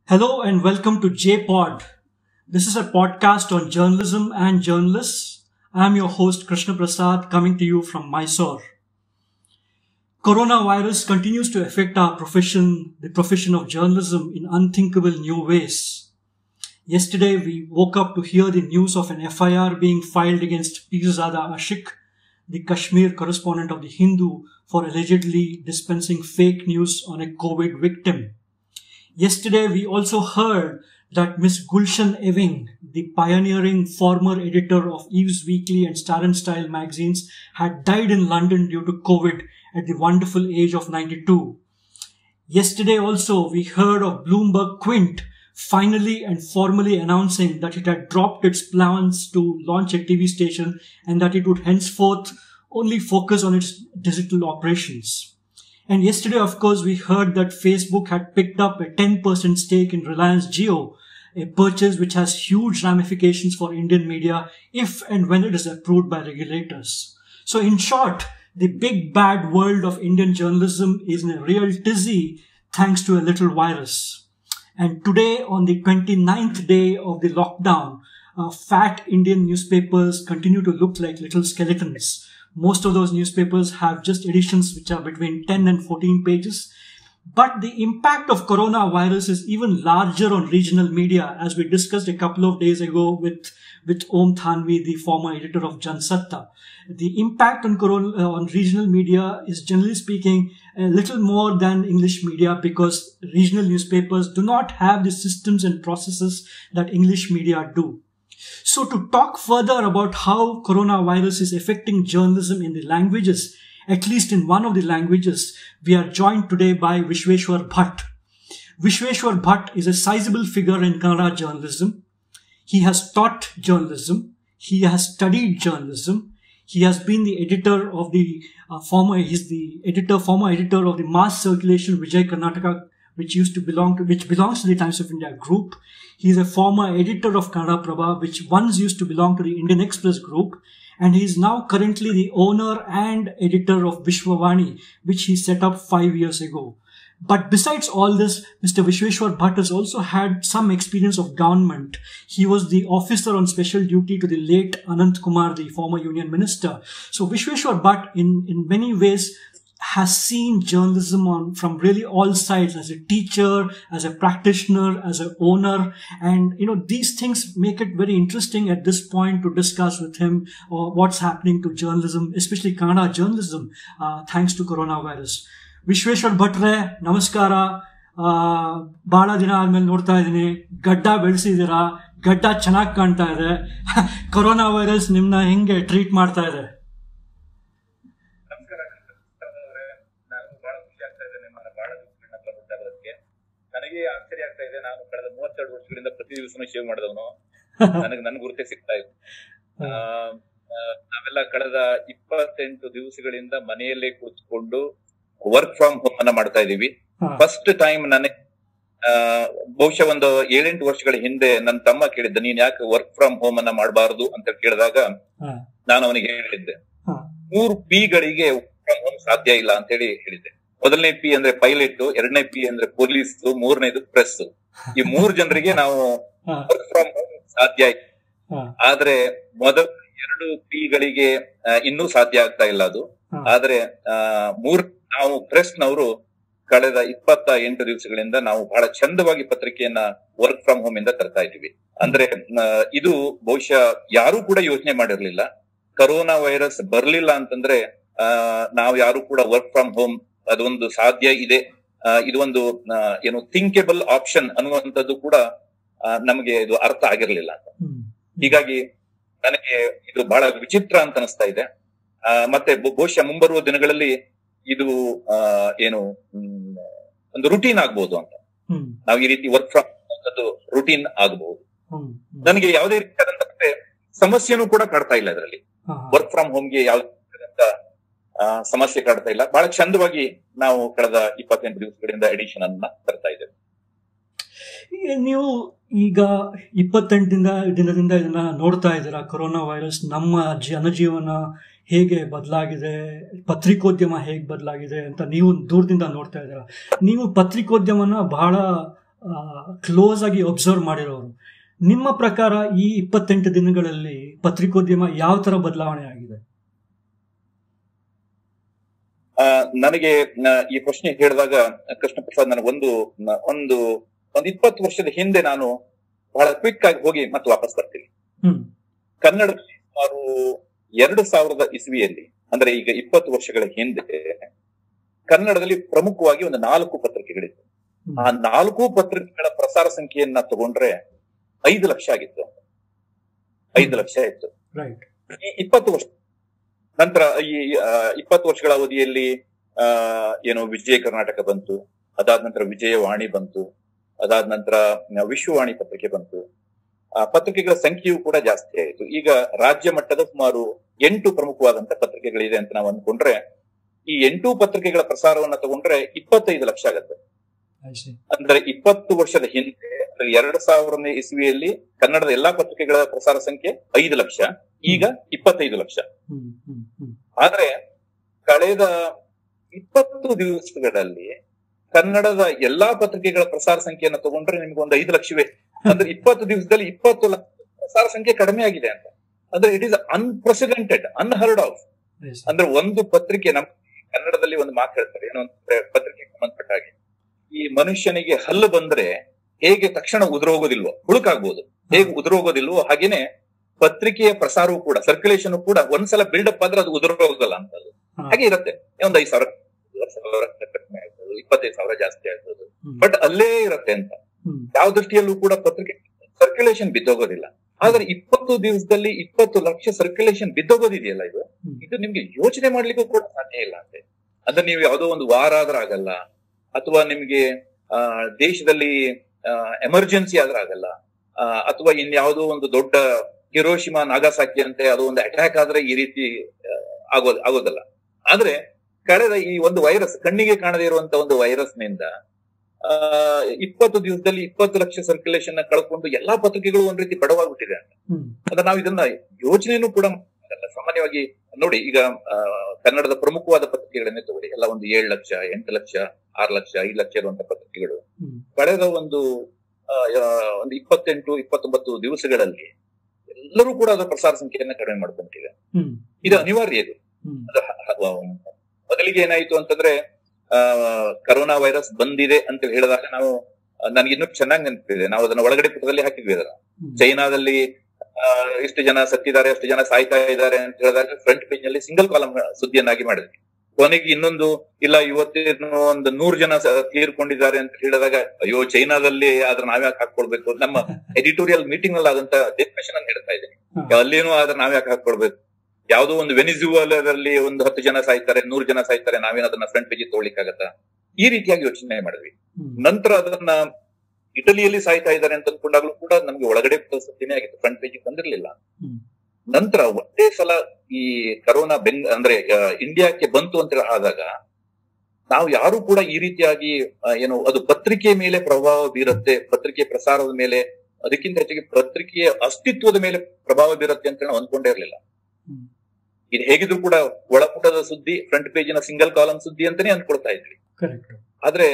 Hello and welcome to JPod. This is a podcast on journalism and journalists. I'm your host Krishna Prasad coming to you from Mysore. Coronavirus continues to affect our profession, the profession of journalism in unthinkable new ways. Yesterday we woke up to hear the news of an FIR being filed against Pirzada Ashik, the Kashmir correspondent of the Hindu for allegedly dispensing fake news on a COVID victim. Yesterday, we also heard that Miss Gulshan Ewing, the pioneering former editor of Eve's Weekly and Star and Style magazines, had died in London due to COVID at the wonderful age of 92. Yesterday also, we heard of Bloomberg Quint finally and formally announcing that it had dropped its plans to launch a TV station and that it would henceforth only focus on its digital operations. And yesterday, of course, we heard that Facebook had picked up a 10% stake in Reliance Jio, a purchase which has huge ramifications for Indian media if and when it is approved by regulators. So in short, the big bad world of Indian journalism is in a real tizzy thanks to a little virus. And today, on the 29th day of the lockdown, uh, fat Indian newspapers continue to look like little skeletons. Most of those newspapers have just editions which are between 10 and 14 pages. But the impact of coronavirus is even larger on regional media, as we discussed a couple of days ago with, with Om Thanvi, the former editor of Jansatta. The impact on, corona, uh, on regional media is generally speaking a little more than English media because regional newspapers do not have the systems and processes that English media do. So to talk further about how coronavirus is affecting journalism in the languages, at least in one of the languages, we are joined today by Vishweshwar Bhatt. Vishweshwar Bhatt is a sizable figure in Kannada journalism. He has taught journalism. He has studied journalism. He has been the editor of the uh, former, he's the editor, former editor of the mass circulation Vijay Karnataka which used to belong to, which belongs to the Times of India group. He is a former editor of Kannada Prabha, which once used to belong to the Indian Express group. And he is now currently the owner and editor of Vishwavani, which he set up five years ago. But besides all this, Mr. Vishweshwar Bhatt has also had some experience of government. He was the officer on special duty to the late Anant Kumar, the former union minister. So Vishweshwar Bhatt, in, in many ways, has seen journalism on from really all sides as a teacher, as a practitioner, as an owner. And, you know, these things make it very interesting at this point to discuss with him uh, what's happening to journalism, especially Kannada journalism, uh, thanks to coronavirus. Vishweshwar ಭಟ್ರೆ ನಮಸ್ಕಾರ ಬಹಳ ದಿನ ಆದ್ಮೇಲೆ ನೋಡ್ತಾ ಇದ್ದೀನಿ ಗಡ್ಡ ಬೆಳೆಸಿದ್ದೀರಾ ಗಡ್ಡ ಚೆನ್ನಾಗಿ ಕಾಣ್ತಾ ಇದೆ ಕೊರೋನಾ ವೈರಸ್ ನಿಮ್ನ ಹೆಂಗೆ ಟ್ರೀಟ್ ಮಾಡ್ತಾ ಇದೆ ನಾನು ಬಹಳ ಖುಷಿ ಆಗ್ತಾ ಇದೆ ನಿಮ್ಮನ್ನ ಬಹಳ ದಿವಸಗಳಿಂದ ಗೊತ್ತಾಗೋದಕ್ಕೆ ನನಗೆ ಆಶ್ಚರ್ಯ ಆಗ್ತಾ ಇದೆ ನಾನು ಕಳೆದ ಮೂವತ್ತೆರಡು ವರ್ಷಗಳಿಂದ ಪ್ರತಿ ದಿವಸನೂ ಶೇವ್ ಮಾಡಿದವನು ನನಗೆ ನನ್ ಗುರುತೇ ಸಿಗ್ತಾ ಇತ್ತು ಆ, ಆ, ನಾವೆಲ್ಲ ಕಳೆದ ಇಪ್ಪತ್ತೆಂಟು ದಿವಸಗಳಿಂದ ಮನೆಯಲ್ಲೇ ಕೂತ್ಕೊಂಡು ವರ್ಕ್ ಫ್ರಮ್ ಹೋಮ್ ಅನ್ನ ಮಾಡ್ತಾ ಇದೀವಿ ಹಾ. ಫಸ್ಟ್ ಟೈಮ್ ನನಗೆ ಆ, ಬಹುಶಃ ಒಂದು ಏಳೆಂಟು ವರ್ಷಗಳ ಹಿಂದೆ ನನ್ನ ತಮ್ಮ ಕೇಳಿದ್ದ ನೀನ್ ಯಾಕೆ ವರ್ಕ್ ಫ್ರಮ್ ಹೋಮ್ ಅನ್ನ ಮಾಡಬಾರದು ಅಂತ ಕೇಳಿದಾಗ ಹಾ. ನಾನು ಅವನಿಗೆ ಹೇಳಿದ್ದೆ ಹಾ. ಮೂರು ಪಿ ಗಳಿಗೆ ವರ್ಕ್ ಫ್ರಮ್ ಹೋಮ್ ಸಾಧ್ಯ ಇಲ್ಲ ಅಂತ ಹೇಳಿ ಹೇಳಿದ್ದೆ ಮೊದಲನೇ ಪಿ ಅಂದ್ರೆ ಪೈಲಟ್ ಎರಡನೇ ಪಿ ಅಂದ್ರೆ ಪೊಲೀಸ್ ಮೂರನೇದು ಪ್ರೆಸ್ ಈ ಮೂರು ಜನರಿಗೆ ನಾವು ಹಾ. ವರ್ಕ್ ಫ್ರಮ್ ಹೋಮ್ ಸಾಧ್ಯ ಇಲ್ಲ ಹಾ. ಆದ್ರೆ ಮೊದಲ ಎರಡು ಪಿ ಗಳಿಗೆ ಆ, ಇನ್ನೂ ಸಾಧ್ಯ ಆಗ್ತಾ ಇಲ್ಲ ಅದು ಹಾ. ಆದ್ರೆ ಆ, ಮೂರ್ ನಾವು ಪ್ರೆಸ್ ನವರು ಕಳೆದ ಇಪ್ಪತ್ತ ಎಂಟು ದಿವಸಗಳಿಂದ ನಾವು ಬಹಳ ಚಂದವಾಗಿ ಪತ್ರಿಕೆಯನ್ನ ವರ್ಕ್ ಫ್ರಮ್ ಹೋಮ್ ಇಂದ ತರ್ತಾ ಇದ್ದೀವಿ ಅಂದ್ರೆ ಆ, ಇದು ಬಹುಶಃ ಯಾರು ಕೂಡ ಯೋಚನೆ ಮಾಡಿರ್ಲಿಲ್ಲ ಕರೋನಾ ವೈರಸ್ ಬರ್ಲಿಲ್ಲ ಅಂತಂದ್ರೆ ಆ, ನಾವು ಯಾರು ಕೂಡ ವರ್ಕ್ ಫ್ರಮ್ ಹೋಮ್ ಅದೊಂದು ಸಾಧ್ಯ ಇದೆ ಆ, ಇದು ಒಂದು ಆ, ಏನು ಥಿಂಕೆಬಲ್ ಆಪ್ಷನ್ ಅನ್ನುವಂಥದ್ದು ಕೂಡ ಆ, ನಮಗೆ ಇದು ಅರ್ಥ ಆಗಿರ್ಲಿಲ್ಲ ಹ್ಮ್. ಹೀಗಾಗಿ ನನಗೆ ಇದು ಬಹಳ ವಿಚಿತ್ರ ಅಂತ ಅನಿಸ್ತಾ ಇದೆ ಆ, ಮತ್ತೆ ಬ- ಬಹುಶಃ ಮುಂಬರುವ ದಿನಗಳಲ್ಲಿ ಇದು ಆ, ಏನು ಹ್ಮ್, ಒಂದು ರುಟೀನ್ ಆಗ್ಬಹುದು ಅಂತ ಹ್ಮ್. ನಾವು ಈ ರೀತಿ ವರ್ಕ್ ಫ್ರಮ್ ರುಟೀನ್ ಆಗಬಹುದು ಹ್ಮ್. ಹ್ಮ್. ನನಗೆ ಯಾವುದೇ ರೀತಿಯಾದಂತ ಮತ್ತೆ ಸಮಸ್ಯೆನೂ ಕೂಡ ಕಾಡ್ತಾ ಇಲ್ಲ ಇದರಲ್ಲಿ ಹಾ. ವರ್ಕ್ ಫ್ರಮ್ ಹೋಮ್ಗೆ ಯಾವುದೇ ರೀತಿಯಾದಂತ ಆ, ಸಮಸ್ಯೆ ಕಾಡ್ತಾ ಇಲ್ಲ ಬಹಳ ಚಂದವಾಗಿ ನಾವು ಕಳೆದ ಇಪ್ಪತ್ತೆಂಟು ದಿವಸಗಳಿಂದ ಎಡಿಷನ್ ಅನ್ನ ತರ್ತಾ ಇದ್ದೇವೆ ಈಗ ನೀವು ಈಗ ಇಪ್ಪತ್ತೆಂಟಿಂದ ದಿನದಿಂದ ಇದನ್ನ ನೋಡ್ತಾ ಇದ್ದೀರಾ ಕೊರೋನಾ ವೈರಸ್ ನಮ್ಮ ಜನಜೀವನ ಹೇಗೆ ಬದಲಾಗಿದೆ ಪತ್ರಿಕೋದ್ಯಮ ಹೇಗೆ ಬದಲಾಗಿದೆ ಅಂತ ನೀವು ದೂರದಿಂದ ನೋಡ್ತಾ ಇದ್ದೀರಾ ನೀವು ಪತ್ರಿಕೋದ್ಯಮನ ಬಹಳ ಕ್ಲೋಸ್ ಆಗಿ ಒಬ್ಸರ್ವ್ ಮಾಡಿರೋರು ನಿಮ್ಮ ಪ್ರಕಾರ ಈ ಇಪ್ಪತ್ತೆಂಟು ದಿನಗಳಲ್ಲಿ ಪತ್ರಿಕೋದ್ಯಮ ಯಾವ ತರ ಬದಲಾವಣೆ ಆಗಿದೆ ಆ, ನನಗೆ ಆ, ಈ ಪ್ರಶ್ನೆ ಹೇಳಿದಾಗ ಕೃಷ್ಣ ಪ್ರಸಾದ್ ನನಗೆ ಒಂದು ನ- ಒಂದು ಒಂದು ಇಪ್ಪತ್ತು ವರ್ಷದ ಹಿಂದೆ ನಾನು ಬಹಳ ಕ್ವಿಕ್ ಆಗಿ ಹೋಗಿ ಮತ್ತೆ ವಾಪಸ್ ಬರ್ತೀನಿ ಹ್ಮ್ ಕನ್ನಡದಲ್ಲಿ ಸುಮಾರು ಎರಡು ಸಾವಿರದ ಇಸ್ವಿಯಲ್ಲಿ ಅಂದ್ರೆ ಈಗ ಇಪ್ಪತ್ತು ವರ್ಷಗಳ ಹಿಂದೆ ಕನ್ನಡದಲ್ಲಿ ಪ್ರಮುಖವಾಗಿ ಒಂದು ನಾಲ್ಕು ಪತ್ರಿಕೆಗಳಿತ್ತು ಹ್ಮ್. ಆ ನಾಲ್ಕು ಪತ್ರಿಕೆಗಳ ಪ್ರಸಾರ ಸಂಖ್ಯೆಯನ್ನ ತಗೊಂಡ್ರೆ ಐದು ಲಕ್ಷ ಆಗಿತ್ತು ಐದು ಲಕ್ಷ ಇತ್ತು ರೈಟ್ ಈ ಇಪ್ಪತ್ತು ವರ್ಷ ನಂತರ ಈ ಆ, ಇಪ್ಪತ್ತು ವರ್ಷಗಳ ಅವಧಿಯಲ್ಲಿ ಆ ಏನು ವಿಜಯ ಕರ್ನಾಟಕ ಬಂತು ಅದಾದ ನಂತರ ವಿಜಯವಾಣಿ ಬಂತು ಅದಾದ ನಂತರ ವಿಶ್ವವಾಣಿ ಪತ್ರಿಕೆ ಬಂತು ಆ ಪತ್ರಿಕೆಗಳ ಸಂಖ್ಯೆಯು ಕೂಡ ಜಾಸ್ತಿ ಆಯಿತು ಈಗ ರಾಜ್ಯ ಮಟ್ಟದ ಸುಮಾರು ಎಂಟು ಪ್ರಮುಖವಾದಂತ ಪತ್ರಿಕೆಗಳಿದೆ ಅಂತ ನಾವು ಅಂದ್ಕೊಂಡ್ರೆ ಈ ಎಂಟು ಪತ್ರಿಕೆಗಳ ಪ್ರಸಾರವನ್ನ ತಗೊಂಡ್ರೆ ಇಪ್ಪತ್ತೈದು ಲಕ್ಷ ಆಗತ್ತೆ ಅಂದ್ರೆ ಇಪ್ಪತ್ತು ವರ್ಷದ ಹಿಂದೆ ಅಂದ್ರೆ ಎರಡು ಸಾವಿರನೇ ಇಸ್ವಿಯಲ್ಲಿ ಕನ್ನಡದ ಎಲ್ಲಾ ಪತ್ರಿಕೆಗಳ ಪ್ರಸಾರ ಸಂಖ್ಯೆ ಐದು ಲಕ್ಷ ಈಗ ಇಪ್ಪತ್ತೈದು ಲಕ್ಷ ಹ್ಮ್ ಹ್ಮ್ ಹ್ಮ್ ಆದ್ರೆ ಕಳೆದ ಇಪ್ಪತ್ತು ದಿವಸಗಳಲ್ಲಿ ಕನ್ನಡದ ಎಲ್ಲಾ ಪತ್ರಿಕೆಗಳ ಪ್ರಸಾರ ಸಂಖ್ಯೆಯನ್ನು ತಗೊಂಡ್ರೆ ನಿಮ್ಗೆ ಒಂದು ಐದು ಲಕ್ಷವೇ ಅಂದ್ರೆ ಇಪ್ಪತ್ತು ದಿವಸದಲ್ಲಿ ಇಪ್ಪತ್ತು ಲಕ್ಷ ಪ್ರಸಾರ ಸಂಖ್ಯೆ ಕಡಿಮೆ ಆಗಿದೆ ಅಂತ ಅಂದ್ರೆ it is unprecedented unheard of Yes. ಅಂದ್ರೆ ಒಂದು ಪತ್ರಿಕೆ ನಮ್ಮ ಕನ್ನಡದಲ್ಲಿ ಒಂದು ಮಾತು ಹೇಳ್ತಾರೆ ಏನು ಅಂತಂದ್ರೆ ಪತ್ರಿಕೆಗೆ ಸಂಬಂಧಪಟ್ಟ ಹಾಗೆ ಈ ಮನುಷ್ಯನಿಗೆ ಹಲ್ಲು ಬಂದ್ರೆ ಹೇಗೆ ತಕ್ಷಣ ಉದುರೋಗೋದಿಲ್ವೋ ಹುಳುಕಾಗ್ಬೋದು ಹೇಗೆ ಉದುರೋಗೋದಿಲ್ವೋ ಹಾಗೇನೆ ಪತ್ರಿಕೆಯ ಪ್ರಸಾರವೂ ಕೂಡ ಸರ್ಕ್ಯುಲೇಷನ್ ಕೂಡ ಒಂದ್ಸಲ ಬಿಲ್ಡಪ್ ಆದ್ರೆ ಅದು ಉದುರೋಗೋಗಲ್ಲ ಅಂತ ಅದು. ಹಾ. ಹಾಗೆ ಇರುತ್ತೆ ಒಂದ್ ಐದು ಸಾವಿರ ಹತ್ತು ಸಾವಿರ ಕಡಿಮೆ ಆಗ್ಬೋದು ಇಪ್ಪತ್ತೈದು ಸಾವಿರ ಜಾಸ್ತಿ ಆಗ್ಬೋದು ಹ್ಮ್. ಬಟ್ ಅಲ್ಲೇ ಇರುತ್ತೆ ಅಂತ ಹ್ಮ್. ಯಾವ ದೃಷ್ಟಿಯಲ್ಲೂ ಕೂಡ ಪತ್ರಿಕೆ ಸರ್ಕ್ಯುಲೇಷನ್ ಬಿದ್ದೋಗೋದಿಲ್ಲ ಆದ್ರೆ ಇಪ್ಪತ್ತು ದಿವಸದಲ್ಲಿ ಇಪ್ಪತ್ತು ಲಕ್ಷ ಸರ್ಕ್ಯುಲೇಷನ್ ಬಿದ್ದೋಗೋದಿದೆಯಲ್ಲ ಇದು ಹ್ಮ್. ಇದು ನಿಮ್ಗೆ ಯೋಚನೆ ಮಾಡ್ಲಿಕ್ಕೂ ಕೂಡ ಸಾಧ್ಯ ಇಲ್ಲ ಅಂತೆ ಅಂದ್ರೆ ನೀವು ಯಾವುದೋ ಒಂದು ವಾರ ಆದ್ರೆ ಆಗಲ್ಲ ಅಥವಾ ನಿಮ್ಗೆ ಆ ದೇಶದಲ್ಲಿ ಎಮರ್ಜೆನ್ಸಿ ಆದ್ರೆ ಆಗಲ್ಲ ಆ, ಅಥವಾ ಇನ್ಯಾವುದೋ ಒಂದು ದೊಡ್ಡ ಹಿರೋಶಿಮಾ ನಾಗಾಸಾಕಿ ಅಂತೆ ಅದು ಒಂದು ಅಟ್ಯಾಕ್ ಆದ್ರೆ ಈ ರೀತಿ ಆ, ಆಗೋದ್ ಆಗೋದಲ್ಲ ಆದ್ರೆ ಕಳೆದ ಈ ಒಂದು ವೈರಸ್ ಕಣ್ಣಿಗೆ ಕಾಣದೇ ಇರುವಂತ ಒಂದು ವೈರಸ್ ನಿಂದ ಆ ಇಪ್ಪತ್ತು ದಿವಸದಲ್ಲಿ ಇಪ್ಪತ್ತು ಲಕ್ಷ ಸರ್ಕ್ಯುಲೇಷನ್ ಕಳ್ಕೊಂಡು ಎಲ್ಲಾ ಪತ್ರಿಕೆಗಳು ಒಂದ್ ರೀತಿ ಬಡವಾಗ್ಬಿಟ್ಟಿದೆ ಅಂತ ಹ್ಮ್. ಅಂದ್ರೆ ನಾವು ಇದನ್ನ ಯೋಚನೆನೂ ಕೂಡ ಮಾಡಲ್ಲ. ಸಾಮಾನ್ಯವಾಗಿ ನೋಡಿ ಈಗ ಆ, ಕನ್ನಡದ ಪ್ರಮುಖವಾದ ಪತ್ರಿಕೆಗಳನ್ನೇ ತಗೊಳ್ಳಿ ಎಲ್ಲ ಒಂದು ಏಳು ಲಕ್ಷ ಎಂಟು ಲಕ್ಷ ಆರು ಲಕ್ಷ ಐದು ಲಕ್ಷ ಇರುವಂತ ಪತ್ರಿಕೆಗಳು ಹ್ಮ್. ಕಳೆದ ಒಂದು ಆ, ಆ, ಒಂದು ಇಪ್ಪತ್ತೆಂಟು ಇಪ್ಪತ್ತೊಂಬತ್ತು ದಿವಸಗಳಲ್ಲಿ ಎಲ್ಲರೂ ಕೂಡ ಅದರ ಪ್ರಸಾರ ಸಂಖ್ಯೆಯನ್ನ ಕಡಿಮೆ ಮಾಡ್ಕೊಂತಿದೆ ಹ್ಮ್. ಇದು ಅನಿವಾರ್ಯ ಇದು ಹ್ಮ್. ಅದು ಹ- ಹ- ಮೊದಲಿಗೆ ಏನಾಯ್ತು ಅಂತಂದ್ರೆ ಆ ಕರೋನಾ ವೈರಸ್ ಬಂದಿದೆ ಅಂತ ಹೇಳಿದಾಗ ನಾವು ನನಗೆ ಇನ್ನೂ ಚೆನ್ನಾಗಿ ನೆನಪಿದೆ ನಾವು ಅದನ್ನ ಒಳಗಡೆ ಪುಟದಲ್ಲಿ ಹಾಕಿದ್ವಿ ಅದನ್ನ ಹ್ಮ್. ಚೈನಾದಲ್ಲಿ ಆ, ಇಷ್ಟು ಜನ ಸತ್ತಿದ್ದಾರೆ ಅಷ್ಟು ಜನ ಸಾಯ್ತಾ ಇದ್ದಾರೆ ಅಂತ ಹೇಳಿದಾಗ ಫ್ರಂಟ್ ಪೇಜ್ ನಲ್ಲಿ ಸಿಂಗಲ್ ಕಾಲಮ್ ಸುದ್ದಿಯನ್ನಾಗಿ ಮಾಡಿದ್ವಿ ಕೊನೆಗೆ ಇನ್ನೊಂದು ಇಲ್ಲ ಇವತ್ತೇನು ಒಂದು ನೂರು ಜನ ಸ- ತೀರ್ಕೊಂಡಿದ್ದಾರೆ ಅಂತ ಹೇಳಿದಾಗ ಅಯ್ಯೋ ಚೈನಾದಲ್ಲಿ ಆದ್ರೆ ನಾವ್ಯಾಕೆ ಹಾಕೊಳ್ಬೇಕು ನಮ್ಮ ಎಡಿಟೋರಿಯಲ್ ಮೀಟಿಂಗ್ ಅಲ್ಲಿ ಆದಂತ ಡಿಸ್ಕಷನ್ ಅನ್ನು ಹೇಳ್ತಾ ಇದ್ದೀನಿ ಹಾ. ಅಲ್ಲೇನೂ ಆದ್ರೆ ನಾವ್ಯಾಕೆ ಹಾಕೊಳ್ಬೇಕು ಯಾವುದೋ ಒಂದು ವೆನಿಜುವಲದಲ್ಲಿ ಒಂದು ಹತ್ತು ಜನ ಸಾಯ್ತಾರೆ ನೂರು ಜನ ಸಾಯ್ತಾರೆ ನಾವೇನ್ ಅದನ್ನ ಫ್ರಂಟ್ ಪೇಜ್ ತಗೊಳ್ಳಿಕ್ಕಾಗತ್ತಾ ಈ ರೀತಿಯಾಗಿ ಯೋಚನೆ ಮಾಡಿದ್ವಿ ಹ್ಮ್. ನಂತರ ಅದನ್ನ ಇಟಲಿಯಲ್ಲಿ ಸಾಯ್ತಾ ಇದ್ದಾರೆ ಅಂತ ಅನ್ಕೊಂಡಾಗ್ಲೂ ಕೂಡ ನಮ್ಗೆ ಒಳಗಡೆ ಸತ್ಯನೇ ಆಗಿತ್ತು ಫ್ರಂಟ್ ಪೇಜ್ ಬಂದಿರ್ಲಿಲ್ಲ ಹ್ಮ್. ನಂತರ ಒಂದೇ ಸಲ ಈ ಕರೋನಾ ಬೆಂಗ್ ಅಂದ್ರೆ ಆ, ಇಂಡಿಯಾಕ್ಕೆ ಬಂತು ಅಂತ ಆದಾಗ ನಾವು ಯಾರು ಕೂಡ ಈ ರೀತಿಯಾಗಿ ಆ, ಏನು ಅದು ಪತ್ರಿಕೆ ಮೇಲೆ ಪ್ರಭಾವ ಬೀರುತ್ತೆ ಪತ್ರಿಕೆ ಪ್ರಸಾರದ ಮೇಲೆ ಅದಕ್ಕಿಂತ ಹೆಚ್ಚಿಗೆ ಪತ್ರಿಕೆಯ ಅಸ್ತಿತ್ವದ ಮೇಲೆ ಪ್ರಭಾವ ಬೀರುತ್ತೆ ಅಂತ ನಾವು ಅನ್ಕೊಂಡೇ ಇರ್ಲಿಲ್ಲ ಹ್ಮ್. ಇದು ಹೇಗಿದ್ರು ಕೂಡ ಒಳಪುಟದ ಸುದ್ದಿ ಫ್ರಂಟ್ ಪೇಜಿನ ಸಿಂಗಲ್ ಕಾಲಮ್ ಸುದ್ದಿ ಅಂತಾನೆ ಅನ್ಕೊಳ್ತಾ ಇದ್ವಿ ಕರೆಕ್ಟ್ ಆದ್ರೆ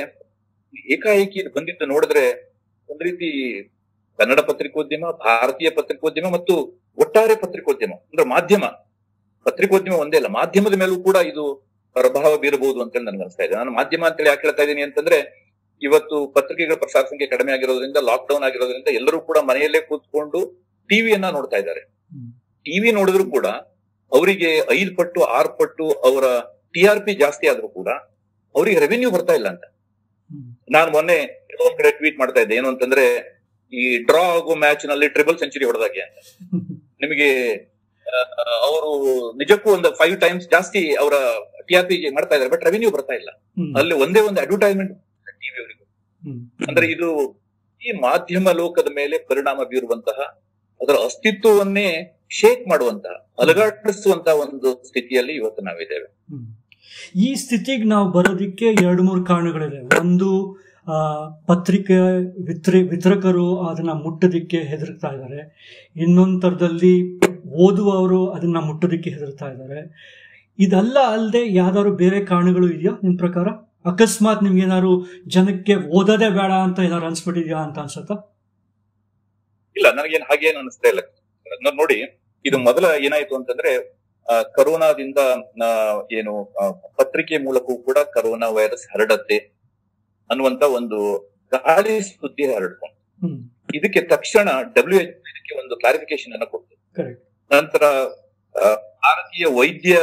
ಏಕಾಏಕಿ ಇದು ಬಂದಿದ್ದು ನೋಡಿದ್ರೆ ಒಂದ್ ರೀತಿ ಕನ್ನಡ ಪತ್ರಿಕೋದ್ಯಮ ಭಾರತೀಯ ಪತ್ರಿಕೋದ್ಯಮ ಮತ್ತು ಒಟ್ಟಾರೆ ಪತ್ರಿಕೋದ್ಯಮ ಅಂದ್ರೆ ಮಾಧ್ಯಮ ಪತ್ರಿಕೋದ್ಯಮ ಒಂದೇ ಅಲ್ಲ ಮಾಧ್ಯಮದ ಮೇಲೂ ಕೂಡ ಇದು ಪ್ರಭಾವ ಬೀರಬಹುದು ಅಂತೇಳಿ ನನ್ಗೆ ಅನಿಸ್ತಾ ಇದೆ ನಾನು ಮಾಧ್ಯಮ ಅಂತೇಳಿ ಯಾಕೆ ಹೇಳ್ತಾ ಇದ್ದೀನಿ ಅಂತಂದ್ರೆ ಇವತ್ತು ಪತ್ರಿಕೆಗಳ ಪ್ರಸಾರ ಸಂಖ್ಯೆ ಕಡಿಮೆ ಆಗಿರೋದ್ರಿಂದ ಲಾಕ್ ಡೌನ್ ಆಗಿರೋದ್ರಿಂದ ಎಲ್ಲರೂ ಕೂಡ ಮನೆಯಲ್ಲೇ ಕೂತ್ಕೊಂಡು ಟಿವಿಯನ್ನ ನೋಡ್ತಾ ಇದ್ದಾರೆ ಹ್ಮ್. ಟಿವಿ ನೋಡಿದ್ರು ಕೂಡ ಅವರಿಗೆ ಐದು ಪಟ್ಟು ಆರು ಪಟ್ಟು ಅವರ ಟಿ ಆರ್ ಪಿ ಜಾಸ್ತಿ ಆದ್ರೂ ಕೂಡ ಅವರಿಗೆ ರೆವೆನ್ಯೂ ಬರ್ತಾ ಇಲ್ಲ ಅಂತ ಹ್ಮ್. ನಾನು ಮೊನ್ನೆ ಎಲ್ಲೋ ಒಂದ್ ಕಡೆ ಟ್ವೀಟ್ ಮಾಡ್ತಾ ಇದ್ದೆ ಏನು ಅಂತಂದ್ರೆ ಈ ಡ್ರಾ ಆಗೋ ಮ್ಯಾಚ್ ನಲ್ಲಿ ಟ್ರಿಬಲ್ ಸೆಂಚುರಿ ಹೊಡೆದಾಗೆ ಅಂತ ನಿಮಗೆ ಅವರು ನಿಜಕ್ಕೂ ಒಂದು ಫೈವ್ ಟೈಮ್ಸ್ ಜಾಸ್ತಿ ಅವರ ಟಿ ಆರ್ ಪಿ ಮಾಡ್ತಾ ಇದ್ದಾರೆ ಬಟ್ ರೆವೆನ್ಯೂ ಬರ್ತಾ ಇಲ್ಲ ಹ್ಮ್. ಅಲ್ಲಿ ಒಂದೇ ಒಂದು ಅಡ್ವರ್ಟೈಸ್ಮೆಂಟ್ ಟಿವಿ ಅವರಿಗೆ ಹ್ಮ್. ಅಂದ್ರೆ ಇದು ಈ ಮಾಧ್ಯಮ ಲೋಕದ ಮೇಲೆ ಪರಿಣಾಮ ಬೀರುವಂತಹ ಅದರ ಅಸ್ತಿತ್ವವನ್ನೇ ಶೇಕ್ ಮಾಡುವಂತಹ ಅಲಗಾಡಿಸುವಂತಹ ಒಂದು ಸ್ಥಿತಿಯಲ್ಲಿ ಇವತ್ತು ನಾವಿದ್ದೇವೆ ಹ್ಮ್. ಈ ಸ್ಥಿತಿಗೆ ನಾವು ಬರೋದಿಕ್ಕೆ ಎರಡು ಮೂರು ಕಾರಣಗಳಿದೆ ಒಂದು ಆ, ಪತ್ರಿಕೆ ವಿತ್ರ ವಿತರಕರು ಅದನ್ನ ಮುಟ್ಟೋದಿಕ್ಕೆ ಹೆದರ್ತಾ ಇದ್ದಾರೆ ಇನ್ನೊಂದು ಥರದಲ್ಲಿ ಓದುವವರು ಅದನ್ನ ಮುಟ್ಟೋದಿಕ್ಕೆ ಹೆದರ್ತಾ ಇದ್ದಾರೆ ಇದಲ್ಲ ಅಲ್ಲದೆ ಯಾವ್ದಾದ್ರು ಬೇರೆ ಕಾರಣಗಳು ಇದೆಯಾ ನಿಮ್ ಪ್ರಕಾರ ಅಕಸ್ಮಾತ್ ನಿಮ್ಗೆ ಏನಾದ್ರು ಜನಕ್ಕೆ ಓದೋದೇ ಬೇಡ ಅಂತ ಏನಾದ್ರು ಅನ್ಸ್ಬಿಟ್ಟಿದ್ಯಾ ಅಂತ ಅನ್ಸತ್ತಾ ಇಲ್ಲ ನನಗೇನು ಹಾಗೇನು ಅನಿಸ್ತಾ ಇಲ್ಲ ನಾನ್ ನೋಡಿ ಇದು ಮೊದಲ ಏನಾಯ್ತು ಅಂತಂದ್ರೆ ಆ, ಕರೋನಾದಿಂದ ಆ, ಏನು ಆ, ಪತ್ರಿಕೆ ಮೂಲಕವೂ ಕೂಡ ಕರೋನಾ ವೈರಸ್ ಹರಡತ್ತೆ ಅನ್ನುವಂತ ಒಂದು ಗಾಳಿ ಸುದ್ದಿ ಹರಡ್ಕೊಂಡು ಹ್ಮ್ ಇದಕ್ಕೆ ತಕ್ಷಣ ಡಬ್ಲ್ಯೂ ಎಚ್ ಇದಕ್ಕೆ ಒಂದು ಕ್ಲಾರಿಫಿಕೇಶನ್ ಅನ್ನ ಕೊಡ್ತು ಕರೆಕ್ಟ್ ನಂತರ ಆ, ಭಾರತೀಯ ವೈದ್ಯ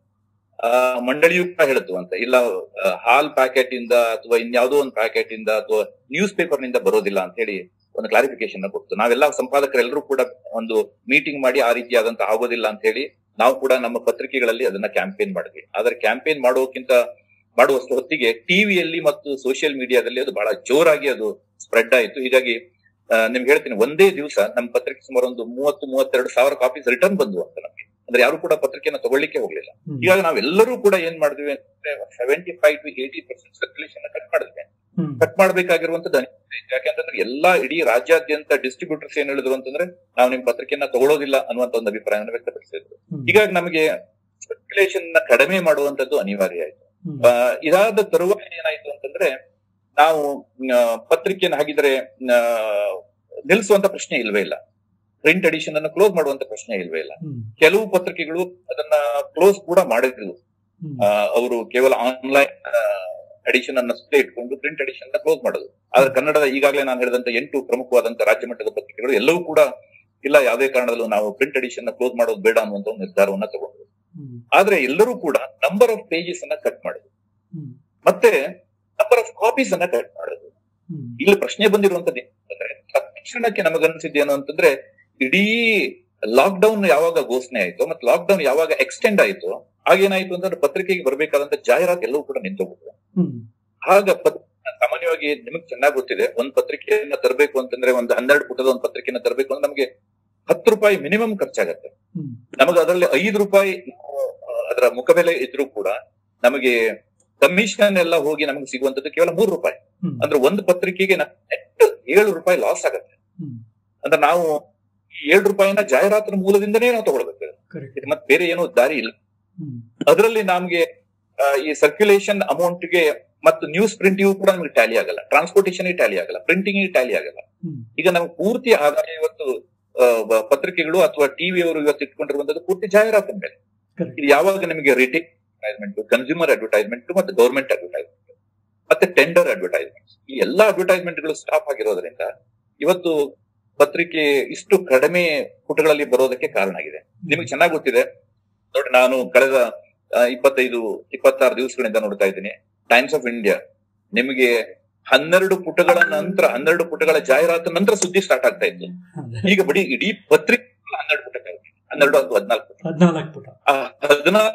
ಆ, ಮಂಡಳಿಯು ಕೂಡ ಹೇಳ್ತು ಅಂತ ಇಲ್ಲ ಆ, ಹಾಲ್ ಪ್ಯಾಕೆಟ್ ಇಂದ ಅಥವಾ ಇನ್ಯಾವುದೋ ಒಂದು ಪ್ಯಾಕೆಟ್ ಇಂದ ಅಥವಾ ನ್ಯೂಸ್ ಪೇಪರ್ ನಿಂದ ಬರೋದಿಲ್ಲ ಅಂತ ಹೇಳಿ ಒಂದು ಕ್ಲಾರಿಫಿಕೇಶನ್ ಕೊಡ್ತು ನಾವೆಲ್ಲ ಸಂಪಾದಕರೆಲ್ಲರೂ ಕೂಡ ಒಂದು ಮೀಟಿಂಗ್ ಮಾಡಿ ಆ ರೀತಿಯಾದಂತ ಆಗೋದಿಲ್ಲ ಅಂತ ಹೇಳಿ ನಾವು ಕೂಡ ನಮ್ಮ ಪತ್ರಿಕೆಗಳಲ್ಲಿ ಅದನ್ನ ಕ್ಯಾಂಪೇನ್ ಮಾಡಿದ್ವಿ ಆದ್ರೆ ಕ್ಯಾಂಪೇನ್ ಮಾಡೋಕ್ಕಿಂತ ಮಾಡುವಷ್ಟು ಹೊತ್ತಿಗೆ ಟಿವಿಯಲ್ಲಿ ಮತ್ತು ಸೋಷಿಯಲ್ ಮೀಡಿಯಾದಲ್ಲಿ ಅದು ಬಹಳ ಜೋರಾಗಿ ಅದು ಸ್ಪ್ರೆಡ್ ಆಯಿತು ಹೀಗಾಗಿ ಆ, ನಿಮ್ಗೆ ಹೇಳ್ತೀನಿ ಒಂದೇ ದಿವಸ ನಮ್ಮ ಪತ್ರಿಕೆ ಸುಮಾರು ಒಂದು ಮೂವತ್ತು ಮೂವತ್ತೆರಡು ಸಾವಿರ ಕಾಪೀಸ್ ರಿಟರ್ನ್ ಬಂದು ಅಂತ ನಮ್ಗೆ ಅಂದ್ರೆ ಯಾರು ಕೂಡ ಪತ್ರಿಕೆನ ತಗೊಳ್ಳಿಕ್ಕೆ ಹೋಗ್ಲಿಲ್ಲ ಹ್ಮ್ ಹೀಗಾಗಿ ನಾವೆಲ್ಲರೂ ಕೂಡ ಏನ್ ಮಾಡಿದ್ವಿ ಅಂದ್ರೆ seventy five to eighty percent circulation cut ಮಾಡಿದ್ವಿ ಹ್ಮ್ ಕಟ್ ಮಾಡ್ಬೇಕಾಗಿರುವಂತದ್ದು ಅನಿವಾರ್ಯ ಇದೆ. ಯಾಕಂತಂದ್ರೆ ಎಲ್ಲಾ ಇಡೀ ರಾಜ್ಯಾದ್ಯಂತ ಡಿಸ್ಟ್ರಿಬ್ಯೂಟರ್ಸ್ ಏನ್ ಹೇಳಿದ್ರು ಅಂತಂದ್ರೆ ನಾವು ನಿಮ್ ಪತ್ರಿಕೆಯನ್ನ ತಗೊಳ್ಳೋದಿಲ್ಲ ಅನ್ನುವಂತ ಒಂದು ಅಭಿಪ್ರಾಯವನ್ನು ವ್ಯಕ್ತಪಡಿಸಿದ್ರು ಹ್ಮ್ ಹೀಗಾಗಿ ನಮಗೆ ಸರ್ಕ್ಯುಲೇಷನ್ ನ ಕಡಿಮೆ ಮಾಡುವಂತದ್ದು ಅನಿವಾರ್ಯ ಆಯ್ತು ಹ್ಮ್ ಆ, ಇದಾದ ತರುವಾಯ ಏನಾಯ್ತು ಅಂತಂದ್ರೆ ನಾವು ಆ, ಪತ್ರಿಕೆಯನ್ನು ಹಾಗಿದ್ರೆ ಆ, ನಿಲ್ಲಿಸುವಂತ ಪ್ರಶ್ನೆ ಇಲ್ವೇ ಇಲ್ಲ ಪ್ರಿಂಟ್ ಎಡಿಷನ್ ಅನ್ನು ಕ್ಲೋಸ್ ಮಾಡುವಂತ ಪ್ರಶ್ನೆ ಇಲ್ವೇ ಇಲ್ಲ ಹ್ಮ್ ಕೆಲವು ಪತ್ರಿಕೆಗಳು ಅದನ್ನ ಕ್ಲೋಸ್ ಕೂಡ ಮಾಡಿದ್ರು ಹ್ಮ್ ಅವರು ಕೇವಲ ಆನ್ಲೈನ್ ಎಡಿಷನ್ ಅನ್ನ ಅಷ್ಟೇ ಇಟ್ಕೊಂಡು ಪ್ರಿಂಟ್ ಎಡಿಷನ್ ಕ್ಲೋಸ್ ಮಾಡೋದು ಆದ್ರೆ ಕನ್ನಡದ ಈಗಾಗಲೇ ನಾನು ಹೇಳಿದಂತ ಎಂಟು ಪ್ರಮುಖವಾದಂತ ರಾಜ್ಯ ಮಟ್ಟದ ಪತ್ರಿಕೆಗಳು ಎಲ್ಲವೂ ಕೂಡ ಇಲ್ಲ ಯಾವುದೇ ಕಾರಣದಲ್ಲೂ ನಾವು ಪ್ರಿಂಟ್ ಎಡಿಷನ್ ಕ್ಲೋಸ್ ಮಾಡೋದು ಬೇಡ ಅನ್ನುವಂತ ಒಂದು ನಿರ್ಧಾರವನ್ನ ತಗೊಂಡ್ರು ಹ್ಮ್ ಆದ್ರೆ ಎಲ್ಲರೂ ಕೂಡ ನಂಬರ್ ಆಫ್ ಪೇಜಸ್ ಅನ್ನ ಕಟ್ ಮಾಡಿದ್ರು ಹ್ಮ್ ಮತ್ತೆ ನಂಬರ್ ಆಫ್ ಕಾಪೀಸ್ ಅನ್ನ ಕಟ್ ಮಾಡೋದು ಹ್ಮ್ ಇಲ್ಲಿ ಪ್ರಶ್ನೆ ಬಂದಿರುವಂತದ್ದು ಏನಂತಂದ್ರೆ ತಕ್ಷಣಕ್ಕೆ ನಮಗನ್ಸಿದ್ದೇನು ಅಂತಂದ್ರೆ ಇಡೀ ಲಾಕ್ ಡೌನ್ ಯಾವಾಗ ಘೋಷಣೆ ಆಯ್ತು ಮತ್ತೆ ಲಾಕ್ ಡೌನ್ ಯಾವಾಗ ಎಕ್ಸ್ಟೆಂಡ್ ಆಯ್ತು ಆಗೇನಾಯ್ತು ಅಂತಂದ್ರೆ ಪತ್ರಿಕೆಗೆ ಬರಬೇಕಾದಂತ ಜಾಹೀರಾತು ಎಲ್ಲವೂ ಕೂಡ ನಿಂತೋಗ್ಬಿಟ್ಟು ಹ್ಮ್ ಆಗ ಪತ್- ಸಾಮಾನ್ಯವಾಗಿ ನಿಮಗೆ ಚೆನ್ನಾಗಿ ಗೊತ್ತಿದೆ ಒಂದ್ ಪತ್ರಿಕೆಯನ್ನ ತರಬೇಕು ಅಂತಂದ್ರೆ ಒಂದು ಹನ್ನೆರಡು ಪುಟದ ಒಂದು ಪತ್ರಿಕೆಯನ್ನ ತರಬೇಕು ಅಂದ್ರೆ ನಮಗೆ ಹತ್ತು ರೂಪಾಯಿ ಮಿನಿಮಮ್ ಖರ್ಚಾಗತ್ತೆ ಹ್ಮ್ ನಮಗೆ ಅದರಲ್ಲಿ ಐದು ರೂಪಾಯಿ ನಾವು, ಆ, ಅದರ ಮುಖಬೆಲೆ ಇದ್ರೂ ಕೂಡ ನಮಗೆ ಕಮಿಷನ್ ಎಲ್ಲ ಹೋಗಿ ನಮಗೆ ಸಿಗುವಂತದ್ದು ಕೇವಲ ಮೂರು ರೂಪಾಯಿ ಹ್ಮ್ ಅಂದ್ರೆ ಒಂದು ಪತ್ರಿಕೆಗೆ ನೆಟ್ ಏಳು ರೂಪಾಯಿ ಲಾಸ್ ಆಗತ್ತೆ ಹ್ಮ್ ಅಂದ್ರೆ ನಾವು ಈ ಏಳು ರೂಪಾಯಿನ ಜಾಹೀರಾತಿನ ಮೂಲದಿಂದನೇ ನಾವು ತಗೊಳ್ಬೇಕು ಕರೆಕ್ಟ್ ಇದು ಮತ್ತೆ ಬೇರೆ ಏನೋ ದಾರಿ ಇಲ್ಲ ಹ್ಮ್ ಅದರಲ್ಲಿ ನಮಗೆ ಆ, ಈ ಸರ್ಕ್ಯುಲೇಷನ್ ಅಮೌಂಟ್ ಗೆ ಮತ್ತು ನ್ಯೂಸ್ ಪ್ರಿಂಟಿಂಗ್ ಕೂಡ ನಮಗೆ ಟ್ಯಾಲಿ ಆಗಲ್ಲ ಟ್ರಾನ್ಸ್ಪೋರ್ಟೇಷನ್ ಟ್ಯಾಲಿ ಆಗಲ್ಲ ಪ್ರಿಂಟಿಂಗ್ ಟ್ಯಾಲಿ ಆಗಲ್ಲ ಹ್ಮ್ ಈಗ ನಮ್ಗೆ ಪೂರ್ತಿ ಆದಾಯ ಇವತ್ತು ಆ, ಬ- ಪತ್ರಿಕೆಗಳು ಅಥವಾ ಟಿವಿ ಅವರು ಇವತ್ತು ಇಟ್ಕೊಂಡಿರುವಂತದ್ದು ಪೂರ್ತಿ ಜಾಹೀರಾತಿನ ಮೇಲೆ ಕರೆಕ್ಟ್ ಇದು ಯಾವಾಗ ನಿಮಗೆ ರಿಟೇಲ್ ಅಡ್ವರ್ಟೈಸ್ಮೆಂಟ್ ಕನ್ಸ್ಯೂಮರ್ ಅಡ್ವರ್ಟೈಸ್ಮೆಂಟ್ ಮತ್ತೆ ಗವರ್ಮೆಂಟ್ ಅಡ್ವರ್ಟೈಸ್ಮೆಂಟ್ ಮತ್ತೆ ಟೆಂಡರ್ ಅಡ್ವರ್ಟೈಸ್ಮೆಂಟ್ ಈ ಎಲ್ಲಾ ಅಡ್ವರ್ಟೈಸ್ಮೆಂಟ್ ಗಳು ಸ್ಟಾಪ್ ಆಗಿರೋದ್ರಿಂದ ಇವತ್ತು ಪತ್ರಿಕೆ ಇಷ್ಟು ಕಡಿಮೆ ಪುಟಗಳಲ್ಲಿ ಬರೋದಕ್ಕೆ ಕಾರಣ ಆಗಿದೆ ನಿಮಗೆ ಚೆನ್ನಾಗಿ ಗೊತ್ತಿದೆ ನೋಡಿ ನಾನು ಕಳೆದ ಆ, ಇಪ್ಪತ್ತೈದು ಇಪ್ಪತ್ತಾರು ದಿವಸಗಳಿಂದ ನೋಡ್ತಾ ಇದ್ದೀನಿ ಟೈಮ್ಸ್ ಆಫ್ ಇಂಡಿಯಾ ನಿಮಗೆ ಹನ್ನೆರಡು ಪುಟಗಳ ನಂತರ ಹನ್ನೆರಡು ಪುಟಗಳ ಜಾಹೀರಾತು ನಂತರ ಸುದ್ದಿ ಸ್ಟಾರ್ಟ್ ಆಗ್ತಾ ಇತ್ತು ಅದೇ ಈಗ ಬರೀ ಇಡೀ ಪತ್ರಿಕೆ ಹನ್ನೆರಡು ಪುಟ ಹನ್ನೆರಡು ಅಥವಾ ಹದಿನಾಲ್ಕು ಪುಟ ಹದ್ನಾಲ್ಕು ಪುಟ ಆ ಹದಿನಾಲ್ಕು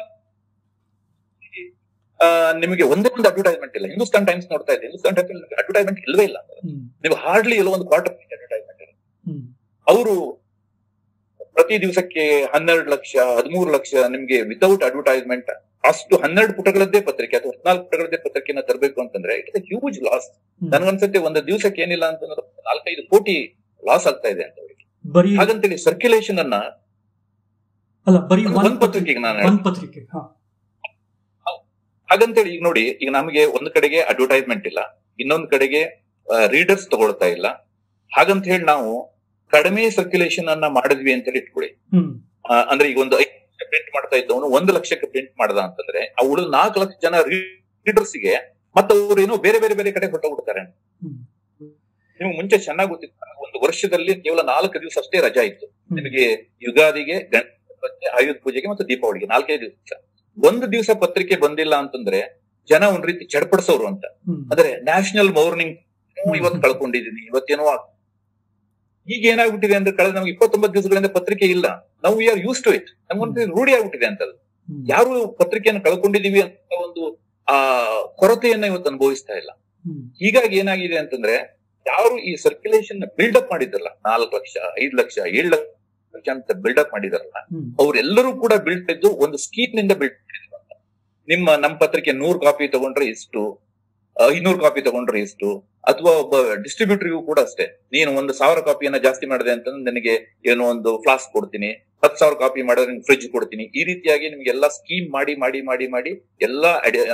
ಆ, ನಿಮಗೆ ಒಂದೇ ಒಂದು ಅಡ್ವರ್ಟೈಸ್ಮೆಂಟ್ ಇಲ್ಲ ಹಿಂದೂಸ್ತಾನ್ ಟೈಮ್ಸ್ ನೋಡ್ತಾ ಇದ್ದೆ ಹಿಂದೂಸ್ತಾನ್ ಟೈಮ್ಸ್ ಅಡ್ವರ್ಟೈಸ್ಮೆಂಟ್ ಇಲ್ಲವೇ ಇಲ್ಲ ಹ್ಮ್ ನೀವು ಹಾರ್ಡ್ಲಿ ಎಲ್ಲೋ ಒಂದು ಕ್ವಾರ್ಟರ್ ಅಡ್ವರ್ಟೈಸ್ಮೆಂಟ್ ಹ್ಮ್ ಅವರು ಪ್ರತಿ ದಿವಸಕ್ಕೆ ಹನ್ನೆರಡು ಲಕ್ಷ ಹದಿಮೂರು ಲಕ್ಷ ನಿಮ್ಗೆ ವಿತೌಟ್ ಅಡ್ವರ್ಟೈಸ್ಮೆಂಟ್ ಅಷ್ಟು ಹನ್ನೆರಡು ಪುಟಗಳದ್ದೇ ಪತ್ರಿಕೆ ಅಥವಾ ಹದಿನಾಲ್ಕು ಪುಟಗಳದ್ದೇ ಪತ್ರಿಕೆನ ತರಬೇಕು ಅಂತಂದ್ರೆ it is huge loss hmm. ನನಗನ್ಸುತ್ತೆ ಒಂದು ದಿವಸಕ್ಕೆ ಏನಿಲ್ಲ ಅಂತಂದ್ರೆ ನಾಲ್ಕೈದು ಕೋಟಿ ಲಾಸ್ ಆಗ್ತಾ ಇದೆ ಅಂತ ಅವ್ರಿಗೆ ಬರೀ ಹಾಗಂತೇಳಿ ಸರ್ಕ್ಯುಲೇಷನ್ ಅನ್ನ ಅಲ್ಲ ಬರೀ ಒಂದ್ ಒಂದ್ ಪತ್ರಿಕೆ ಪತ್ರಿಕೆಗೆ ನಾನು ಒಂದ್ ಪತ್ರಿಕೆ ಹಾ ಹಾಗಂತೇಳಿ ಈಗ ನೋಡಿ ಈಗ ನಮಗೆ ಒಂದು ಕಡೆಗೆ ಅಡ್ವರ್ಟೈಸ್ಮೆಂಟ್ ಇಲ್ಲ ಇನ್ನೊಂದು ಕಡೆಗೆ ರೀಡರ್ಸ್ ತಗೊಳ್ತಾ ಇಲ್ಲ ಹಾಗಂತ ಹೇಳಿ ನಾವು ಕಡಿಮೆ ಸರ್ಕ್ಯುಲೇಷನ್ ಅನ್ನ ಮಾಡಿದ್ವಿ ಅಂತೇಳಿ ಇಟ್ಕೊಳ್ಳಿ ಹ್ಮ್ ಆ, ಅಂದ್ರೆ ಈಗ ಒಂದು ಐದು ಲಕ್ಷ ಪ್ರಿಂಟ್ ಮಾಡ್ತಾ ಇದ್ದವನು ಒಂದು ಲಕ್ಷಕ್ಕೆ ಪ್ರಿಂಟ್ ಮಾಡ್ದ ಅಂತಂದ್ರೆ ಆ ಉಳಿದ ನಾಲ್ಕು ಲಕ್ಷ ಜನ ರೀಡರ್ಸ್ ಗೆ ಮತ್ತೆ ಅವ್ರು ಏನೋ ಬೇರೆ ಬೇರೆ ಬೇರೆ ಕಡೆ ಹೊರಟೋಗ್ಬಿಡ್ತಾರೆ ಹ್ಮ್ ನಿಮ್ಗೆ ಮುಂಚೆ ಚೆನ್ನಾಗಿ ಗೊತ್ತಿತ್ತು ನಮ್ಗೆ ಒಂದು ವರ್ಷದಲ್ಲಿ ಕೇವಲ ನಾಲ್ಕು ದಿವಸ ಅಷ್ಟೇ ರಜಾ ಇತ್ತು ಹ್ಮ್. ನಿಮಗೆ ಯುಗಾದಿಗೆ ಗಣಪತಿ ಆಯುಧ ಪೂಜೆಗೆ ಮತ್ತು ದೀಪಾವಳಿಗೆ ನಾಲ್ಕೈದು ದಿವಸ ಒಂದು ದಿವಸ ಪತ್ರಿಕೆ ಬಂದಿಲ್ಲ ಅಂತಂದ್ರೆ ಜನ ಒಂದ್ ರೀತಿ ಚಡ್ಪಡಿಸೋರು ಅಂತ ಹ್ಮ್ ಅಂದ್ರೆ ನ್ಯಾಷನಲ್ ಮಾರ್ನಿಂಗ್ ಇವತ್ತು ಕಳ್ಕೊಂಡಿದೀನಿ ಇವತ್ತೇನೋ ಆಗ್- ಈಗ ಏನಾಗ್ಬಿಟ್ಟಿದೆ ಅಂದ್ರೆ ಕಳೆದ ನಮ್ಗೆ ಇಪ್ಪತ್ತೊಂಬತ್ತು ದಿವಸಗಳಿಂದ ಪತ್ರಿಕೆ ಇಲ್ಲ ನಾವು we are used to it ನಮ್ಗೊಂದು ರೂಢಿ ಆಗ್ಬಿಟ್ಟಿದೆ ಅಂತ ಅದು. ಹ್ಮ್. ಯಾರು ಪತ್ರಿಕೆಯನ್ನು ಕಳ್ಕೊಂಡಿದೀವಿ ಅಂತ ಒಂದು ಆ ಕೊರತೆಯನ್ನ ಇವತ್ತು ಅನುಭವಿಸ್ತಾ ಇಲ್ಲ ಹ್ಮ್ ಹೀಗಾಗಿ ಏನಾಗಿದೆ ಅಂತಂದ್ರೆ ಯಾರು ಈ ಸರ್ಕ್ಯುಲೇಷನ್ ಬಿಲ್ಡಪ್ ಮಾಡಿದ್ರಲ್ಲ ನಾಲ್ಕು ಲಕ್ಷ ಐದು ಲಕ್ಷ ಏಳು ಲಕ್ಷ ಅಂತ ಬಿಲ್ಡಪ್ ಮಾಡಿದಾರಲ್ಲ ಹ್ಮ್ ಅವರೆಲ್ಲರೂ ಕೂಡ ಬೀಳ್ತಿದ್ದು ಒಂದು ಸ್ಕೀಮ್ ನಿಂದ ಬೀಳ್ತಿದ್ರು ಅಂತ ನಿಮ್ಮ ನಮ್ಮ ಪತ್ರಿಕೆ ನೂರು ಕಾಪಿ ತಗೊಂಡ್ರೆ ಇಷ್ಟು ಐನೂರು ಕಾಪಿ ತಗೊಂಡ್ರೆ ಇಷ್ಟು ಅಥವಾ ಒಬ್ಬ ಡಿಸ್ಟ್ರಿಬ್ಯೂಟರ್ಗೂ ಕೂಡ ಅಷ್ಟೇ ನೀನು ಒಂದು ಸಾವಿರ ಕಾಪಿಯನ್ನ ಜಾಸ್ತಿ ಮಾಡಿದೆ ಅಂತಂದ್ರೆ ನನಗೆ ಏನೋ ಒಂದು ಫ್ಲಾಸ್ಕ್ ಕೊಡ್ತೀನಿ ಹತ್ತು ಸಾವಿರ ಕಾಪಿ ಮಾಡಿದ್ರೆ ನಿಮ್ಗೆ ಫ್ರಿಜ್ ಕೊಡ್ತೀನಿ ಈ ರೀತಿಯಾಗಿ ನಿಮ್ಗೆ ಎಲ್ಲಾ ಸ್ಕೀಮ್ ಮಾಡಿ ಮಾಡಿ ಮಾಡಿ ಮಾಡಿ ಎಲ್ಲಾ ಅಡಿ- ಅಂದ್ರೆ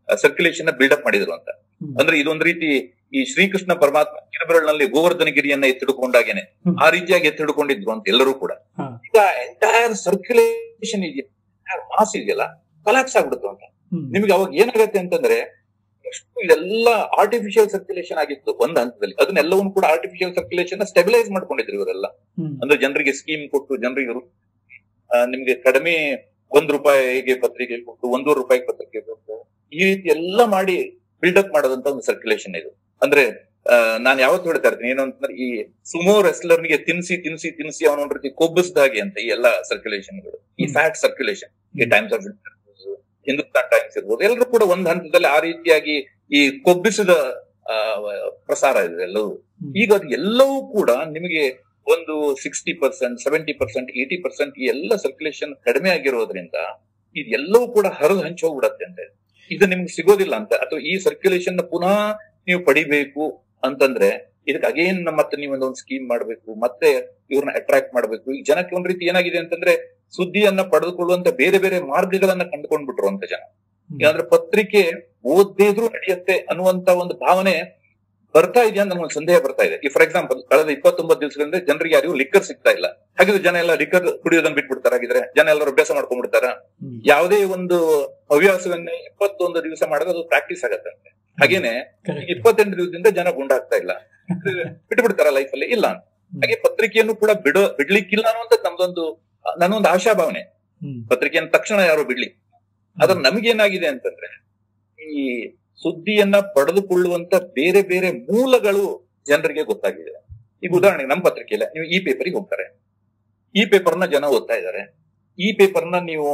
ಸರ್ಕ್ಯುಲೇಷನ್ ಬಿಲ್ಡಪ್ ಮಾಡಿದ್ರು ಅಂತ ಹ್ಮ್. ಅಂದ್ರೆ ಇದೊಂದ್ ರೀತಿ ಈ ಶ್ರೀಕೃಷ್ಣ ಪರಮಾತ್ಮ ಕಿರಬೆರಳಿನಲ್ಲಿ ಗೋವರ್ಧನ ಗಿರಿಯನ್ನ ಎತ್ತಿಡ್ಕೊಂಡಾಗೇನೆ ಹ್ಮ್. ಆ ರೀತಿಯಾಗಿ ಎತ್ತಿಡ್ಕೊಂಡಿದ್ರು ಅಂತ ಎಲ್ಲರೂ ಕೂಡ ಹಾ. ಈಗ ಎಂಟೈರ್ ಸರ್ಕ್ಯುಲೇಷನ್ ಇದೆಯಲ್ಲ ಮಾಸ್ ಇದೆಯಲ್ಲ ಕೊಲಾಪ್ಸ್ ಆಗ್ಬಿಡುತ್ತೆ ಅಂತ ಹ್ಮ್. ನಿಮ್ಗೆ ಅವಾಗ ಏನಾಗತ್ತೆ ಅಂತಂದ್ರೆ ಎಷ್ಟು ಇದೆಲ್ಲ ಆರ್ಟಿಫಿಷಿಯಲ್ ಸರ್ಕ್ಯುಲೇಷನ್ ಆಗಿತ್ತು ಒಂದ್ ಹಂತದಲ್ಲಿ ಅದನ್ನೆಲ್ಲವನ್ನು ಕೂಡ ಆರ್ಟಿಫಿಷಿಯಲ್ ಸರ್ಕ್ಯುಲೇಷನ್ ಸ್ಟೆಬಿಲೈಸ್ ಮಾಡ್ಕೊಂಡಿದ್ರು ಇವರೆಲ್ಲ ಹ್ಮ್. ಅಂದ್ರೆ ಜನರಿಗೆ ಸ್ಕೀಮ್ ಕೊಟ್ಟು ಜನರಿಗೆ ರು- ಆ, ನಿಮ್ಗೆ ಕಡಿಮೆ ಒಂದ್ ರೂಪಾಯಿಗೆ ಪತ್ರಿಕೆ ಕೊಟ್ಟು ಒಂದೂವರೆ ರೂಪಾಯಿಗೆ ಪತ್ರಿಕೆ ಕೊಟ್ಟು ಈ ರೀತಿ ಎಲ್ಲ ಮಾಡಿ ಬಿಲ್ಡಪ್ ಮಾಡೋದಂತ ಒಂದು ಸರ್ಕ್ಯುಲೇಷನ್ ಇದು ಅಂದ್ರೆ ಆ, ನಾನ್ ಯಾವತ್ತು ಹೇಳ್ತಾ ಇರ್ತೀನಿ ಏನು ಅಂತಂದ್ರೆ ಈ ಸುಮೋ ರೆಸ್ಲರ್ನಿಗೆ ತಿನ್ಸಿ ತಿನ್ಸಿ ತಿನ್ಸಿ ಅವನ ರೀತಿ ಕೊಬ್ಬಿಸಿದ ಹಾಗೆ ಅಂತ ಈ ಎಲ್ಲ ಸರ್ಕ್ಯುಲೇಷನ್ಗಳು ಈ ಹ್ಮ್. ಫ್ಯಾಟ್ ಸರ್ಕ್ಯುಲೇಷನ್ ಈ ಟೈಮ್ಸ್ ಆಫ್ ಹಿಂದೂಸ್ತಾನ್ ಟೈಮ್ಸ್ ಇರ್ಬೋದು ಎಲ್ಲರೂ ಕೂಡ ಒಂದ್ ಹಂತದಲ್ಲಿ ಆ ರೀತಿಯಾಗಿ ಈ ಕೊಬ್ಬಿಸಿದ ಆ, ಪ್ರಸಾರ ಇದೆ ಎಲ್ಲವೂ ಹ್ಮ್. ಈಗ ಅದು ಎಲ್ಲವೂ ಕೂಡ ನಿಮಗೆ ಒಂದು sixty percent seventy percent eighty percent ಈ ಎಲ್ಲ ಸರ್ಕ್ಯುಲೇಷನ್ ಕಡಿಮೆ ಆಗಿರೋದ್ರಿಂದ ಇದೆಲ್ಲವೂ ಕೂಡ ಹರಿದು ಹಂಚಿ ಹೋಗ್ಬಿಡತ್ತೆ ಅಂತ ಇದು ನಿಮ್ಗೆ ಸಿಗೋದಿಲ್ಲ ಅಂತ ಅಥವಾ ಈ ಸರ್ಕ್ಯುಲೇಷನ್ ಪುನಃ ನೀವು ಪಡಿಬೇಕು ಅಂತಂದ್ರೆ ಇದಕ್ಕೆ ಅಗೇನ್ ಮತ್ತೆ ನೀವು ಒಂದೊಂದು ಸ್ಕೀಮ್ ಮಾಡಬೇಕು ಮತ್ತೆ ಇವ್ರನ್ನ ಅಟ್ರಾಕ್ಟ್ ಮಾಡಬೇಕು ಈ ಜನಕ್ಕೆ ಒಂದ್ ರೀತಿ ಏನಾಗಿದೆ ಅಂತಂದ್ರೆ ಸುದ್ದಿಯನ್ನ ಪಡೆದುಕೊಳ್ಳುವಂತ ಬೇರೆ ಬೇರೆ ಮಾರ್ಗಗಳನ್ನ ಕಂಡುಕೊಂಡ್ಬಿಟ್ರು ಅಂತ ಜನ ಯಾಕಂದ್ರೆ ಪತ್ರಿಕೆ ಓದ್ದೇ ಇದ್ರೂ ನಡೆಯುತ್ತೆ ಅನ್ನುವಂತ ಒಂದು ಭಾವನೆ ಬರ್ತಾ ಇದೆಯಾ ಅಂತ ಒಂದು ಸಂದೇಹ ಬರ್ತಾ ಇದೆ ಈ ಫಾರ್ ಎಕ್ಸಾಂಪಲ್ ಕಳೆದ ಇಪ್ಪತ್ತೊಂಬತ್ತು ದಿವಸಗಳಿಂದ ಜನರಿಗೆ ಯಾರಿಗೂ ಲಿಕ್ಕರ್ ಸಿಗ್ತಾ ಇಲ್ಲ ಹಾಗಿದ್ರೆ ಜನ ಎಲ್ಲ ಲಿಕ್ಕರ್ ಕುಡಿಯೋದನ್ನ ಬಿಟ್ಬಿಡ್ತಾರ ಹಾಗಿದ್ರೆ ಜನ ಎಲ್ಲರೂ ಅಭ್ಯಾಸ ಮಾಡ್ಕೊಂಡ್ಬಿಡ್ತಾರ ಹ್ಮ್. ಯಾವುದೇ ಒಂದು ಹವ್ಯಾಸವನ್ನೇ ಇಪ್ಪತ್ತೊಂದು ದಿವಸ ಮಾಡಿದ್ರೆ ಅದು ಪ್ರಾಕ್ಟೀಸ್ ಆಗತ್ತಂತೆ ಹಾಗೇನೆ Correct. ಇಪ್ಪತ್ತೆಂಟು ದಿವಸದಿಂದ ಜನ ಗುಂಡಾಗ್ತಾ ಇಲ್ಲ ಬಿಟ್ಬಿಡ್ತಾರ ಲೈಫ್ ಅಲ್ಲಿ ಇಲ್ಲ ಅಂತ. ಹಾಗೆ ಪತ್ರಿಕೆಯನ್ನು ಕೂಡ ಬಿಡೋ ಬಿಡ್ಲಿಕ್ಕಿಲ್ಲ ಅನ್ನುವಂತ ನಮ್ದೊಂದು ನನ್ನೊಂದು ಆಶಾಭಾವನೆ ಹ್ಮ್. ಪತ್ರಿಕೆಯನ್ನು ತಕ್ಷಣ ಯಾರು ಬಿಡ್ಲಿ ಆದ್ರೆ ನಮಗೇನಾಗಿದೆ ಅಂತಂದ್ರೆ ಈ ಸುದ್ದಿಯನ್ನ ಪಡೆದುಕೊಳ್ಳುವಂತ ಬೇರೆ ಬೇರೆ ಮೂಲಗಳು ಜನರಿಗೆ ಗೊತ್ತಾಗಿದೆ ಈಗ ಉದಾಹರಣೆಗೆ ನಮ್ಮ ಪತ್ರಿಕೆಯಲ್ಲಿ ನೀವು ಈ ಪೇಪರಿಗೆ ಹೋಗ್ತಾರೆ ಈ ಪೇಪರ್ನ ಜನ ಓದ್ತಾ ಇದ್ದಾರೆ ಈ ಪೇಪರ್ನ ನೀವು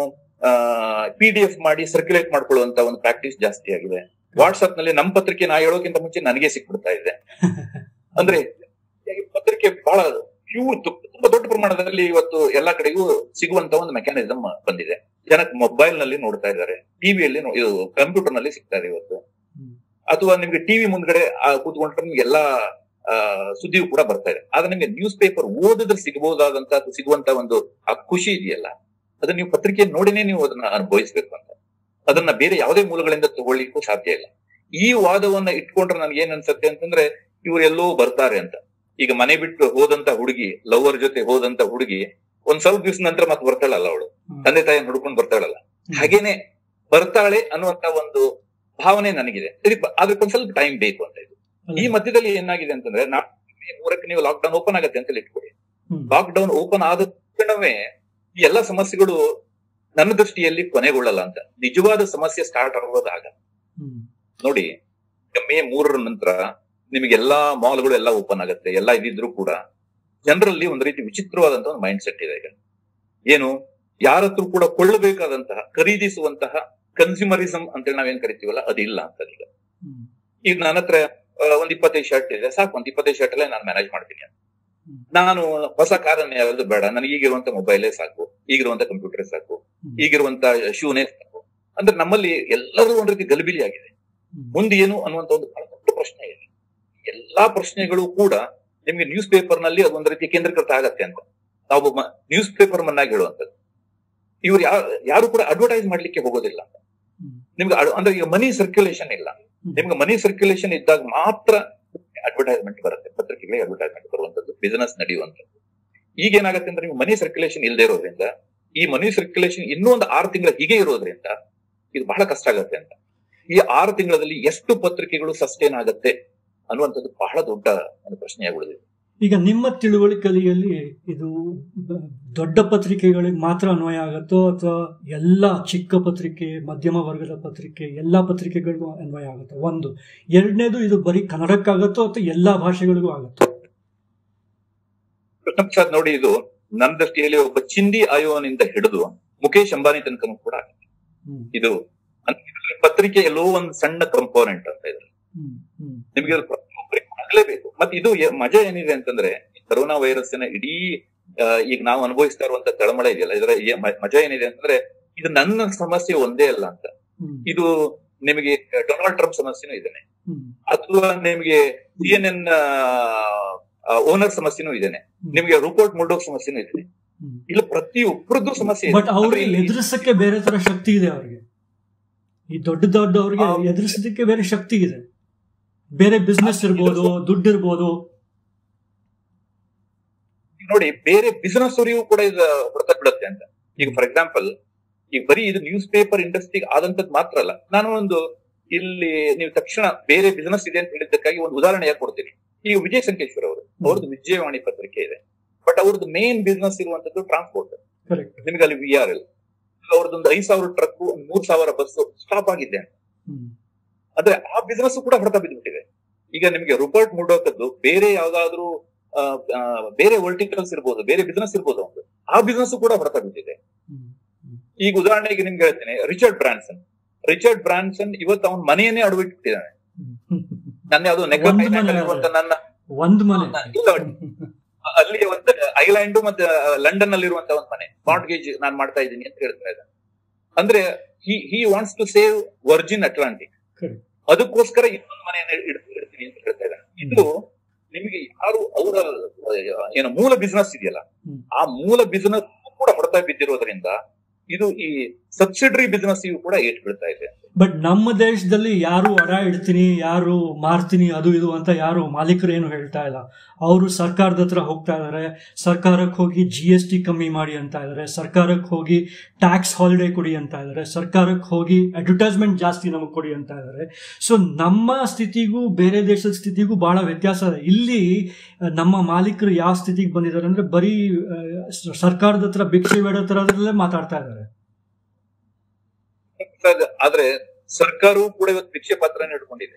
ಪಿ ಡಿ ಎಫ್ ಮಾಡಿ ಸರ್ಕ್ಯುಲೇಟ್ ಮಾಡ್ಕೊಳ್ಳುವಂತ ಒಂದು ಪ್ರಾಕ್ಟೀಸ್ ಜಾಸ್ತಿ ಆಗಿದೆ ವಾಟ್ಸ್ಆಪ್ ನಲ್ಲಿ ನಮ್ಮ ಪತ್ರಿಕೆ ನಾ ಹೇಳೋಕ್ಕಿಂತ ಮುಂಚೆ ನನಗೆ ಸಿಕ್ಬಿಡ್ತಾ ಇದೆ ಅಂದ್ರೆ ಈ ಪತ್ರಿಕೆ ಬಹಳ ಹ್ಯೂಜ್ ತುಂಬಾ ದೊಡ್ಡ ಪ್ರಮಾಣದಲ್ಲಿ ಇವತ್ತು ಎಲ್ಲಾ ಕಡೆಗೂ ಸಿಗುವಂತ ಒಂದು ಮೆಕ್ಯಾನಿಸಮ್ ಬಂದಿದೆ ಜನಕ್ಕೆ ಮೊಬೈಲ್ ನಲ್ಲಿ ನೋಡ್ತಾ ಇದ್ದಾರೆ ಟಿವಿಯಲ್ಲಿ ಇದು ಕಂಪ್ಯೂಟರ್ ನಲ್ಲಿ ಸಿಗ್ತಾ ಇದೆ ಇವತ್ತು ಹ್ಮ್. ಅಥವಾ ನಿಮ್ಗೆ ಟಿವಿ ಮುಂದ್ಗಡೆ ಆ, ಕೂತ್ಕೊಂಡ್ರೆ ನಿಮ್ಗೆ ಎಲ್ಲಾ ಆ, ಸುದ್ದಿಯು ಕೂಡ ಬರ್ತಾ ಇದೆ ಆದ್ರೆ ನಿಮ್ಗೆ ನ್ಯೂಸ್ ಪೇಪರ್ ಓದಿದ್ರೆ ಸಿಗಬಹುದಾದಂತ ಅಥವಾ ಸಿಗುವಂತ ಒಂದು ಆ ಖುಷಿ ಇದೆಯಲ್ಲ ಅದನ್ನ ನೀವು ಪತ್ರಿಕೆ ನೋಡಿನೇ ನೀವು ಅದನ್ನ ಅನುಭವಿಸ್ಬೇಕು ಅಂತ ಅದನ್ನ ಬೇರೆ ಯಾವುದೇ ಮೂಲಗಳಿಂದ ತಗೊಳ್ಳಿಕ್ಕೂ ಸಾಧ್ಯ ಇಲ್ಲ ಈ ವಾದವನ್ನ ಇಟ್ಕೊಂಡ್ರೆ ನನ್ಗೆ ಏನ್ ಅನ್ಸುತ್ತೆ ಅಂತಂದ್ರೆ ಇವ್ರು ಎಲ್ಲೋ ಬರ್ತಾರೆ ಅಂತ ಈಗ ಮನೆ ಬಿಟ್ಟು ಹೋದಂತ ಹುಡುಗಿ ಲವರ್ ಜೊತೆ ಹೋದಂತ ಹುಡುಗಿ ಒಂದ್ ಸ್ವಲ್ಪ ದಿವಸ ನಂತರ ಮತ್ತೆ ಬರ್ತಾಳಲ್ಲ ಅವಳು ಹ್ಮ್. ತಂದೆ ತಾಯಿ ಹುಡ್ಕೊಂಡು ಬರ್ತಾಳಲ್ಲ ಹಾಗೇನೆ ಬರ್ತಾಳೆ ಅನ್ನುವಂತ ಒಂದು ಭಾವನೆ ನನಗಿದೆ ಇದಕ್ಕೆ ಬ- ಅದಕ್ಕೊಂದ್ ಸ್ವಲ್ಪ ಟೈಮ್ ಬೇಕು ಅಂತ ಇದು ಈ ಮಧ್ಯದಲ್ಲಿ ಏನಾಗಿದೆ ಅಂತಂದ್ರೆ ನಾ ಮೂರಕ್ಕೆ ನೀವು ಲಾಕ್ ಡೌನ್ ಓಪನ್ ಆಗತ್ತೆ ಅಂತ ಇಟ್ಕೊಳ್ಳಿ ಹ್ಮ್. ಲಾಕ್ ಡೌನ್ ಓಪನ್ ಆದ ತಕ್ಷಣವೇ ಈ ಎಲ್ಲ ಸಮಸ್ಯೆಗಳು ನನ್ನ ದೃಷ್ಟಿಯಲ್ಲಿ ಕೊನೆಗೊಳ್ಳಲ್ಲ ಅಂತ ನಿಜವಾದ ಸಮಸ್ಯೆ ಸ್ಟಾರ್ಟ್ ಆಗೋದಾಗ ಹ್ಮ್. ನೋಡಿ ಈಗ ಮೇ ಮೂರರ ನಂತರ ನಿಮಗೆ ಎಲ್ಲಾ ಮಾಲ್ಗಳು ಎಲ್ಲ ಓಪನ್ ಆಗುತ್ತೆ ಎಲ್ಲ ಇದಿದ್ರು ಕೂಡ ಜನರಲ್ಲಿ ಒಂದು ರೀತಿ ವಿಚಿತ್ರವಾದಂತ ಒಂದು ಮೈಂಡ್ ಸೆಟ್ ಇದೆ ಈಗ ಏನು ಯಾರ ಹತ್ರ ಕೂಡ ಕೊಳ್ಳಬೇಕಾದಂತಹ ಖರೀದಿಸುವಂತಹ ಕನ್ಸ್ಯೂಮರಿಸಂ ಅಂತೇಳಿ ನಾವೇನ್ ಕರಿತೀವಲ್ಲ ಅದಿಲ್ಲ ಅಂತ ಈಗ ಹ್ಮ್. ಈಗ ನನ್ನ ಹತ್ರ ಆ, ಒಂದ್ ಇಪ್ಪತ್ತೈದು ಶರ್ಟ್ ಇದೆ ಸಾಕು ಒಂದ್ ಇಪ್ಪತ್ತೈದು ಶರ್ಟ್ ಅಲ್ಲೇ ನಾನು ಮ್ಯಾನೇಜ್ ಮಾಡ್ತೀನಿ ಅಂತ. ಹ್ಮ್. ನಾನು ಹೊಸ ಕಾರನ್ನ ಯಾವ್ದು ಬೇಡ ನನಗೆ ಈಗಿರುವಂತ ಮೊಬೈಲೇ ಸಾಕು ಈಗಿರುವಂತ ಕಂಪ್ಯೂಟರ್ ಸಾಕು ಹ್ಮ್. ಈಗಿರುವಂತ ಶೂನೇ ಸಾಕು ಅಂದ್ರೆ ನಮ್ಮಲ್ಲಿ ಎಲ್ಲರೂ ಒಂದ್ ರೀತಿ ಗಲಿಬಿಲಿ ಆಗಿದೆ ಹ್ಮ್. ಮುಂದೆ ಏನು ಅನ್ನುವಂತ ಒಂದು ಬಹಳ ದೊಡ್ಡ ಪ್ರಶ್ನೆ ಇದೆ ಎಲ್ಲಾ ಪ್ರಶ್ನೆಗಳು ಕೂಡ ನಿಮ್ಗೆ ನ್ಯೂಸ್ ಪೇಪರ್ ನಲ್ಲಿ ಅದೊಂದ್ ರೀತಿ ಕೇಂದ್ರೀಕೃತ ಆಗತ್ತೆ ಅಂತ ನಾವು ನ್ಯೂಸ್ ಪೇಪರ್ ಮನ್ನಾಗಿ ಹೇಳುವಂತದ್ದು ಇವ್ರು ಯಾರು ಕೂಡ ಅಡ್ವರ್ಟೈಸ್ ಮಾಡ್ಲಿಕ್ಕೆ ಹೋಗೋದಿಲ್ಲ ಹ್ಮ್. ನಿಮ್ಗೆ ಅಡ್- ಅಂದ್ರೆ ಈಗ ಮನಿ ಸರ್ಕ್ಯುಲೇಷನ್ ಇಲ್ಲ ಹ್ಮ್. ನಿಮ್ಗೆ ಮನಿ ಸರ್ಕ್ಯುಲೇಷನ್ ಇದ್ದಾಗ ಮಾತ್ರ ಅಡ್ವರ್ಟೈಸ್ಮೆಂಟ್ ಬರುತ್ತೆ ಪತ್ರಿಕೆಗಳಿಗೆ ಅಡ್ವರ್ಟೈಸ್ಮೆಂಟ್ ಬರುವಂತದ್ದು ಬಿಸಿನೆಸ್ ನಡೆಯುವಂತದ್ದು ಈಗ ಏನಾಗುತ್ತೆ ಅಂದ್ರೆ ನಿಮ್ಗೆ ಮನಿ ಸರ್ಕ್ಯುಲೇಷನ್ ಇಲ್ಲದೆ ಇರೋದ್ರಿಂದ ಈ ಮನಿ ಸರ್ಕ್ಯುಲೇಷನ್ ಇನ್ನೂ ಒಂದು ಆರು ತಿಂಗಳ ಹೀಗೆ ಇರೋದ್ರಿಂದ ಇದು ಬಹಳ ಕಷ್ಟ ಆಗತ್ತೆ ಅಂತ ಈ ಆರು ತಿಂಗಳಲ್ಲಿ ಎಷ್ಟು ಪತ್ರಿಕೆಗಳು ಸಸ್ಟೇನ್ ಆಗತ್ತೆ ಅನ್ನುವಂಥದ್ದು ಬಹಳ ದೊಡ್ಡ ಒಂದು ಪ್ರಶ್ನೆಯಾಗುಳಿದೆ ಈಗ ನಿಮ್ಮ ತಿಳುವಳಿಕೆಯಲ್ಲಿ ಇದು ಬ- ದೊಡ್ಡ ಪತ್ರಿಕೆಗಳಿಗೆ ಮಾತ್ರ ಅನ್ವಯ ಆಗುತ್ತೋ ಅಥವಾ ಎಲ್ಲ ಚಿಕ್ಕ ಪತ್ರಿಕೆ ಮಧ್ಯಮ ವರ್ಗದ ಪತ್ರಿಕೆ ಎಲ್ಲ ಪತ್ರಿಕೆಗಳಿಗೂ ಅನ್ವಯ ಆಗುತ್ತೋ ಒಂದು ಎರಡನೇದು ಇದು ಬರೀ ಕನ್ನಡಕ್ಕಾಗತ್ತೋ ಅಥವಾ ಎಲ್ಲಾ ಭಾಷೆಗಳಿಗೂ ಆಗುತ್ತೋ ಕೃಷ್ಣ ಪ್ರಸಾದ್ ನೋಡಿ ಇದು ನನ್ನ ದೃಷ್ಟಿಯಲ್ಲಿ ಒಬ್ಬ ಚಿಂದಿ ಆಯೋನಿಂದ ಹಿಡಿದು ಮುಖೇಶ್ ಅಂಬಾನಿ ತನಕನೂ ಕೂಡ ಆಗುತ್ತೆ. ಹ್ಮ್, ಇದು ಅಂದ್ರೆ ಇದ್ರಲ್ಲಿ ಪತ್ರಿಕೆ ಎಲ್ಲೋ ಒಂದು ಸಣ್ಣ ಕಂಪೋನೆಂಟ್ ಅಂತ ಇದೆ ಹ್ಮ್, ಹ್ಮ್, ನಿಮಗೆ ಅದು ಪ್ರತಿಯೊಬ್ಬರಿಗೂ ಆಗ್ಲೇಬೇಕು ಮತ್ತೆ ಇದು ಎ- ಮಜಾ ಏನಿದೆ ಅಂತಂದ್ರೆ ಈ ಕರೋನಾ ವೈರಸ್ಸಿನ ಇಡೀ ಆ, ಈಗ ನಾವು ಅನುಭವಿಸ್ತಾ ಇರುವಂತ ತಳಮಳ ಇದೆಯಲ್ಲ ಇದರ ಏ- ಮ- ಮಜಾ ಏನಿದೆ ಅಂತಂದ್ರೆ ಇದು ನನ್ನ ಸಮಸ್ಯೆ ಒಂದೇ ಅಲ್ಲ ಅಂತ ಹ್ಮ್, ಇದು ನಿಮಗೆ ಡೊನಾಲ್ಡ್ ಟ್ರಂಪ್ ಸಮಸ್ಯೆನೂ ಇದೇನೆ ಹ್ಮ್, ಅಥವಾ ನಿಮಗೆ ಸಿ ಎನ್ ಎನ್ ಓನರ್ ಸಮಸ್ಯೆನೂ ಇದೇನೆ ಹ್ಮ್. ನಿಮಗೆ ರೂಪೋರ್ಟ್ ಮುರ್ಡೋಕ್ ಸಮಸ್ಯೆನೂ ಇದೆ ಹ್ಮ್. ಇಲ್ಲ ಪ್ರತಿಯೊಬ್ಬರದ್ದು ಸಮಸ್ಯೆ ಇದೆ. ಬಟ್ ಅವ್ರಿಗೆ ಅಂದ್ರೆ ಇಲ್ಲಿ- ಎದುರಿಸಕ್ಕೆ ಬೇರೆ ತರ ಶಕ್ತಿ ಇದೆ ಅವ್ರಿಗೆ ಈ ದೊಡ್ಡ ದೊಡ್ಡವ್ರಿಗೆ ಆ, ಎದುರಿಸೋದಕ್ಕೆ ಬೇರೆ ಶಕ್ತಿ ಇದೆ ಬೇರೆ ಬಿಸ್ನೆಸ್ ಇರ್ಬೋದು ದುಡ್ಡು ಇರ್ಬೋದು ಈಗ ನೋಡಿ ಬೇರೆ ಬಿಸಿನೆಸ್ ಅವರಿಗೂ ಕೂಡ ಇದು ಹೊಡೆತ ಬಿಡುತ್ತೆ ಅಂತ ಈಗ ಫಾರ್ ಎಕ್ಸಾಂಪಲ್ ಈಗ ಬರೀ ಇದು ನ್ಯೂಸ್ ಪೇಪರ್ ಇಂಡಸ್ಟ್ರಿಗೆ ಆದಂತದ್ ಮಾತ್ರ ಅಲ್ಲ ನಾನು ಒಂದು ಇಲ್ಲಿ ನೀವು ತಕ್ಷಣ ಬೇರೆ ಬಿಸಿನೆಸ್ ಇದೆ ಅಂತ ಹೇಳಿದ್ದಕ್ಕಾಗಿ ಒಂದು ಉದಾಹರಣೆ ಯಾಕೆ ಕೊಡ್ತೀನಿ ಈಗ ವಿಜಯ ಸಂಕೇಶ್ವರ್ ಅವರು ಅವ್ರದ್ದು ವಿಜಯವಾಣಿ ಪತ್ರಿಕೆ ಇದೆ ಬಟ್ ಅವ್ರದ್ದು ಮೇನ್ ಬಿಸ್ನೆಸ್ ಇರುವಂತದ್ದು ಟ್ರಾನ್ಸ್ಪೋರ್ಟ್ ಕರೆಕ್ಟ್ ನಿಮ್ಗೆ ಅಲ್ಲಿ ವಿ ಆರ್ ಎಲ್ ಅವ್ರದ್ದೊಂದು ಐದ್ ಸಾವಿರ ಟ್ರಕ್ ಮೂರ್ ಸಾವಿರ ಬಸ್ ಸ್ಟಾಪ್ ಆಗಿದೆ ಅಂತ ಅಂದ್ರೆ ಆ ಬಿಸ್ನೆಸ್ ಕೂಡ ಹೊಡೆತ ಬಿದ್ದುಬಿಟ್ಟಿದೆ ಈಗ ನಿಮ್ಗೆ ರುಪರ್ಟ್ ಮುರ್ಡೋಕದ್ದು ಬೇರೆ ಯಾವ್ದಾದ್ರು ಆ, ಆ, ಬೇರೆ ವರ್ಟಿಕಲ್ಸ್ ಇರ್ಬೋದು ಬೇರೆ ಬಿಸ್ನೆಸ್ ಇರ್ಬೋದು ಒಂದು ಆ ಬಿಸ್ನೆಸ್ ಕೂಡ ಹೊಡೆತ ಬಿದ್ದಿದೆ ಈಗ ಉದಾಹರಣೆಗೆ ನಿಮ್ಗೆ ಹೇಳ್ತೀನಿ ರಿಚರ್ಡ್ ಬ್ರಾನ್ಸನ್ ರಿಚರ್ಡ್ ಬ್ರಾನ್ಸನ್ ಇವತ್ತು ಅವನ ಮನೆಯನ್ನೇ ಅಡವಿಟ್ಟಿದ್ದಾನೆ ನನ್ನ ಯಾವ್ದೋ ಒಂದು ಮನೆ ನೆಕ್ಲೆಸ್ ನನ್ನ ಒಂದ್ ಮನೆ ಇಲ್ಲ, ಅಲ್ಲಿ ಒಂದು ಐಲ್ಯಾಂಡ್ ಮತ್ತೆ ಲಂಡನ್ ನಲ್ಲಿರುವಂತ ಒಂದು ಮನೆ ಮಾರ್ಟ್ಗೇಜ್ ನಾನ್ ಮಾಡ್ತಾ ಇದ್ದೀನಿ ಅಂತ ಹೇಳ್ತಾ ಇದ್ದಾನೆ ಅಂದ್ರೆ he he wants to save Virgin Atlantic Correct. ಅದಕ್ಕೋಸ್ಕರ ಇನ್ನೊಂದು ಮನೆಯನ್ನು ಇಡ್- ಇಡ್ತೀನಿ ಅಂತ ಹೇಳ್ತಾ ಇದ್ದಾನೆ ಇದು ನಿಮಗೆ ಯಾರು ಅವರ ಏನು ಮೂಲ ಬಿಸ್ನೆಸ್ ಇದೆಯಲ್ಲ ಹ್ಮ್. ಆ ಮೂಲ ಬಿಸ್ನೆಸ್ ಕೂಡ ಹೊಡೆತ ಬಿದ್ದಿರೋದ್ರಿಂದ ಇದು ಈ ಸಬ್ಸಿಡರಿ ಬಿಸ್ನೆಸ್ ಇವು ಕೂಡ ಏಟ್ ಬೀಳ್ತಾ ಇದೆ ಬಟ್ ನಮ್ಮ ದೇಶದಲ್ಲಿ ಯಾರು ಅಡ ಇಡ್ತೀನಿ ಯಾರು ಮಾರ್ತೀನಿ ಅದು ಇದು ಅಂತ ಯಾರು ಮಾಲೀಕರು ಏನು ಹೇಳ್ತಾ ಇಲ್ಲ ಅವರು ಸರ್ಕಾರದ ಹತ್ರ ಹೋಗ್ತಾ ಇದಾರೆ ಸರ್ಕಾರಕ್ಕೆ ಹೋಗಿ ಜಿ ಎಸ್ ಟಿ ಕಮ್ಮಿ ಮಾಡಿ ಅಂತ ಇದಾರೆ ಸರ್ಕಾರಕ್ಕೆ ಹೋಗಿ ಟ್ಯಾಕ್ಸ್ ಹಾಲಿಡೇ ಕೊಡಿ ಅಂತ ಇದಾರೆ ಸರ್ಕಾರಕ್ಕೆ ಹೋಗಿ ಅಡ್ವರ್ಟೈಸ್ಮೆಂಟ್ ಜಾಸ್ತಿ ನಮಗೆ ಕೊಡಿ ಅಂತ ಇದಾರೆ ಸೊ ನಮ್ಮ ಸ್ಥಿತಿಗೂ ಬೇರೆ ದೇಶದ ಸ್ಥಿತಿಗೂ ಬಹಳ ವ್ಯತ್ಯಾಸ ಇದೆ ಇಲ್ಲಿ ಆ, ನಮ್ಮ ಮಾಲೀಕರು ಯಾವ ಸ್ಥಿತಿಗೆ ಬಂದಿದ್ದಾರೆ ಅಂದ್ರೆ ಬರೀ ಆ, ಸ- ಸರ್ಕಾರದ ಹತ್ರ ಭಿಕ್ಷೆ ಬೇಡೋ ತರದಲ್ಲೇ ಮಾತಾಡ್ತಾ ಇದ್ದಾರೆ ಆದ್ರೆ ಸರ್ಕಾರವು ಕೂಡ ಇವತ್ತು ಭಿಕ್ಷೆ ಪತ್ರನ ಇಟ್ಕೊಂಡಿದೆ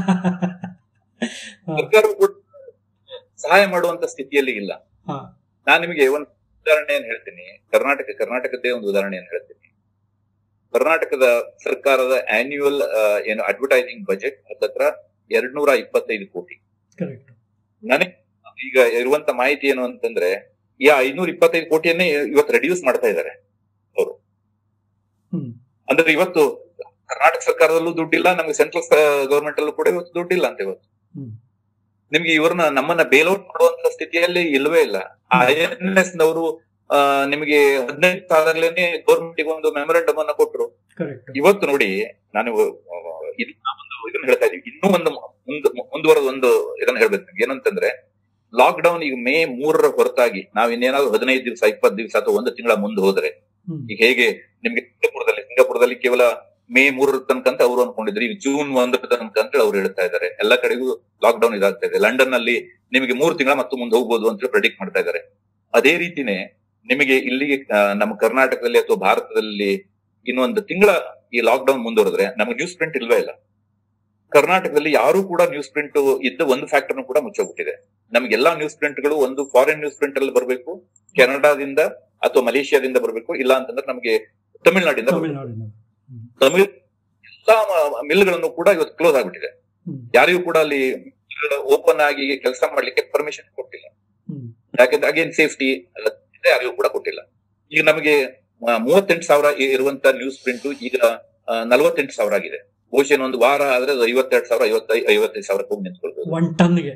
ಸರ್ಕಾರವು ಕೂಡ ಸಹಾಯ ಮಾಡುವಂತ ಸ್ಥಿತಿಯಲ್ಲಿ ಇಲ್ಲ ಹಾ. ನಾನು ನಿಮಗೆ ಒಂದು ಉದಾಹರಣೆಯನ್ನು ಹೇಳ್ತೀನಿ ಕರ್ನಾಟಕ ಕರ್ನಾಟಕದ್ದೇ ಒಂದು ಉದಾಹರಣೆಯನ್ನು ಹೇಳ್ತೀನಿ ಕರ್ನಾಟಕದ ಸರ್ಕಾರದ ಆನ್ಯುವಲ್ ಏನು ಅಡ್ವರ್ಟೈಸಿಂಗ್ ಬಜೆಟ್ ಹತ್ತತ್ರ ಎರಡ್ನೂರ ಇಪ್ಪತ್ತೈದು ಕೋಟಿ ಕರೆಕ್ಟ್ ನನಗೆ ಈಗ ಇರುವಂತ ಮಾಹಿತಿ ಏನು ಅಂತಂದ್ರೆ ಈ ಐನೂರ ಇಪ್ಪತ್ತೈದು ಕೋಟಿಯನ್ನೇ ಇವತ್ತು ರೆಡ್ಯೂಸ್ ಮಾಡ್ತಾ ಇದ್ದಾರೆ ಅವರು ಹ್ಮ್ ಅಂದ್ರೆ ಇವತ್ತು ಕರ್ನಾಟಕ ಸರ್ಕಾರದಲ್ಲೂ ದುಡ್ಡಿಲ್ಲ ನಮ್ಗೆ ಸೆಂಟ್ರಲ್ ಗವರ್ಮೆಂಟ್ ಅಲ್ಲೂ ಕೂಡ ಇವತ್ತು ದುಡ್ಡಿಲ್ಲ ಅಂತ ಇವತ್ತು ಹ್ಮ್. ನಿಮ್ಗೆ ಇವ್ರನ್ನ ನಮ್ಮನ್ನ ಬೇಲ್ಔಟ್ ಮಾಡುವಂತ ಸ್ಥಿತಿಯಲ್ಲಿ ಇಲ್ವೇ ಇಲ್ಲ ಐ ಎನ್ ಎಸ್ ನವರು ಆ, ನಿಮಗೆ ಹದಿನೈದು ಸಾವಿರಲೇನೆ ಗೌರ್ಮೆಂಟ್ ಒಂದು ಮೆಮೊರಂಡಮ್ ಅನ್ನ ಕೊಟ್ಟರು ಕರೆಕ್ಟ್ ಇವತ್ತು ನೋಡಿ ನಾನು ಆ, ಇದು ಒಂದು ಇದನ್ನ ಹೇಳ್ತಾ ಇದೀವಿ ಇನ್ನೂ ಒಂದು ಮುಂದ್ ಮುಂದುವರೆದ ಒಂದು ಇದನ್ನ ಹೇಳ್ಬೇಕು ನಿಮ್ಗೆ ಏನಂತಂದ್ರೆ ಲಾಕ್ ಡೌನ್ ಈಗ ಮೇ ಮೂರರ ಹೊರತಾಗಿ ನಾವ್ ಇನ್ನೇನಾದ್ರು ಹದಿನೈದು ದಿವಸ ಇಪ್ಪತ್ತು ದಿವಸ ಅಥವಾ ಒಂದು ತಿಂಗಳ ಮುಂದೆ ಹೋದ್ರೆ ಹ್ಮ್ ಈಗ ಹೇಗೆ ನಿಮ್ಗೆ ಸಿಂಗಾಪುರದಲ್ಲಿ ಸಿಂಗಾಪುರದಲ್ಲಿ ಕೇವಲ ಮೇ ಮೂರರ ತನಕ ಅಂತ ಅವರು ಅನ್ಕೊಂಡಿದ್ರು ಈಗ ಜೂನ್ ಒಂದರ ತನಕ ಅಂತ ಅವ್ರು ಹೇಳ್ತಾ ಇದ್ದಾರೆ ಎಲ್ಲ ಕಡೆಗೂ ಲಾಕ್ ಡೌನ್ ಇದಾಗ್ತಾ ಇದೆ ಲಂಡನ್ ನಲ್ಲಿ ನಿಮಗೆ ಮೂರು ತಿಂಗಳ ಮತ್ತು ಮುಂದೆ ಹೋಗ್ಬೋದು ಅಂತ ಪ್ರೆಡಿಕ್ಟ್ ಮಾಡ್ತಾ ಇದ್ದಾರೆ ಅದೇ ರೀತಿನೇ ನಿಮಗೆ ಇಲ್ಲಿ ಆ, ನಮ್ಮ ಕರ್ನಾಟಕದಲ್ಲಿ ಅಥವಾ ಭಾರತದಲ್ಲಿ ಇನ್ನೊಂದು ತಿಂಗಳ ಈ ಲಾಕ್ ಡೌನ್ ಮುಂದುವರೆದ್ರೆ ನಮಗೆ ನ್ಯೂಸ್ ಪ್ರಿಂಟ್ ಇಲ್ವೇ ಇಲ್ಲ ಕರ್ನಾಟಕದಲ್ಲಿ ಯಾರು ಕೂಡ ನ್ಯೂಸ್ ಪ್ರಿಂಟ್ ಇದ್ದ ಒಂದು ಫ್ಯಾಕ್ಟರ್ ಕೂಡ ಮುಚ್ಚೋಗ್ಬಿಟ್ಟಿದೆ ನಮ್ಗೆಲ್ಲಾ ನ್ಯೂಸ್ ಪ್ರಿಂಟ್ಗಳು ಒಂದು ಫಾರಿನ್ ನ್ಯೂಸ್ ಪ್ರಿಂಟ್ ಅಲ್ಲಿ ಬರಬೇಕು ಕೆನಡಾದಿಂದ ಅಥವಾ ಮಲೇಷಿಯಾದಿಂದ ಬರಬೇಕು ಇಲ್ಲ ಅಂತಂದ್ರೆ ನಮಗೆ ತಮಿಳ್ನಾಡಿಂದ ಬರ್ಬೇಕು. ತಮಿಳ್ನಾಡಿನ ಹ್ಮ್. ತಮಿಳ್ ಎಲ್ಲಾ ಮಿಲ್ಗಳನ್ನು ಕೂಡ ಇವತ್ತು ಕ್ಲೋಸ್ ಆಗ್ಬಿಟ್ಟಿದೆ ಹ್ಮ್. ಯಾರಿಗೂ ಕೂಡ ಅಲ್ಲಿ ಓಪನ್ ಆಗಿ ಕೆಲಸ ಮಾಡ್ಲಿಕ್ಕೆ ಪರ್ಮಿಷನ್ ಕೊಟ್ಟಿಲ್ಲ ಹ್ಮ್. ಯಾಕಂದ್ರೆ ಅಗೇನ್ ಸೇಫ್ಟಿ ಯಾರಿಗೂ ಕೂಡ ಕೊಟ್ಟಿಲ್ಲ ಈಗ ನಮಗೆ ಆ, ಮೂವತ್ತೆಂಟು ಸಾವಿರ ಇ- ಇರುವಂತ ನ್ಯೂಸ್ ಪ್ರಿಂಟ್ ಈಗ ಆ, ನಲವತ್ತೆಂಟು ಸಾವಿರ ಆಗಿದೆ ಬಹುಶಃ ಇನ್ನೊಂದು ವಾರ ಆದ್ರೆ ಅದು ಐವತ್ತೆರಡು ಸಾವಿರ ಐವತ್ತೈ ಐವತ್ತೈದು ಸಾವಿರ ಹೋಗಿ ನಿಂತ್ಕೊಳ್ಬೋದು ಒನ್ ಟನ್ಗೆ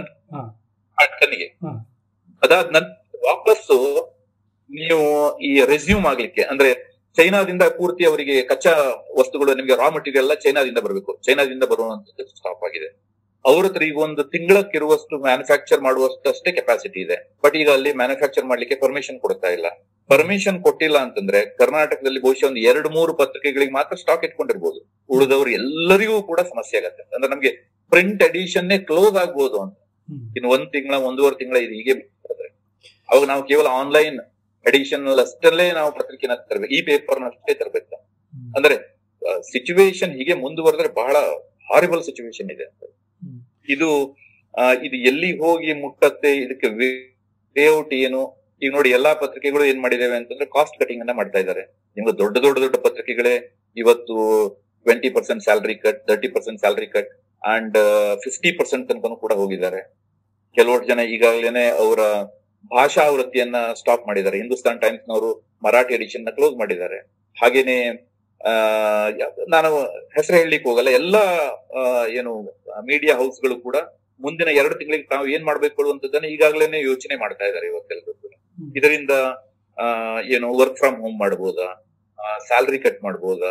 ಆ ಟನ್ನಿಗೆ ಹಾ. ಅದಾದ ನಂತರ ವಾಪಸ್ಸು ನೀವು ಈ ರೆಸ್ಯೂಮ್ ಆಗ್ಲಿಕ್ಕೆ ಅಂದ್ರೆ ಚೈನಾದಿಂದ ಪೂರ್ತಿ ಅವರಿಗೆ ಕಚ್ಚಾ ವಸ್ತುಗಳು ನಿಮಗೆ ರಾ ಮಟೀರಿಯಲ್ ಎಲ್ಲ ಚೈನಾದಿಂದ ಬರಬೇಕು ಚೈನಾದಿಂದ ಬರುವಂತದ್ದು ಸ್ಟಾಪ್ ಆಗಿದೆ ಅವ್ರ ಹತ್ರ ಈಗ ಒಂದು ತಿಂಗಳಕ್ಕಿರುವಷ್ಟು ಮ್ಯಾನುಫ್ಯಾಕ್ಚರ್ ಮಾಡುವಷ್ಟು ಅಷ್ಟೇ ಕೆಪಾಸಿಟಿ ಇದೆ ಬಟ್ ಈಗ ಅಲ್ಲಿ ಮ್ಯಾನುಫ್ಯಾಕ್ಚರ್ ಮಾಡ್ಲಿಕ್ಕೆ ಪರ್ಮಿಷನ್ ಕೊಡ್ತಾ ಇಲ್ಲ ಪರ್ಮಿಷನ್ ಕೊಟ್ಟಿಲ್ಲ ಅಂತಂದ್ರೆ ಕರ್ನಾಟಕದಲ್ಲಿ ಬಹುಶಃ ಒಂದು ಎರಡು ಮೂರು ಪತ್ರಿಕೆಗಳಿಗೆ ಮಾತ್ರ ಸ್ಟಾಕ್ ಇಟ್ಕೊಂಡಿರ್ಬೋದು ಉಳಿದವರು ಎಲ್ಲರಿಗೂ ಕೂಡ ಸಮಸ್ಯೆ ಆಗತ್ತೆ ಅಂದ್ರೆ ನಮ್ಗೆ ಪ್ರಿಂಟ್ ಎಡಿಷನ್ನೇ ಕ್ಲೋಸ್ ಆಗ್ಬೋದು ಅಂತ ಹ್ಮ್. ಇನ್ನು ಒಂದ್ ತಿಂಗಳ ಒಂದೂವರೆ ತಿಂಗಳ ಇದು ಹೀಗೆ ಬಿಟ್ಟಿದ್ರೆ ಅವಾಗ ನಾವು ಕೇವಲ ಆನ್ಲೈನ್ ಎಡಿಷನ್ ಅಷ್ಟಲ್ಲೇ ನಾವು ಪತ್ರಿಕೆನ ತರಬೇಕು ಈ ಪೇಪರ್ ಅಷ್ಟೇ ತರಬೇಕು ಹ್ಮ್. ಅಂದ್ರೆ ಅಂದ್ರೆ ಸಿಚುವೇಶನ್ ಹೀಗೆ ಮುಂದುವರೆದ್ರೆ ಬಹಳ ಹಾರಿಬಲ್ ಸಿಚುವೇಶನ್ ಇದೆ ಹ್ಮ್. ಇದು ಆ, ಇದು ಎಲ್ಲಿ ಹೋಗಿ ಮುಟ್ಟತ್ತೆ ಇದಕ್ಕೆ ಲೇಔಟ್ ಏನು ಈಗ ನೋಡಿ ಎಲ್ಲಾ ಪತ್ರಿಕೆಗಳು ಏನ್ ಮಾಡಿದಾವೆ ಅಂತಂದ್ರೆ ಕಾಸ್ಟ್ ಕಟಿಂಗ್ ಅನ್ನ ಮಾಡ್ತಾ ಇದ್ದಾರೆ ನಿಮ್ಗೆ ದೊಡ್ಡ ದೊಡ್ಡ ದೊಡ್ಡ ಪತ್ರಿಕೆಗಳೇ ಇವತ್ತು twenty percent salary cut thirty percent salary cut and fifty percent ತನಕನೂ ಕೂಡ ಹೋಗಿದ್ದಾರೆ ಕೆಲವರು ಜನ ಈಗಾಗಲೇ ಅವರ ಭಾಷಾ ವೃತ್ತಿಯನ್ನ ಸ್ಟಾಪ್ ಮಾಡಿದ್ದಾರೆ ಹಿಂದೂಸ್ತಾನ್ ಟೈಮ್ಸ್ ನವರು ಮರಾಠಿ ಎಡಿಷನ್ ನ ಕ್ಲೋಸ್ ಮಾಡಿದ್ದಾರೆ ಹಾಗೇನೆ ಆ, ಯಾ- ನಾನು ಹೆಸರು ಹೇಳಲಿಕ್ಕೆ ಹೋಗಲ್ಲ ಎಲ್ಲ ಆ, ಏನು ಮೀಡಿಯಾ ಹೌಸ್ಗಳು ಕೂಡ ಮುಂದಿನ ಎರಡು ತಿಂಗಳಿಗೆ ತಾವು ಏನ್ ಮಾಡ್ಬೇಕು ಅನ್ನುವಂಥದ್ದನ್ನ ಈಗಾಗಲೇ ಯೋಚನೆ ಮಾಡ್ತಾ ಇದ್ದಾರೆ ಇವತ್ತೆಲ್ಲರೂ ಕೂಡ ಹ್ಮ್. ಇದರಿಂದ ಆ, ಏನು ವರ್ಕ್ ಫ್ರಮ್ ಹೋಮ್ ಮಾಡ್ಬೋದಾ ಸ್ಯಾಲ್ರಿ ಕಟ್ ಮಾಡ್ಬೋದಾ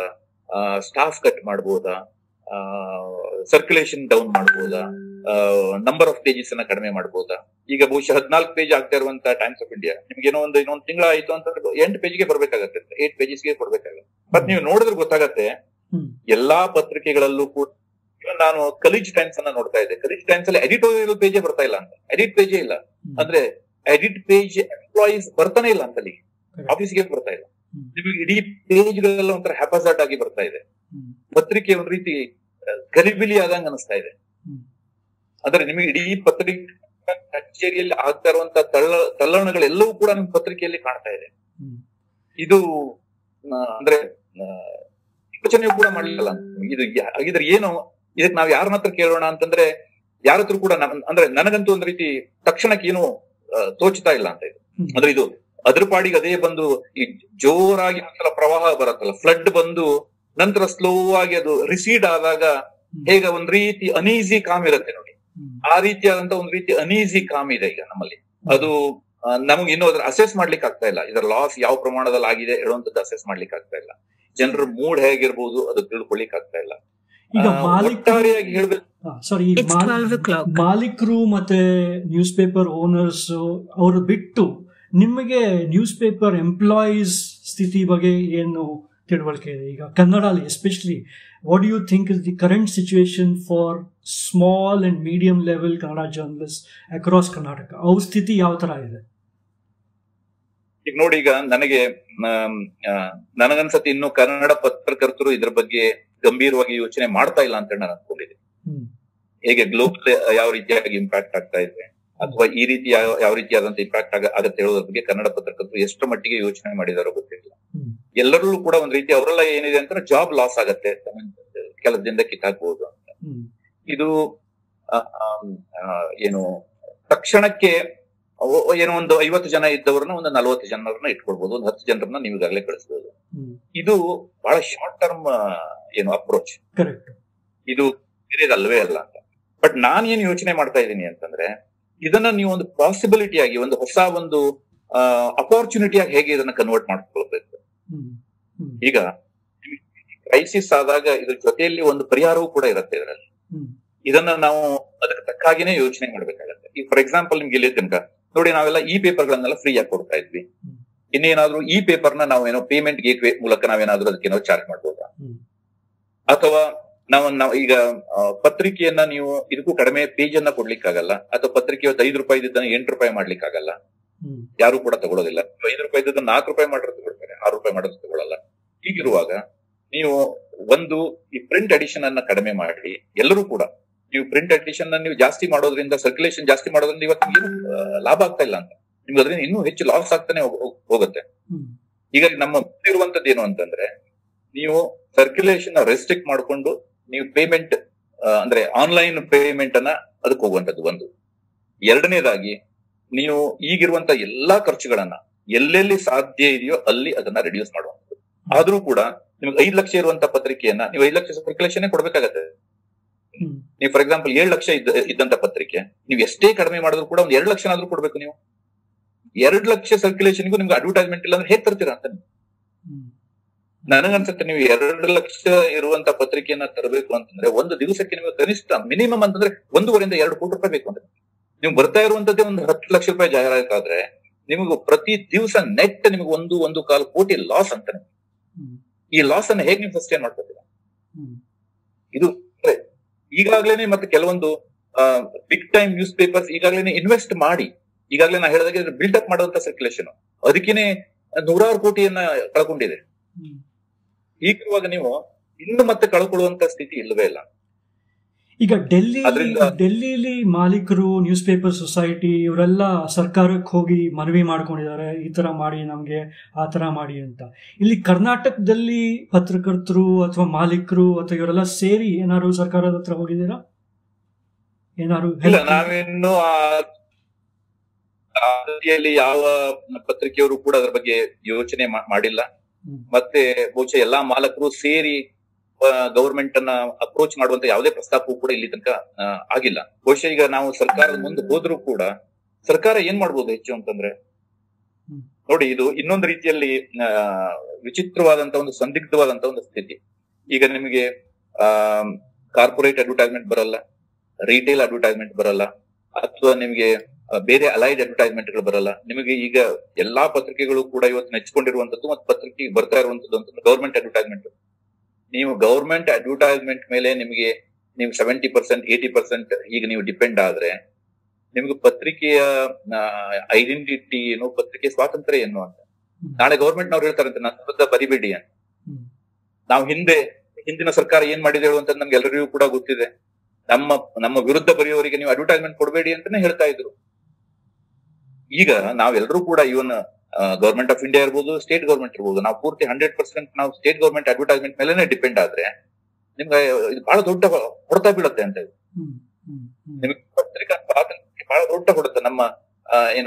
ಸ್ಟಾಫ್ ಕಟ್ ಮಾಡ್ಬೋದಾ ಸರ್ಕ್ಯುಲೇಷನ್ ಡೌನ್ ಮಾಡ್ಬೋದಾ ನಂಬರ್ ಆಫ್ ಪೇಜಸ್ ಅನ್ನ ಕಡಿಮೆ ಮಾಡ್ಬೋದಾ ಈಗ ಬಹುಶಃ ಹದಿನಾಲ್ಕು ಪೇಜ್ ಆಗ್ತಾ ಇರುವಂತ ಟೈಮ್ಸ್ ಆಫ್ ಇಂಡಿಯಾ ನಿಮ್ಗೆ ಏನೋ ಒಂದು ಇನ್ನೊಂದು ತಿಂಗಳ ಆಯ್ತು ಅಂತ ಎಂಟು ಪೇಜ್ಗೆ ಬರ್ಬೇಕಾಗತ್ತೆ ಏಟ್ ಪೇಜಸ್ಗೆ ಕೊಡ್ಬೇಕಾಗತ್ತೆ ಬಟ್ ನೀವು ನೋಡಿದ್ರೆ ಗೊತ್ತಾಗತ್ತೆ ಹ್ಮ್. ಎಲ್ಲಾ ಪತ್ರಿಕೆಗಳಲ್ಲೂ ಕೂಡ even ನಾನು ಕಲೀಜ್ ಟೈಮ್ಸ್ ಅನ್ನ ನೋಡ್ತಾ ಇದ್ದೆ ಕಲೀಜ್ ಟೈಮ್ಸ್ ಅಲ್ಲಿ ಎಡಿಟೋರಿಯಲ್ ಪೇಜೇ ಬರ್ತಾ ಇಲ್ಲ ಅಂತ ಎಡಿಟ್ ಪೇಜೇ ಇಲ್ಲ ಹ್ಮ್. ಅಂದ್ರೆ ಎಡಿಟ್ ಪೇಜ್ ಎಂಪ್ಲಾಯೀಸ್ ಬರ್ತಾನೆ ಇಲ್ಲ ಅಂತ ಅಲ್ಲಿ Correct. ಆಫೀಸ್ಗೆ ಬರ್ತಾ ಇಲ್ಲ ಹ್ಮ್. ನಿಮಗೆ ಇಡೀ ಪೇಜ್ ಗಳೆಲ್ಲ ಒಂಥರ ಹ್ಯಾಪಸಾಟ್ ಆಗಿ ಬರ್ತಾ ಇದೆ ಹ್ಮ್. ಪತ್ರಿಕೆ ಒಂದ್ ರೀತಿ ಆ, ಗಲಿಬಿಲಿ ಆದಂಗ ಅನಿಸ್ತಾ ಇದೆ ಹ್ಮ್. ಅಂದ್ರೆ ನಿಮಗೆ ಇಡೀ ಪತ್ರಿಕೆ ಕಚೇರಿಯಲ್ಲಿ ಆಗ್ತಾ ಇರುವಂತ ತಳ್ಳ ತಲ್ಲಣಗಳೆಲ್ಲವೂ ಕೂಡ ನಿಮ್ ಪತ್ರಿಕೆಯಲ್ಲಿ ಕಾಣ್ತಾ ಇದೆ ಹ್ಮ್. ಇದು ಆ, ಅಂದ್ರೆ ಆ, ಯೋಚನೆ ಕೂಡ ಮಾಡಲಿಲ್ಲ ಇದು ಯಾ- ಹಾಗಿದ್ರೆ ಏನು ಇದಕ್ಕೆ ನಾವ್ ಯಾರನ್ನ ಹತ್ರ ಕೇಳೋಣ ಅಂತಂದ್ರೆ ಯಾರ ಹತ್ರ ಕೂಡ ನನ್- ಅಂದ್ರೆ ನನಗಂತೂ ಒಂದ್ ರೀತಿ ತಕ್ಷಣಕ್ಕೆ ಏನು ಆ, ತೋಚ್ತಾ ಇಲ್ಲ ಅಂತ ಇದು ಹ್ಮ್. ಅಂದ್ರೆ ಇದು ಅದ್ರ ಪಾಡಿಗೆ ಅದೇ ಬಂದು ಈ ಜೋರಾಗಿ ಒಂದ್ಸಲ ಪ್ರವಾಹ ಬರುತ್ತಲ್ಲ ಫ್ಲಡ್ ಬಂದು ನಂತರ ಸ್ಲೋ ಆಗಿ ಅದು ರಿಸೀಡ್ ಆದಾಗ ಹೇಗ ಒಂದ್ ರೀತಿ ಅನೀಸಿ ಕಾಮ್ ಇರುತ್ತೆ ನೋಡಿ ಹ್ಮ್. ಆ ರೀತಿಯಾದಂತ ಒಂದ್ ರೀತಿ ಅನೀಸಿ ಕಾಮ್ ಇದೆ ಈಗ ನಮ್ಮಲ್ಲಿ ಅದು ಆ, ನಮ್ಗೆ ಇನ್ನೂ ಅದ್ರ ಅಸೆಸ್ ಮಾಡ್ಲಿಕ್ಕೆ ಆಗ್ತಾ ಇಲ್ಲ ಇದರ ಲಾಸ್ ಯಾವ ಪ್ರಮಾಣದಲ್ಲಿ ಆಗಿದೆ ಹೇಳುವಂತದ್ದು ಅಸೆಸ್ ಮಾಡ್ಲಿಕ್ಕೆ ಆಗ್ತಾ ಇಲ್ಲ ಜನರ ಮೂಡ್ ಹೇಗಿರ್ಬೋದು ಅದು ತಿಳ್ಕೊಳ್ಳಿಕ್ ಆಗ್ತಾ ಇಲ್ಲ ಈಗ ಆ, ಮಾಲೀಕರು ಒಟ್ಟಾರೆಯಾಗಿ ಹೇಳ್ಬೇಕು ಸಾರಿ It's 12 o'clock. ಮಾಲೀಕರು ಮತ್ತೆ ನ್ಯೂಸ್ ಪೇಪರ್ ಓನರ್ಸ್ ಅವರು ಬಿಟ್ಟು ನಿಮಗೆ ನ್ಯೂಸ್ ಪೇಪರ್ ಎಂಪ್ಲಾಯೀಸ್ ಸ್ಥಿತಿ ಬಗ್ಗೆ ಏನು ತಿಳುವಳಿಕೆ ಇದೆ ಈಗ ಕನ್ನಡಲ್ಲಿ especially what you think is the current situation for small and medium level Kannada journalist across Karnataka ಅವ್ರ ಸ್ಥಿತಿ ಯಾವ ತರ ಇದೆ ಈಗ ನೋಡಿ ಈಗ ನನಗೆ ಆಮ್, ಆ, ನನಗನ್ಸತ್ತೆ ಇನ್ನು ಕನ್ನಡ ಪತ್ರಕರ್ತರು ಇದ್ರ ಬಗ್ಗೆ ಗಂಭೀರವಾಗಿ ಯೋಚನೆ ಮಾಡ್ತಾ ಇಲ್ಲ ಅಂತ ನಾನು ಅನ್ಕೊಂಡಿದ್ದೆ ಹ್ಮ್. ಹೇಗೆ ಗ್ಲೋಬಲ್ ಯಾವ ರೀತಿಯಾಗಿ ಇಂಪ್ಯಾಕ್ಟ್ ಆಗ್ತಾ ಇದೆ ಅಥವಾ ಈ ರೀತಿ ಯಾವ ಯಾವ ರೀತಿಯಾದಂತ ಇಂಪ್ಯಾಕ್ಟ್ ಆಗ ಆಗತ್ತೆ ಹೇಳೋದ್ರ ಬಗ್ಗೆ ಕನ್ನಡ ಪತ್ರಕರ್ತರು ಎಷ್ಟು ಮಟ್ಟಿಗೆ ಯೋಚನೆ ಮಾಡಿದಾರೋ ಗೊತ್ತಿಲ್ಲ ಹ್ಮ್. ಎಲ್ಲರಲ್ಲೂ ಕೂಡ ಒಂದ್ ರೀತಿ ಅವರೆಲ್ಲ ಏನಿದೆ ಅಂತ ಜಾಬ್ ಲಾಸ್ ಆಗತ್ತೆ ಕೆಲಸದಿಂದ ಕಿತ್ತಾಕ್ಬಹುದು ಅಂತ ಹ್ಮ್. ಇದು ಆ, ಆಮ್, ಆ, ಏನು ತಕ್ಷಣಕ್ಕೆ ಅವು- ಏನೋ ಒಂದು ಐವತ್ತು ಜನ ಇದ್ದವ್ರನ್ನ ಒಂದು ನಲವತ್ತು ಜನರನ್ನ ಇಟ್ಕೊಳ್ಬಹುದು ಒಂದು ಹತ್ತು ಜನರನ್ನ ನೀವು ಈಗಾಗಲೇ ಕಳಿಸಬಹುದು ಹ್ಮ್. ಇದು ಬಹಳ ಶಾರ್ಟ್ ಟರ್ಮ್ ಏನು ಅಪ್ರೋಚ್ ಕರೆಕ್ಟ್ ಇದು ಬೇರೆದಲ್ವೇ ಅಲ್ಲ ಅಂತ ಬಟ್ ನಾನ್ ಏನ್ ಯೋಚನೆ ಮಾಡ್ತಾ ಇದ್ದೀನಿ ಅಂತಂದ್ರೆ ಇದನ್ನ ನೀವು ಒಂದು ಪಾಸಿಬಿಲಿಟಿ ಆಗಿ ಒಂದು ಹೊಸ ಒಂದು ಅಪಾರ್ಚುನಿಟಿ ಆಗಿ ಹೇಗೆ ಇದನ್ನ ಕನ್ವರ್ಟ್ ಮಾಡ್ಕೊಳ್ಬೇಕು ಹ್ಮ್. ಹ್ಮ್. ಈಗ ಕ್ರೈಸಿಸ್ ಆದಾಗ ಇದ್ರ ಜೊತೆಯಲ್ಲಿ ಒಂದು ಪರಿಹಾರವೂ ಕೂಡ ಇರುತ್ತೆ ಇದರಲ್ಲಿ ಹ್ಮ್. ಇದನ್ನ ನಾವು ಅದಕ್ಕೆ ತಕ್ಕಾಗಿನೇ ಯೋಚನೆ ಮಾಡ್ಬೇಕಾಗತ್ತೆ ಈಗ ಫಾರ್ ಎಕ್ಸಾಂಪಲ್ ನಿಮ್ಗೆ ಇಲ್ಲಿ ತನಕ ನೋಡಿ ನಾವೆಲ್ಲ ಈ ಪೇಪರ್ ಗಳನ್ನೆಲ್ಲ ಫ್ರೀ ಆಗಿ ಕೊಡ್ತಾ ಇದ್ವಿ ಹ್ಮ್. ಇನ್ನೇನಾದ್ರೂ ಈ ಪೇಪರ್ ನ ನಾವೇನೋ ಪೇಮೆಂಟ್ ಗೇಟ್ ವೇ ಮೂಲಕ ನಾವೇನಾದ್ರೂ ಅದಕ್ಕೆ ಏನೋ ಚಾರ್ಜ್ ಮಾಡ್ಬೋದಾ ಹ್ಮ್. ಅಥವಾ ನಾವು ನಾವು ಈಗ ಆ, ಪತ್ರಿಕೆಯನ್ನ ನೀವು ಇದಕ್ಕೂ ಕಡಿಮೆ ಪೇಜ್ ಅನ್ನ ಕೊಡ್ಲಿಕ್ಕಾಗಲ್ಲ ಅಥವಾ ಪತ್ರಿಕೆ ಇವತ್ತು ಐದು ರೂಪಾಯಿ ಇದ್ದನ್ನ ಎಂಟು ರೂಪಾಯಿ ಮಾಡ್ಲಿಕ್ಕಾಗಲ್ಲ ಹ್ಮ್. ಯಾರು ಕೂಡ ತಗೊಳ್ಳೋದಿಲ್ಲ ಐದು ರೂಪಾಯಿ ಇದ್ದದ್ದು ನಾಲ್ಕು ರೂಪಾಯಿ ಮಾಡಿದ್ರೆ ತಗೊಳ್ತಾರೆ ಆರು ರೂಪಾಯಿ ಮಾಡೋದು ತಗೊಳ್ಳಲ್ಲ ಹೀಗಿರುವಾಗ ನೀವು ಒಂದು ಈ ಪ್ರಿಂಟ್ ಅಡಿಷನ್ ಅನ್ನ ಕಡಿಮೆ ಮಾಡಿ ಎಲ್ಲರೂ ಕೂಡ ನೀವು ಪ್ರಿಂಟ್ ಅಡಿಷನ್ ನೀವು ಜಾಸ್ತಿ ಮಾಡೋದ್ರಿಂದ ಸರ್ಕ್ಯುಲೇಷನ್ ಜಾಸ್ತಿ ಮಾಡೋದ್ರಿಂದ ಇವತ್ತು ಏನು ಆ, ಲಾಭ ಆಗ್ತಾ ಇಲ್ಲ ಅಂತ ನಿಮ್ಗೆ ಅದರಿಂದ ಇನ್ನೂ ಹೆಚ್ಚು ಲಾಸ್ ಆಗ್ತಾನೆ ಹೋಗ್- ಹೋಗ್- ಹೋಗುತ್ತೆ ಹ್ಮ್. ಈಗ ನಮ್ಮ ಇರುವಂತದ್ದು ಏನು ಅಂತಂದ್ರೆ ನೀವು ಸರ್ಕ್ಯುಲೇಷನ್ ರೆಸ್ಟ್ರಿಕ್ಟ್ ಮಾಡಿಕೊಂಡು ನೀವು ಪೇಮೆಂಟ್ ಅಂದ್ರೆ ಆನ್ಲೈನ್ ಪೇಮೆಂಟ್ ಅನ್ನ ಅದಕ್ಕೆ ಹೋಗುವಂತದ್ದು ಒಂದು ಎರಡನೇದಾಗಿ ನೀವು ಈಗಿರುವಂತ ಎಲ್ಲಾ ಖರ್ಚುಗಳನ್ನ ಎಲ್ಲೆಲ್ಲಿ ಸಾಧ್ಯ ಇದೆಯೋ ಅಲ್ಲಿ ಅದನ್ನ ರಿಡ್ಯೂಸ್ ಮಾಡುವಂಥದ್ದು ಆದ್ರೂ ಕೂಡ ನಿಮ್ಗೆ ಐದು ಲಕ್ಷ ಇರುವಂತ ಪತ್ರಿಕೆಯನ್ನ ನೀವು ಐದು ಲಕ್ಷ ಸರ್ಕ್ಯುಲೇಷನ್ ಕೊಡ್ಬೇಕಾಗತ್ತೆ ಹ್ಮ್. ನೀವು ಫಾರ್ ಎಕ್ಸಾಂಪಲ್ ಏಳು ಲಕ್ಷ ಇದ್ದ ಇದ್ದಂತ ಪತ್ರಿಕೆ ನೀವು ಎಷ್ಟೇ ಕಡಿಮೆ ಮಾಡಿದ್ರು ಕೂಡ ಒಂದು ಎರಡು ಲಕ್ಷ ಆದ್ರೂ ಕೊಡ್ಬೇಕು ನೀವು ಎರಡು ಲಕ್ಷ ಸರ್ಕ್ಯುಲೇಷನ್ಗೂ ನಿಮ್ಗೆ ಅಡ್ವರ್ಟೈಸ್ಮೆಂಟ್ ಇಲ್ಲ ಅಂದ್ರೆ ಹೇಗ್ ತರ್ತೀರಾ ಅಂತ ಹ್ಮ್. ನನಗನ್ಸುತ್ತೆ ನೀವು ಎರಡು ಲಕ್ಷ ಇರುವಂತ ಪತ್ರಿಕೆಯನ್ನ ತರಬೇಕು ಅಂತಂದ್ರೆ ಒಂದು ದಿವಸಕ್ಕೆ ನಿಮಗೆ ಕನಿಷ್ಠ ಮಿನಿಮಮ್ ಅಂತಂದ್ರೆ ಒಂದೂವರೆಯಿಂದ ಎರಡು ಕೋಟಿ ರೂಪಾಯಿ ಬೇಕು ಅಂದ್ರೆ ನೀವು ಬರ್ತಾ ಇರುವಂತದ್ದೇ ಒಂದು ಹತ್ತು ಲಕ್ಷ ರೂಪಾಯಿ ಜಾಹೀರಾತಾದ್ರೆ ನಿಮಗೆ ಪ್ರತಿ ದಿವಸ ನೆಟ್ ನಿಮಗೆ ಒಂದು ಒಂದು ಕಾಲು ಕೋಟಿ ಲಾಸ್ ಅಂತಾನೆ ಹ್ಮ್. ಈ ಲಾಸ್ ಅನ್ನ ಹೇಗೆ ನೀವು ಸಸ್ಟೈನ್ ಮಾಡ್ಕೋತೀರಾ ಹ್ಮ್. ಇದು ಅಂದ್ರೆ ಈಗಾಗ್ಲೇನೆ ಮತ್ತೆ ಕೆಲವೊಂದು ಬಿಗ್ ಟೈಮ್ ನ್ಯೂಸ್ ಪೇಪರ್ಸ್ ಈಗಾಗ್ಲೇನೆ ಇನ್ವೆಸ್ಟ್ ಮಾಡಿ ಈಗಾಗಲೇ ನಾ ಹೇಳಿದಾಗೆ ಬಿಲ್ಡ್ ಅಪ್ ಮಾಡುವಂತ ಸರ್ಕ್ಯುಲೇಷನ್ ಅದಕ್ಕೇನೆ ನೂರಾರು ಕೋಟಿಯನ್ನ ಕಳ್ಕೊಂಡಿದೆ ಹ್ಮ್. ಹೀಗಿರುವಾಗ ನೀವು ಇನ್ನು ಮತ್ತೆ ಕಳ್ಕೊಳ್ಳುವಂತ ಸ್ಥಿತಿ ಇಲ್ಲವೇ ಇಲ್ಲ ಈಗ ಡೆಲ್ಲಿ ಅದ್ರಿಂದ- ಡೆಲ್ಲಿಲಿ ಮಾಲೀಕರು ನ್ಯೂಸ್ ಪೇಪರ್ ಸೊಸೈಟಿ ಇವರೆಲ್ಲ ಸರ್ಕಾರಕ್ಕೆ ಹೋಗಿ ಮನವಿ ಮಾಡ್ಕೊಂಡಿದ್ದಾರೆ ಈ ತರ ಮಾಡಿ ನಮ್ಗೆ ಆ ತರ ಮಾಡಿ ಅಂತ ಇಲ್ಲಿ ಕರ್ನಾಟಕದಲ್ಲಿ ಪತ್ರಕರ್ತರು ಅಥವಾ ಮಾಲೀಕರು ಅಥವಾ ಇವರೆಲ್ಲ ಸೇರಿ ಏನಾದ್ರು ಸರ್ಕಾರದ ಹತ್ರ ಹೋಗಿದ್ದೀರಾ ಏನಾದ್ರು ಇಲ್ಲ help- ನಾವಿನ್ನು ಆ ಆ ರೀತಿಯಲ್ಲಿ ಯಾವ ಪತ್ರಿಕೆಯವರು ಕೂಡ ಅದರ ಬಗ್ಗೆ ಯೋಚನೆ ಮಾ- ಮಾಡಿಲ್ಲ ಹ್ಮ್. ಮತ್ತೆ ಬಹುಶಃ ಎಲ್ಲಾ ಮಾಲಕರು ಸೇರಿ ಗವರ್ಮೆಂಟ್ ಅನ್ನ ಅಪ್ರೋಚ್ ಮಾಡುವಂತ ಯಾವುದೇ ಪ್ರಸ್ತಾಪವೂ ಕೂಡ ಇಲ್ಲಿ ತನಕ ಆ, ಆಗಿಲ್ಲ ಬಹುಶಃ ಈಗ ನಾವು ಸರ್ಕಾರದ ಮುಂದೆ ಹೋದ್ರೂ ಕೂಡ ಸರ್ಕಾರ ಏನ್ ಮಾಡ್ಬೋದು ಹೆಚ್ಚು ಅಂತಂದ್ರೆ ಹ್ಮ್. ನೋಡಿ ಇದು ಇನ್ನೊಂದು ರೀತಿಯಲ್ಲಿ ಆ, ವಿಚಿತ್ರವಾದಂತ ಒಂದು ಸಂದಿಗ್ಧವಾದಂತ ಒಂದು ಸ್ಥಿತಿ ಈಗ ನಿಮಗೆ ಕಾರ್ಪೊರೇಟ್ ಅಡ್ವರ್ಟೈಸ್ಮೆಂಟ್ ಬರಲ್ಲ ರಿಟೇಲ್ ಅಡ್ವರ್ಟೈಸ್ಮೆಂಟ್ ಬರಲ್ಲ ಅಥವಾ ನಿಮಗೆ ಆ, ಬೇರೆ ಅಲೈಡ್ ಅಡ್ವರ್ಟೈಸ್ಮೆಂಟ್ ಗಳು ಬರಲ್ಲ ನಿಮಗೆ ಈಗ ಎಲ್ಲಾ ಪತ್ರಿಕೆಗಳು ಕೂಡ ಇವತ್ತು ನೆಚ್ಕೊಂಡಿರುವಂತದ್ದು ಮತ್ತು ಪತ್ರಿಕೆಗೆ ಬರ್ತಾ ಇರುವಂತದ್ದು ಅಂತ ಗವರ್ಮೆಂಟ್ ಅಡ್ವರ್ಟೈಸ್ಮೆಂಟ್ ನೀವು ಗವರ್ಮೆಂಟ್ ಅಡ್ವರ್ಟೈಸ್ಮೆಂಟ್ ಮೇಲೆ ನಿಮಗೆ ನೀವು ಸೆವೆಂಟಿ ಪರ್ಸೆಂಟ್ ಏಟಿ ಪರ್ಸೆಂಟ್ ಈಗ ನೀವು ಡಿಪೆಂಡ್ ಆದ್ರೆ ನಿಮ್ಗೆ ಪತ್ರಿಕೆಯ ಐಡೆಂಟಿಟಿ ಏನು ಪತ್ರಿಕೆ ಸ್ವಾತಂತ್ರ್ಯ ಏನು ಅಂತ ನಾಳೆ ಗವರ್ಮೆಂಟ್ ನವ್ರು ಹೇಳ್ತಾರಂತೆ ನನ್ನ ವಿರುದ್ಧ ಬರಿಬೇಡಿ ಅಂತ ಹ್ಮ್. ನಾವು ಹಿಂದೆ ಹಿಂದಿನ ಸರ್ಕಾರ ಏನ್ ಮಾಡಿದೆ ಅಂತ ನಮ್ಗೆ ಎಲ್ಲರಿಗೂ ಕೂಡ ಗೊತ್ತಿದೆ ನಮ್ಮ ನಮ್ಮ ವಿರುದ್ಧ ಬರೆಯುವವರಿಗೆ ನೀವು ಅಡ್ವರ್ಟೈಸ್ಮೆಂಟ್ ಕೊಡಬೇಡಿ ಅಂತಾನೆ ಹೇಳ್ತಾ ಇದ್ರು ಈಗ ನಾವೆಲ್ಲರೂ ಕೂಡ ಇವನ್ ಗವರ್ಮೆಂಟ್ ಆಫ್ ಇಂಡಿಯಾ ಇರ್ಬೋದು ಸ್ಟೇಟ್ ಗವರ್ಮೆಂಟ್ ಇರ್ಬೋದು ನಾವು ಪೂರ್ತಿ ಹಂಡ್ರೆಡ್ ಪರ್ಸೆಂಟ್ ನಾವು ಸ್ಟೇಟ್ ಗವರ್ಮೆಂಟ್ ಅಡ್ವರ್ಟೈಸ್ಮೆಂಟ್ ಮೇಲೆನೆ ಡಿಪೆಂಡ್ ಆದ್ರೆ ನಿಮ್ಗೆ ಇದು ಬಹಳ ದೊಡ್ಡ ಹೊಡೆತ ಬೀಳುತ್ತೆ ಅಂತ ಇದು. ಹ್ಮ್. ಹ್ಮ್. ಹ್ಮ್. ನಿಮಗೆ ಪತ್ರಿಕಾ ಸ್ವಾತಂತ್ರ್ಯಕ್ಕೆ ಬಹಳ ದೊಡ್ಡ ಹೊಡೆತ ನಮ್ಮ ಆ, ಏನು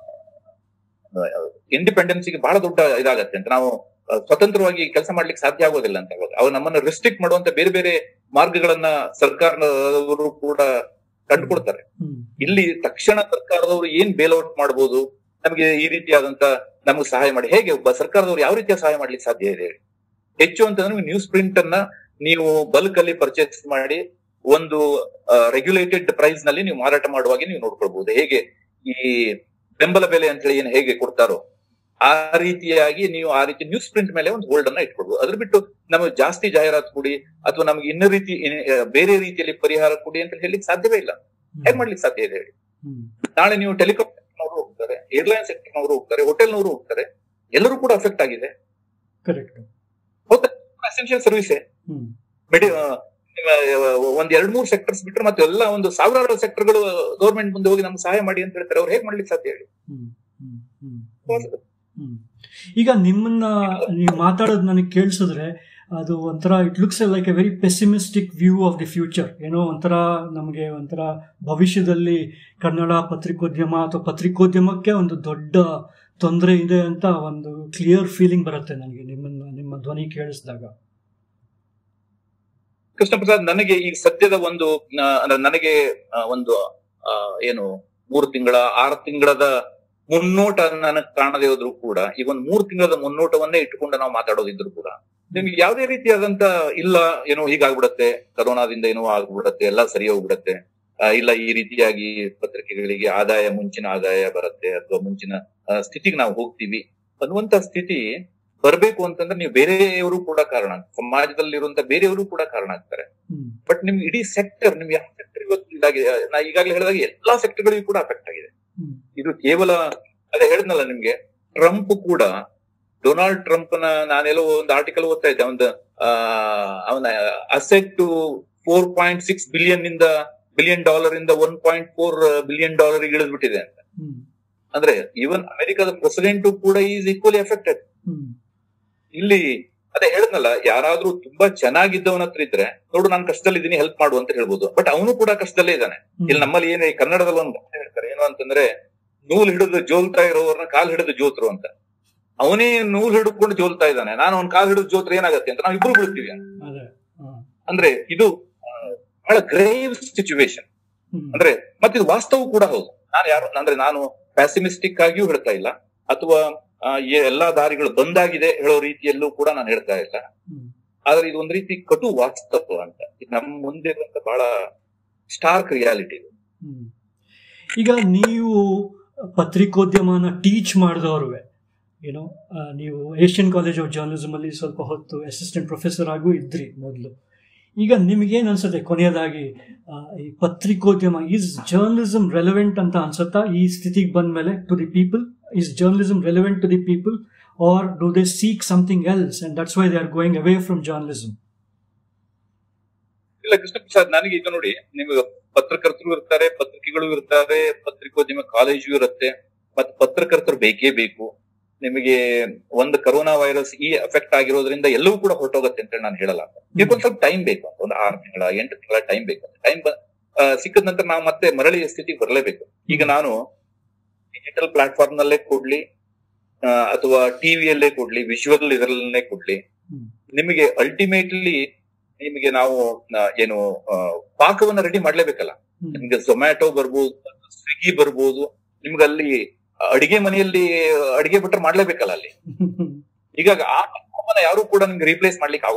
ಇಂಡಿಪೆಂಡೆನ್ಸಿಗೆ ಬಹಳ ದೊಡ್ಡ ಇದಾಗತ್ತೆ ಅಂತ ನಾವು ಆ, ಸ್ವತಂತ್ರವಾಗಿ ಕೆಲಸ ಮಾಡ್ಲಿಕ್ಕೆ ಸಾಧ್ಯ ಆಗೋದಿಲ್ಲ ಅಂತ ಅವಾಗ ಅವು ನಮ್ಮನ್ನು ರೆಸ್ಟ್ರಿಕ್ಟ್ ಮಾಡುವಂತ ಬೇರೆ ಬೇರೆ ಮಾರ್ಗಗಳನ್ನ ಸರ್ಕಾರದವರು ಕೂಡ ಕಂಡುಕೊಳ್ತಾರೆ ಹ್ಮ್. ಇಲ್ಲಿ ತಕ್ಷಣ ಸರ್ಕಾರದವರು ಏನ್ ಬೇಲ್ಔಟ್ ಮಾಡಬಹುದು ನಮಗೆ ಈ ರೀತಿಯಾದಂತ ನಮಗೆ ಸಹಾಯ ಮಾಡಿ ಹೇಗೆ ಒಬ್ಬ ಸರ್ಕಾರದವರು ಯಾವ ರೀತಿಯ ಸಹಾಯ ಮಾಡ್ಲಿಕ್ಕೆ ಸಾಧ್ಯ ಇದೆ ಹೇಳಿ ಹೆಚ್ಚು ಅಂತಂದ್ರೆ ನ್ಯೂಸ್ ಪ್ರಿಂಟ್ ಅನ್ನ ನೀವು ಬಲ್ಕ್ ಅಲ್ಲಿ ಪರ್ಚೇಸ್ ಮಾಡಿ ಒಂದು ರೆಗ್ಯುಲೇಟೆಡ್ ಪ್ರೈಸ್ ನಲ್ಲಿ ನೀವು ಮಾರಾಟ ಮಾಡುವಾಗ ನೀವು ನೋಡ್ಕೊಳ್ಬಹುದು ಹೇಗೆ ಈ ಬೆಂಬಲ ಬೆಲೆ ಅಂತ ಹೇಳಿ ಏನ್ ಹೇಗೆ ಕೊಡ್ತಾರೋ ಆ ರೀತಿಯಾಗಿ ನೀವು ಆ ರೀತಿ ನ್ಯೂಸ್ ಪ್ರಿಂಟ್ ಮೇಲೆ ಒಂದು ಹೋಲ್ಡ್ ಅನ್ನ ಇಟ್ಕೊಳ್ಬಹುದು ಅದ್ರ ಬಿಟ್ಟು ನಮಗೆ ಜಾಸ್ತಿ ಜಾಹೀರಾತು ಕೊಡಿ ಅಥವಾ ನಮ್ಗೆ ಇನ್ನ ರೀತಿ ಇನ್- ಆ, ಬೇರೆ ರೀತಿಯಲ್ಲಿ ಪರಿಹಾರ ಕೊಡಿ ಅಂತ ಹೇಳಿಕ್ ಸಾಧ್ಯವೇ ಇಲ್ಲ ಹೇಗ್ ಮಾಡ್ಲಿಕ್ಕೆ ಸಾಧ್ಯ ಇದೆ ಹೇಳಿ ಹ್ಮ್. ನಾಳೆ ನೀವು ಟೆಲಿಕಾಂ ನವರು ಹೋಗ್ತಾರೆ ಏರ್ಲೈನ್ ಸೆಕ್ಟರ್ ನವರು ಹೋಗ್ತಾರೆ ಹೋಟೆಲ್ ನವರು ಹೋಗ್ತಾರೆ ಎಲ್ಲರೂ ಕೂಡ ಅಫೆಕ್ಟ್ ಆಗಿದೆ ಕರೆಕ್ಟ್ ಎಸೆನ್ಷಿಯಲ್ ಸರ್ವಿಸೇ ಹ್ಮ್ ಮೆಡಿ ಆ, ನಿಮ್ಮ, ಆ, ಒಂದ್ ಎರಡ್ ಮೂರ್ ಸೆಕ್ಟರ್ಸ್ ಬಿಟ್ರೆ ಮತ್ತೆ ಎಲ್ಲ ಒಂದು ಸಾವಿರಾರು ಸೆಕ್ಟರ್ಗಳು ಗೌರ್ಮೆಂಟ್ ಮುಂದೆ ಹೋಗಿ ನಮ್ಗೆ ಸಹಾಯ ಮಾಡಿ ಅಂತ ಹೇಳ್ತಾರೆ ಅವ್ರು ಹೇಗ್ ಮಾಡ್ಲಿಕ್ಕೆ ಸಾಧ್ಯ ಹೇಳಿ ಹ್ಮ್ ಹ್ಮ್ ಹ್ಮ್ ಹ್ಮ್ ಹ್ಮ್. ಈಗ ನಿಮ್ಮನ್ನ ನೀವು ಮಾತಾಡೋದು ನನಗೆ ಕೇಳಿಸಿದ್ರೆ ಅದು ಒಂಥರ it looks like a very pessimistic view of the future ಏನೋ ಒಂಥರ ನಮಗೆ ಒಂಥರ ಭವಿಷ್ಯದಲ್ಲಿ ಕನ್ನಡ ಪತ್ರಿಕೋದ್ಯಮ ಅಥವಾ ಪತ್ರಿಕೋದ್ಯಮಕ್ಕೆ ಒಂದು ದೊಡ್ಡ ತೊಂದರೆ ಇದೆ ಅಂತ ಒಂದು ಕ್ಲಿಯರ್ ಫೀಲಿಂಗ್ ಬರುತ್ತೆ ನನಗೆ ನಿಮ್ಮನ್ನ ನಿಮ್ಮ ಧ್ವನಿ ಕೇಳಿಸಿದಾಗ ಕೃಷ್ಣ ಪ್ರಸಾದ್ ನನಗೆ ಈಗ ಸದ್ಯದ ಒಂದು ಆ, ಅಂದ್ರೆ ನನಗೆ ಆ, ಒಂದು ಆ, ಏನು ಮೂರು ತಿಂಗಳ ಆರು ತಿಂಗಳದ ಮುನ್ನೋಟ ನನಗೆ ಕಾಣದೇ ಹೋದ್ರು ಕೂಡ ಈಗ ಒಂದು ಮೂರು ತಿಂಗಳದ ಮುನ್ನೋಟವನ್ನೇ ಇಟ್ಟುಕೊಂಡು ನಾವು ಮಾತಾಡೋದಿದ್ರು ಕೂಡ ನಿಮ್ಗೆ ಯಾವುದೇ ರೀತಿಯಾದಂತ ಇಲ್ಲ ಏನೋ ಹೀಗಾಗ್ಬಿಡತ್ತೆ ಕರೋನಾದಿಂದ ಏನೋ ಆಗ್ಬಿಡತ್ತೆ ಎಲ್ಲ ಸರಿ ಹೋಗ್ಬಿಡತ್ತೆ ಆ, ಇಲ್ಲ ಈ ರೀತಿಯಾಗಿ ಪತ್ರಿಕೆಗಳಿಗೆ ಆದಾಯ ಮುಂಚಿನ ಆದಾಯ ಬರುತ್ತೆ ಅಥವಾ ಮುಂಚಿನ ಆ, ಸ್ಥಿತಿಗೆ ನಾವು ಹೋಗ್ತೀವಿ ಅನ್ನುವಂತ ಸ್ಥಿತಿ ಬರಬೇಕು ಅಂತಂದ್ರೆ ನೀವು ಬೇರೆಯವರು ಕೂಡ ಕಾರಣ ಸಮಾಜದಲ್ಲಿರುವಂತ ಬೇರೆಯವರು ಕೂಡ ಕಾರಣ ಆಗ್ತಾರೆ ಹ್ಮ್ ಬಟ್ ನಿಮ್ಗೆ ಇಡೀ ಸೆಕ್ಟರ್ ನಿಮ್ಗೆ ಯಾವ ಸೆಕ್ಟರ್ ಇವತ್ತು ಇದಾಗಿದೆ ನಾ ಈಗಾಗಲೇ ಹೇಳಿದಾಗ ಎಲ್ಲಾ ಸೆಕ್ಟರ್ಗಳಿಗೂ ಕೂಡ ಅಫೆಕ್ಟ್ ಆಗಿದೆ ಹ್ಮ್ ಇದು ಕೇವಲ ಅದೇ ಹೇಳಿದ್ನಲ್ಲ ನಿಮ್ಗೆ ಟ್ರಂಪ್ ಕೂಡ ಡೊನಾಲ್ಡ್ ಟ್ರಂಪ್ ನ ನಾನೆಲ್ಲೋ ಒಂದು ಆರ್ಟಿಕಲ್ ಓದ್ತಾ ಇದ್ದೆ ಒಂದು ಆ, ಅವನ asset four point six billion ಇಂದ ಬಿಲಿಯನ್ ಡಾಲರ್ ಇಂದ one point four billion dollar ಇಳಿದ್ಬಿಟ್ಟಿದೆ ಅಂತ ಹ್ಮ್ ಅಂದ್ರೆ ಈವನ್ ಅಮೆರಿಕದ ಪ್ರೆಸಿಡೆಂಟ್ ಕೂಡ ಈಸ್ ಈಕ್ವಲಿ ಅಫೆಕ್ಟೆಡ್ ಹ್ಮ್ ಇಲ್ಲಿ ಅದೇ ಹೇಳಿದ್ನಲ್ಲ ಯಾರಾದ್ರೂ ತುಂಬಾ ಚೆನ್ನಾಗಿದ್ದವನ ಹತ್ರ ಇದ್ರೆ ನೋಡು ನಾನು ಕಷ್ಟದಲ್ಲಿ ಇದೀನಿ ಹೆಲ್ಪ್ ಮಾಡು ಅಂತ ಹೇಳ್ಬೋದು ಬಟ್ ಅವನು ಕೂಡ ಕಷ್ಟದಲ್ಲೇ ಇದ್ದಾನೆ ಇಲ್ಲಿ ನಮ್ಮಲ್ಲಿ ಏನೇ ಕನ್ನಡದಲ್ಲಿ ಒಂದು ಗಾದೆ ಹೇಳ್ತಾರೆ ಏನು ಅಂತಂದ್ರೆ ನೂಲ್ ಹಿಡಿದು ಜೋಲ್ತಾ ಇರೋರ್ನ ಕಾಲ್ ಹಿಡಿದು ಜೋತ್ರು ಅಂತ ಅವನೇ ನೂಲ್ ಹಿಡ್ಕೊಂಡು ಜೋಲ್ತಾ ಇದ್ದಾನೆ ನಾನು ಅವ್ನ ಕಾಲ್ ಹಿಡಿದು ಜೋತ್ರ ಏನಾಗತ್ತೆ ಅಂತ ನಾವು ಇಬ್ರು ಬಿಡ್ತೀವಿ ಅಂತ. ಅದೇ ಹಾ. ಅಂದ್ರೆ ಇದು ಆ, ಬಹಳ ಗ್ರೇವ್ ಸಿಚುವೇಶನ್ ಹ್ಮ್ ಅಂದ್ರೆ ಮತ್ತೆ ಇದು ವಾಸ್ತವ ಕೂಡ ಹೌದು ನಾನು ಯಾರು ಅಂದ್ರೆ ನಾನು ಪ್ಯಾಸಿಮಿಸ್ಟಿಕ್ ಆಗಿಯೂ ಹೇಳ್ತಾ ಇಲ್ಲ ಅಥವಾ ಆ, ಈ ಎಲ್ಲಾ ದಾರಿಗಳು ಬಂದಾಗಿದೆ ಹೇಳೋ ರೀತಿಯಲ್ಲೂ ಕೂಡ ನಾನು ಹೇಳ್ತಾ ಇಲ್ಲ ಹ್ಮ್ ಆದ್ರೆ ಇದು ಒಂದ್ ರೀತಿ ಕಟು ವಾಸ್ತವ ಅಂತ ಇದು ನಮ್ಮ ಮುಂದೆ ಇರುವಂತ ಬಹಳ ಸ್ಟಾರ್ಕ್ ರಿಯಾಲಿಟಿ ಹ್ಮ್. ಈಗ ನೀವು ಪತ್ರಿಕೋದ್ಯಮನ ಟೀಚ್ ಮಾಡಿದವ್ರುವೆ ಏನೋ ನೀವು ಏಷ್ಯನ್ ಕಾಲೇಜ್ ಆಫ್ ಜರ್ನಲಿಸಮ್ ಅಲ್ಲಿ ಸ್ವಲ್ಪ ಹೊತ್ತು ಅಸಿಸ್ಟೆಂಟ್ ಪ್ರೊಫೆಸರ್ ಆಗೂ ಇದ್ರಿ ಮೊದಲು ಈಗ ನಿಮಗೇನು ಅನ್ಸುತ್ತೆ ಕೊನೆಯದಾಗಿ ಆ, ಈ ಪತ್ರಿಕೋದ್ಯಮ ಈಸ್ ಜರ್ನಲಿಸಮ್ ರೆಲೆವೆಂಟ್ ಅಂತ ಅನ್ಸುತ್ತಾ ಈ ಸ್ಥಿತಿಗೆ ಬಂದ ಮೇಲೆ to the people is journalism relevant to the people are do they seek something else and that's why they are going away from journalism ಇಲ್ಲ ಕೃಷ್ಣ ಪ್ರಸಾದ್ ನನಗೆ ಈಗ ನೋಡಿ ನಿಮ್ಗೆ ಪತ್ರಕರ್ತರು ಇರ್ತಾರೆ ಪತ್ರಿಕೆಗಳು ಇರ್ತಾರೆ ಪತ್ರಿಕೋದ್ಯಮ ಕಾಲೇಜು ಇರುತ್ತೆ ಮತ್ತೆ ಪತ್ರಕರ್ತರು ಬೇಕೇ ಬೇಕು ನಿಮಗೆ ಒಂದು ಕರೋನಾ ವೈರಸ್ ಈ ಎಫೆಕ್ಟ್ ಆಗಿರೋದ್ರಿಂದ ಎಲ್ಲವೂ ಕೂಡ ಹೊರಟೋಗುತ್ತೆ ಅಂತ ನಾನು ಹೇಳಲ್ಲ ಇದಕ್ಕೆ ಒಂದ್ ಸ್ವಲ್ಪ ಟೈಮ್ ಬೇಕು ಒಂದು ಆರು ತಿಂಗಳ ಎಂಟು ತಿಂಗಳ ಟೈಮ್ ಬೇಕು ಟೈಮ್ ಸಿಕ್ಕದ ನಂತರ ನಾವು ಮತ್ತೆ ಮರಳಿ ಸ್ಥಿತಿಗೆ ಬರಲೇಬೇಕು ಈಗ ನಾನು ಡಿಜಿಟಲ್ ಪ್ಲಾಟ್ಫಾರ್ಮ್ ನಲ್ಲೇ ಕೊಡ್ಲಿ ಆ, ಅಥವಾ ಟಿವಿಯಲ್ಲೇ ಕೊಡ್ಲಿ ವಿಜುವಲ್ ಇದರಲ್ಲೇ ಕೊಡ್ಲಿ ಹ್ಮ್. ನಿಮಗೆ ಅಲ್ಟಿಮೇಟ್ಲಿ ನಿಮಗೆ ನಾವು ಆ, ಏನು ಆ, ಪಾಕವನ್ನ ರೆಡಿ ಮಾಡ್ಲೇಬೇಕಲ್ಲ ನಿಮ್ಗೆ ಝೊಮ್ಯಾಟೊ ಬರ್ಬೋದು ಸ್ವಿಗ್ಗಿ ಬರ್ಬೋದು ನಿಮ್ಗೆ ಅಲ್ಲಿ ಅಡಿಗೆ ಮನೆಯಲ್ಲಿ ಅಡಿಗೆ ಬಿಟ್ರೆ ಮಾಡ್ಲೇಬೇಕಲ್ಲ ಅಲ್ಲಿ ಹೀಗಾಗಿ ಆ ಪಾಕವನ್ನ ಯಾರು ಕೂಡ ನಿಮ್ಗೆ ರೀಪ್ಲೇಸ್ ಮಾಡ್ಲಿಕ್ಕೆ ಆಗೋದಿಲ್ಲ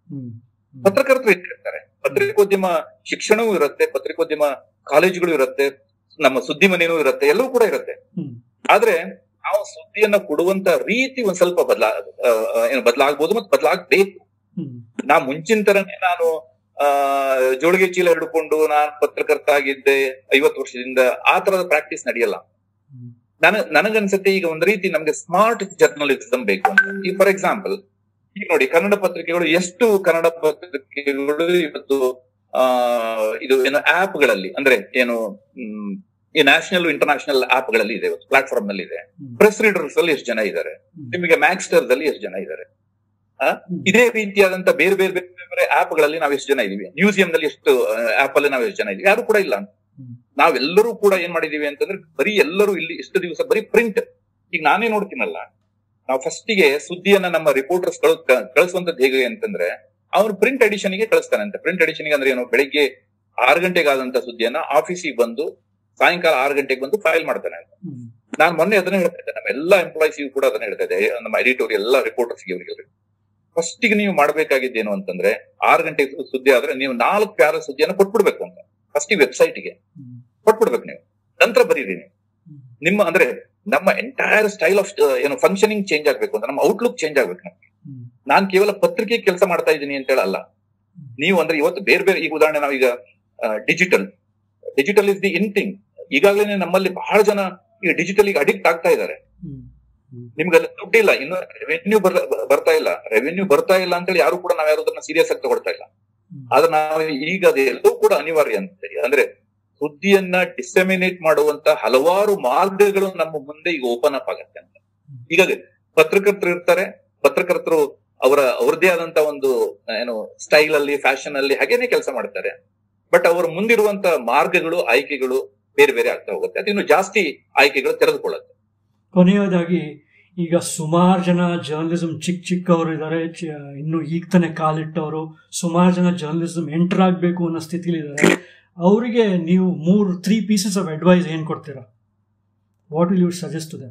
ಹ್ಮ್ ಪತ್ರಕರ್ತರು ಇರ್ತಾರೆ ಪತ್ರಿಕೋದ್ಯಮ ಶಿಕ್ಷಣವೂ ಇರುತ್ತೆ ಪತ್ರಿಕೋದ್ಯಮ ಕಾಲೇಜುಗಳು ಇರುತ್ತೆ ನಮ್ಮ ಸುದ್ದಿ ಮನೆಯೂ ಇರುತ್ತೆ ಎಲ್ಲವೂ ಕೂಡ ಇರುತ್ತೆ ಹ್ಮ್ ಆದ್ರೆ ನಾವು ಸುದ್ದಿಯನ್ನ ಕೊಡುವಂತ ರೀತಿ ಒಂದ್ ಸ್ವಲ್ಪ ಬದಲಾ ಆ, ಆ, ಏನು ಬದಲಾಗ್ಬೋದು ಮತ್ತೆ ಬದಲಾಗ್ಬೇಕು ಹ್ಮ್ ನಾ ಮುಂಚಿನ ತರನೇ ನಾನು ಆ ಜೋಳಿಗೆ ಚೀಲ ಹಿಡ್ಕೊಂಡು ನಾನು ಪತ್ರಕರ್ತ ಆಗಿದ್ದೆ ಐವತ್ತು ವರ್ಷದಿಂದ ಆ ತರದ ಪ್ರಾಕ್ಟೀಸ್ ನಡೆಯಲ್ಲ ಹ್ಮ್ ನನ ನನಗನ್ಸುತ್ತೆ ಈಗ ಒಂದ್ ರೀತಿ ನಮ್ಗೆ ಸ್ಮಾರ್ಟ್ ಜರ್ನಲಿಸಂ ಬೇಕು ಅಂತ ಈ ಫಾರ್ ಎಕ್ಸಾಂಪಲ್ ಈಗ ನೋಡಿ ಕನ್ನಡ ಪತ್ರಿಕೆಗಳು ಎಷ್ಟು ಕನ್ನಡ ಪತ್ರಿಕೆಗಳು ಇವತ್ತು ಆ ಇದು ಏನು ಆಪ್ ಗಳಲ್ಲಿ ಅಂದ್ರೆ ಏನು ಹ್ಮ್, ಈ ನ್ಯಾಷನಲ್ ಇಂಟರ್ನ್ಯಾಷನಲ್ ಆಪ್ ಗಳಲ್ಲಿ ಇದೆ ಪ್ಲಾಟ್ಫಾರ್ಮ್ ನಲ್ಲಿ ಇದೆ ಹ್ಮ್. ಪ್ರೆಸ್ ರೀಡರ್ಸ್ ಅಲ್ಲಿ ಎಷ್ಟು ಜನ ಇದ್ದಾರೆ ಹ್ಮ್. ನಿಮಗೆ ಮ್ಯಾಕ್ಸ್ಟರ್ಸ್ ಅಲ್ಲಿ ಎಷ್ಟು ಜನ ಇದ್ದಾರೆ ಆ? ಹ್ಮ್. ಇದೇ ರೀತಿಯಾದಂತ ಬೇರೆ ಬೇರೆ ಬೇರೆ ಬೇರೆ ಆಪ್ ಗಳಲ್ಲಿ ನಾವು ಎಷ್ಟು ಜನ ಇದೀವಿ ಮ್ಯೂಸಿಯಂ ನಲ್ಲಿ ಎಷ್ಟು ಆಪ್ ಅಲ್ಲಿ ನಾವು ಎಷ್ಟು ಜನ ಇದೀವಿ ಯಾರು ಕೂಡ ಇಲ್ಲ ಹ್ಮ್. ನಾವೆಲ್ಲರೂ ಕೂಡ ಏನ್ ಮಾಡಿದೀವಿ ಅಂತಂದ್ರೆ ಬರೀ ಎಲ್ಲರೂ ಇಲ್ಲಿ ಇಷ್ಟು ದಿವಸ ಬರೀ ಪ್ರಿಂಟ್ ಈಗ ನಾನೇ ನೋಡ್ತೀನಲ್ಲ ನಾವು ಫಸ್ಟ್ ಗೆ ಸುದ್ದಿಯನ್ನ ನಮ್ಮ ರಿಪೋರ್ಟರ್ಸ್ ಕಳಿಸುವಂತದ್ದು ಹೇಗೆ ಅಂತಂದ್ರೆ ಅವ್ರು ಪ್ರಿಂಟ್ ಎಡಿಷನ್ ಗೆ ಕಳಿಸ್ತಾನೆ ಅಂತ ಪ್ರಿಂಟ್ ಎಡಿಷನ್ ಗೆ ಅಂದ್ರೆ ಏನು ಬೆಳಿಗ್ಗೆ ಆರು ಗಂಟೆಗೆ ಆದಂತ ಸುದ್ದಿಯನ್ನ ಆಫೀಸಿಗೆ ಬಂದು ಸಾಯಂಕಾಲ ಆರು ಗಂಟೆಗೆ ಬಂದು ಫೈಲ್ ಮಾಡ್ತಾನೆ ಅಂತ ಹ್ಮ್. ನಾನು ಮೊನ್ನೆ ಅದನ್ನ ಹೇಳ್ತಾ ಇದ್ದೆ ನಮ್ಮ ಎಲ್ಲಾ ಎಂಪ್ಲಾಯ್ಸಿಗೂ ಕೂಡ ಅದನ್ನ ಹೇಳ್ತಾ ಇದ್ದೆ ನಮ್ಮ ಎಡಿಟೋರಿಯಲ್ ಎಲ್ಲ ರಿಪೋರ್ಟರ್ಸ್ಗೆ ಇವರಿಗೆ ಫಸ್ಟ್ ಗೆ ನೀವು ಮಾಡ್ಬೇಕಾಗಿದ್ದೇನು ಅಂತಂದ್ರೆ ಆರು ಗಂಟೆ ಸುದ್ದಿ ಆದ್ರೆ ನೀವು ನಾಲ್ಕು ಪ್ಯಾರ ಸುದ್ದಿಯನ್ನು ಕೊಟ್ಬಿಡ್ಬೇಕು ಅಂತ ಫಸ್ಟ್ ವೆಬ್ಸೈಟ್ ಗೆ ಹ್ಮ್. ಕೊಟ್ಬಿಡ್ಬೇಕು ನೀವು ನಂತರ ಬರೀರಿ ನೀವು ಹ್ಮ್. ನಿಮ್ಮ ಅಂದ್ರೆ ನಮ್ಮ ಎಂಟೈರ್ ಸ್ಟೈಲ್ ಆಫ್ ಏನು ಫಂಕ್ಷನಿಂಗ್ ಚೇಂಜ್ ಆಗ್ಬೇಕು ಅಂತ ನಮ್ಮ ಔಟ್ಲುಕ್ ಚೇಂಜ್ ಆಗ್ಬೇಕು ನಮ್ಗೆ ಹ್ಮ್. ನಾನ್ ಕೇವಲ ಪತ್ರಿಕೆ ಕೆಲಸ ಮಾಡ್ತಾ ಇದ್ದೀನಿ ಅಂತ ಹೇಳಲ್ಲ ನೀವು ಅಂದ್ರೆ ಇವತ್ತು ಬೇರೆ ಬೇರೆ ಈಗ ಉದಾಹರಣೆ ನಾವೀಗ digital digital is the in thing ಈಗಾಗಲೇ ನಮ್ಮಲ್ಲಿ ಬಹಳ ಜನ ಈಗ ಡಿಜಿಟಲ್ ಈಗ ಅಡಿಕ್ಟ್ ಆಗ್ತಾ ಇದ್ದಾರೆ ಹ್ಮ್. ಹ್ಮ್. ನಿಮ್ಗೆ ಅಲ್ಲಿ ದುಡ್ಡಿಲ್ಲ ಇನ್ನು ರೆವೆನ್ಯೂ ಬರ್ತಾ ಇಲ್ಲ ರೆವೆನ್ಯೂ ಬರ್ತಾ ಇಲ್ಲ ಅಂತೇಳಿ ಯಾರು ಕೂಡ ನಾವ್ ಯಾರು ಅದನ್ನ ಸೀರಿಯಸ್ ಆಗಿ ತಗೊಳ್ತಾ ಇಲ್ಲ ಹ್ಮ್. ಆದ್ರೆ ನಾವು ಈಗ ಅದೆಲ್ಲವೂ ಕೂಡ ಅನಿವಾರ್ಯ ಅಂತ ಅಂದ್ರೆ ಸುದ್ದಿಯನ್ನ ಡಿಸೆಮಿನೇಟ್ ಮಾಡುವಂತ ಹಲವಾರು ಮಾರ್ಗಗಳು ನಮ್ಮ ಮುಂದೆ ಈಗ ಓಪನ್ ಅಪ್ ಆಗತ್ತೆ ಅಂತ ಈಗ ಪತ್ರಕರ್ತರು ಇರ್ತಾರೆ ಪತ್ರಕರ್ತರು ಅವರ ಅವ್ರದೇ ಆದಂತ ಒಂದು ಏನು ಸ್ಟೈಲ್ ಅಲ್ಲಿ ಫ್ಯಾಷನ್ ಅಲ್ಲಿ ಹಾಗೇನೆ ಕೆಲಸ ಮಾಡ್ತಾರೆ ಬಟ್ ಅವರ ಮುಂದಿರುವಂತ ಮಾರ್ಗಗಳು ಆಯ್ಕೆಗಳು ಬೇರೆ ಬೇರೆ ಆಗ್ತಾ ಹೋಗುತ್ತೆ ಅದಿನ್ನು ಜಾಸ್ತಿ ಆಯ್ಕೆಗಳು ತೆರೆದುಕೊಳ್ಳುತ್ತೆ ಕೊನೆಯದಾಗಿ ಈಗ ಸುಮಾರು ಜನ ಜರ್ನಲಿಸಂ ಚಿಕ್ಕ ಚಿಕ್ಕವರು ಇದ್ದಾರೆ ಇನ್ನು ಈಗ ತಾನೇ ಕಾಲಿಟ್ಟವರು ಸುಮಾರು ಜನ ಜರ್ನಲಿಸಂ ಎಂಟರ್ ಆಗಬೇಕು ಅನ್ನೋ ಸ್ಥಿತಿಲಿ ಇದ್ದಾರೆ ಅವರಿಗೆ ನೀವು ಮೂರು ತ್ರೀ ಪೀಸಸ್ ಆಫ್ ಅಡ್ವೈಸ್ ಏನ್ ಕೊಡ್ತೀರಾ what will you suggest to them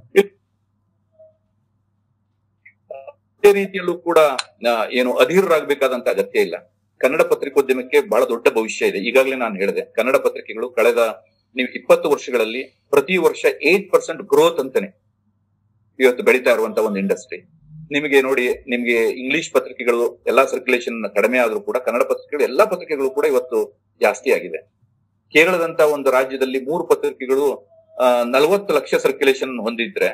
ಅದೇ ರೀತಿಯಲ್ಲೂ ಕೂಡ ಆ, ಏನು ಅಧೀರರಾಗಬೇಕಾದಂತ ಅಗತ್ಯ ಇಲ್ಲ ಕನ್ನಡ ಪತ್ರಿಕೋದ್ಯಮಕ್ಕೆ ಬಹಳ ದೊಡ್ಡ ಭವಿಷ್ಯ ಇದೆ ಈಗಾಗಲೇ ನಾನು ಹೇಳಿದೆ ಕನ್ನಡ ಪತ್ರಿಕೆಗಳು ಕಳೆದ ನೀವು ಇಪ್ಪತ್ತು ವರ್ಷಗಳಲ್ಲಿ ಪ್ರತಿ ವರ್ಷ ಏಟ್ ಪರ್ಸೆಂಟ್ ಗ್ರೋತ್ ಅಂತಾನೆ ಇವತ್ತು ಬೆಳೀತಾ ಇರುವಂತ ಒಂದು ಇಂಡಸ್ಟ್ರಿ ನಿಮಗೆ ನೋಡಿ ನಿಮಗೆ ಇಂಗ್ಲಿಷ್ ಪತ್ರಿಕೆಗಳು ಎಲ್ಲಾ ಸರ್ಕ್ಯುಲೇಷನ್ ಕಡಿಮೆ ಆದ್ರೂ ಕೂಡ ಕನ್ನಡ ಪತ್ರಿಕೆಗಳು ಎಲ್ಲಾ ಪತ್ರಿಕೆಗಳು ಕೂಡ ಇವತ್ತು ಜಾಸ್ತಿ ಆಗಿದೆ ಕೇರಳದಂತ ಒಂದು ರಾಜ್ಯದಲ್ಲಿ ಮೂರು ಪತ್ರಿಕೆಗಳು ನಲವತ್ತು ಲಕ್ಷ ಸರ್ಕ್ಯುಲೇಷನ್ ಹೊಂದಿದ್ರೆ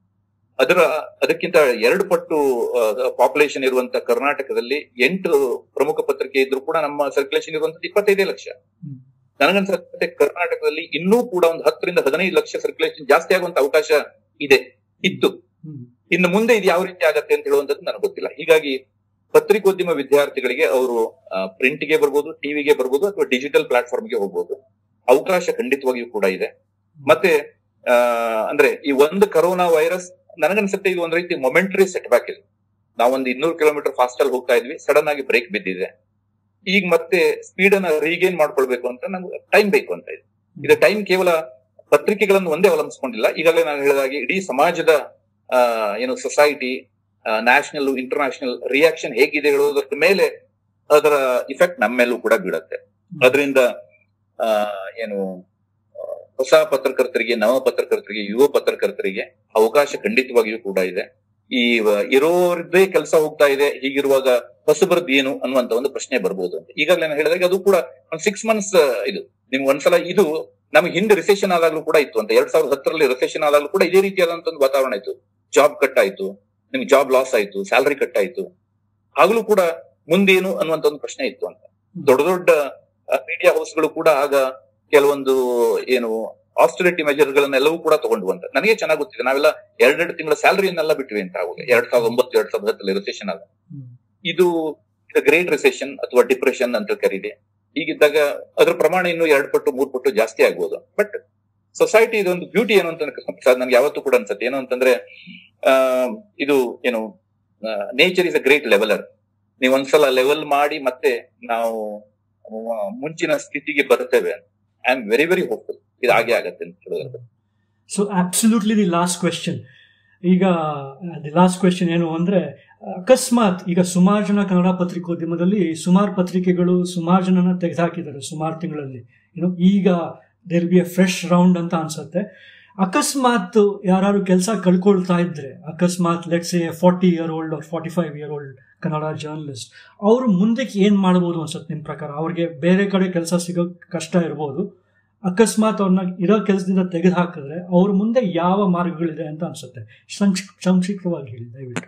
ಅದರ ಅದಕ್ಕಿಂತ ಎರಡು ಪಟ್ಟು ಪಾಪ್ಯುಲೇಷನ್ ಇರುವಂತ ಕರ್ನಾಟಕದಲ್ಲಿ ಎಂಟು ಪ್ರಮುಖ ಪತ್ರಿಕೆ ಇದ್ರೂ ಕೂಡ ನಮ್ಮ ಸರ್ಕ್ಯುಲೇಷನ್ ಇರುವಂತದ್ದು ಇಪ್ಪತ್ತೈದೇ ಲಕ್ಷ ಹ್ಮ್. ನನಗನ್ಸುತ್ತೆ ಕರ್ನಾಟಕದಲ್ಲಿ ಇನ್ನೂ ಕೂಡ ಒಂದು ಹತ್ತರಿಂದ ಹದಿನೈದು ಲಕ್ಷ ಸರ್ಕ್ಯುಲೇಷನ್ ಜಾಸ್ತಿ ಆಗುವಂತ ಅವಕಾಶ ಇದೆ ಇತ್ತು ಹ್ಮ್. ಇನ್ನು ಮುಂದೆ ಇದು ಯಾವ ರೀತಿ ಆಗತ್ತೆ ಅಂತ ಹೇಳುವಂತದ್ದು ನನಗೆ ಗೊತ್ತಿಲ್ಲ ಹೀಗಾಗಿ ಪತ್ರಿಕೋದ್ಯಮ ವಿದ್ಯಾರ್ಥಿಗಳಿಗೆ ಅವರು ಪ್ರಿಂಟ್ಗೆ ಬರ್ಬೋದು ಟಿವಿಗೆ ಬರ್ಬೋದು ಅಥವಾ ಡಿಜಿಟಲ್ ಪ್ಲಾಟ್ಫಾರ್ಮ್ಗೆ ಹೋಗ್ಬೋದು ಅವಕಾಶ ಖಂಡಿತವಾಗಿಯೂ ಕೂಡ ಇದೆ ಮತ್ತೆ ಆ, ಅಂದ್ರೆ ಈ ಒಂದು ಕರೋನಾ ವೈರಸ್ ನನಗನ್ಸುತ್ತೆ ಇದು ಒಂದ್ ರೀತಿ ಮೊಮೆಂಟರಿ ಸೆಟ್ ಬ್ಯಾಕ್ ಇದೆ ನಾವೊಂದು ಇನ್ನೂರು ಕಿಲೋಮೀಟರ್ ಫಾಸ್ಟ್ ಅಲ್ಲಿ ಹೋಗ್ತಾ ಇದ್ವಿ ಸಡನ್ ಆಗಿ ಬ್ರೇಕ್ ಬಿದ್ದಿದೆ ಈಗ ಮತ್ತೆ ಸ್ಪೀಡ್ ಅನ್ನ ರೀಗೇನ್ ಮಾಡ್ಕೊಳ್ಬೇಕು ಅಂತ ನಮ್ಗೆ ಟೈಮ್ ಬೇಕು ಅಂತ ಇದೆ ಇದು ಟೈಮ್ ಕೇವಲ ಪತ್ರಿಕೆಗಳನ್ನು ಒಂದೇ ಅವಲಂಬಿಸ್ಕೊಂಡಿಲ್ಲ ಈಗಾಗಲೇ ನಾನು ಹೇಳಿದಾಗೆ ಇಡೀ ಸಮಾಜದ ಆ, ಏನು ಸೊಸೈಟಿ ನ್ಯಾಷನಲ್ ಇಂಟರ್ನ್ಯಾಷನಲ್ ರಿಯಾಕ್ಷನ್ ಹೇಗಿದೆ ಹೇಳೋದರ ಮೇಲೆ ಅದರ ಇಫೆಕ್ಟ್ ನಮ್ಮ ಮೇಲೂ ಕೂಡ ಬೀಳತ್ತೆ ಅದರಿಂದ ಆ, ಏನು ಆ, ಹೊಸ ಪತ್ರಕರ್ತರಿಗೆ ನವ ಪತ್ರಕರ್ತರಿಗೆ ಯುವ ಪತ್ರಕರ್ತರಿಗೆ ಅವಕಾಶ ಖಂಡಿತವಾಗಿಯೂ ಕೂಡ ಇದೆ ಈ ವ- ಇರೋರದ್ದೇ ಕೆಲಸ ಹೋಗ್ತಾ ಇದೆ ಹೀಗಿರುವಾಗ ಹೊಸಬರದ್ದು ಏನು ಅನ್ನುವಂತ ಒಂದು ಪ್ರಶ್ನೆ ಬರ್ಬೋದು ಅಂತ ಈಗಾಗಲೇ ನಾನು ಹೇಳಿದಾಗ ಅದು ಕೂಡ ಒಂದು ಸಿಕ್ಸ್ ಮಂತ್ಸ್ ಇದು ನಿಮ್ಗೆ ಒಂದ್ಸಲ ಇದು ನಮ್ಗೆ ಹಿಂದೆ ರಿಸೆಷನ್ ಆದಾಗ್ಲೂ ಕೂಡ ಇತ್ತು ಅಂತ ಎರಡ್ ಸಾವಿರದ ಹತ್ತರಲ್ಲಿ ರಿಸೆಷನ್ ಆದಾಗ್ಲೂ ಕೂಡ ಇದೇ ರೀತಿಯಾದಂತ ಒಂದು ವಾತಾವರಣ ಇತ್ತು ಜಾಬ್ ಕಟ್ ಆಯ್ತು ನಿಮ್ಗೆ ಜಾಬ್ ಲಾಸ್ ಆಯ್ತು ಸ್ಯಾಲರಿ ಕಟ್ ಆಯ್ತು ಆಗ್ಲೂ ಕೂಡ ಮುಂದೇನು ಅನ್ನುವಂತ ಒಂದು ಪ್ರಶ್ನೆ ಇತ್ತು ಅಂತ ದೊಡ್ಡ ದೊಡ್ಡ ಮೀಡಿಯಾ ಹೌಸ್ಗಳು ಕೂಡ ಆಗ ಕೆಲವೊಂದು ಏನು ಆಸ್ಟಿಲಿಟಿ ಮೆಜರ್ ಗಳನ್ನೆಲ್ಲವೂ ಕೂಡ ತಗೊಂಡು ಅಂತ ನನಗೆ ಚೆನ್ನಾಗಿ ಗೊತ್ತಿದೆ ನಾವೆಲ್ಲ ಎರಡೆರಡು ತಿಂಗಳ ಸ್ಯಾಲರಿಯನ್ನೆಲ್ಲ ಬಿಟ್ವಿ ಅಂತ ಅವಾಗ ಎರಡ್ ಸಾವಿರದ ಒಂಬತ್ತು ಎರಡ್ ಸಾವಿರದ ಹತ್ತರಲ್ಲಿ ರಿಸೆಷನ್ ಆಗ ಹ್ಮ್. ಇದು ಗ್ರೇಟ್ ರಿಸೆಷನ್ ಅಥವಾ ಡಿಪ್ರೆಷನ್ ಅಂತ ಕರೀದೆ ಹೀಗಿದ್ದಾಗ ಅದ್ರ ಪ್ರಮಾಣ ಇನ್ನು ಎರಡು ಪಟ್ಟು ಮೂರು ಪಟ್ಟು ಜಾಸ್ತಿ ಆಗ್ಬೋದು ಬಟ್ ಸೊಸೈಟಿ ಇದೊಂದು ಬ್ಯೂಟಿ ಏನು ಅಂತ ಪ್ರಸಾದ್ ನನ್ಗೆ ಯಾವತ್ತೂ ಕೂಡ ಅನ್ಸುತ್ತೆ ಏನು ಅಂತಂದ್ರೆ ಆ ಇದು ಏನು nature is a great leveller ನೀವು ಒಂದ್ಸಲ ಲೆವೆಲ್ ಮಾಡಿ ಮತ್ತೆ ನಾವು ಆ, ಮುಂಚಿನ ಸ್ಥಿತಿಗೆ ಬರ್ತೇವೆ I am very very hopeful ಇದು ಹಾಗೆ ಆಗತ್ತೆ ಅಂತ ಹೇಳೋದ್ರ so absolutely the last question ಈಗ ದಿ ಲಾಸ್ಟ್ ಕ್ವೆಶನ್ ಏನು ಅಂದರೆ ಅಕಸ್ಮಾತ್ ಈಗ ಸುಮಾರು ಜನ ಕನ್ನಡ ಪತ್ರಿಕೋದ್ಯಮದಲ್ಲಿ ಸುಮಾರು ಪತ್ರಿಕೆಗಳು ಸುಮಾರು ಜನನ ತೆಗೆದುಹಾಕಿದ್ದಾರೆ ಸುಮಾರು ತಿಂಗಳಲ್ಲಿ ಏನು ಈಗ there be a fresh round ಅಂತ ಅನ್ಸುತ್ತೆ ಅಕಸ್ಮಾತ್ ಯಾರು ಕೆಲಸ ಕಳ್ಕೊಳ್ತಾ ಇದ್ರೆ ಅಕಸ್ಮಾತ್ let's a forty year old forty five year old Kannada journalist ಅವರು ಮುಂದಕ್ಕೆ ಏನು ಮಾಡ್ಬೋದು ಅನ್ಸುತ್ತೆ ನಿಮ್ಮ ಪ್ರಕಾರ ಅವ್ರಿಗೆ ಬೇರೆ ಕಡೆ ಕೆಲಸ ಸಿಗೋ ಕಷ್ಟ ಇರ್ಬೋದು ಅಕಸ್ಮಾತ್ ಅವ್ರನ್ನ ಇರೋ ಕೆಲಸದಿಂದ ತೆಗೆದು ಹಾಕಿದ್ರೆ ಅವ್ರ ಮುಂದೆ ಯಾವ ಮಾರ್ಗಗಳಿದೆ ಅಂತ ಅನ್ಸುತ್ತೆ ಸಂಕ್ಷಿಪ್ ಸಂಕ್ಷಿಪ್ತವಾಗಿ ಹೇಳಿ ದಯವಿಟ್ಟು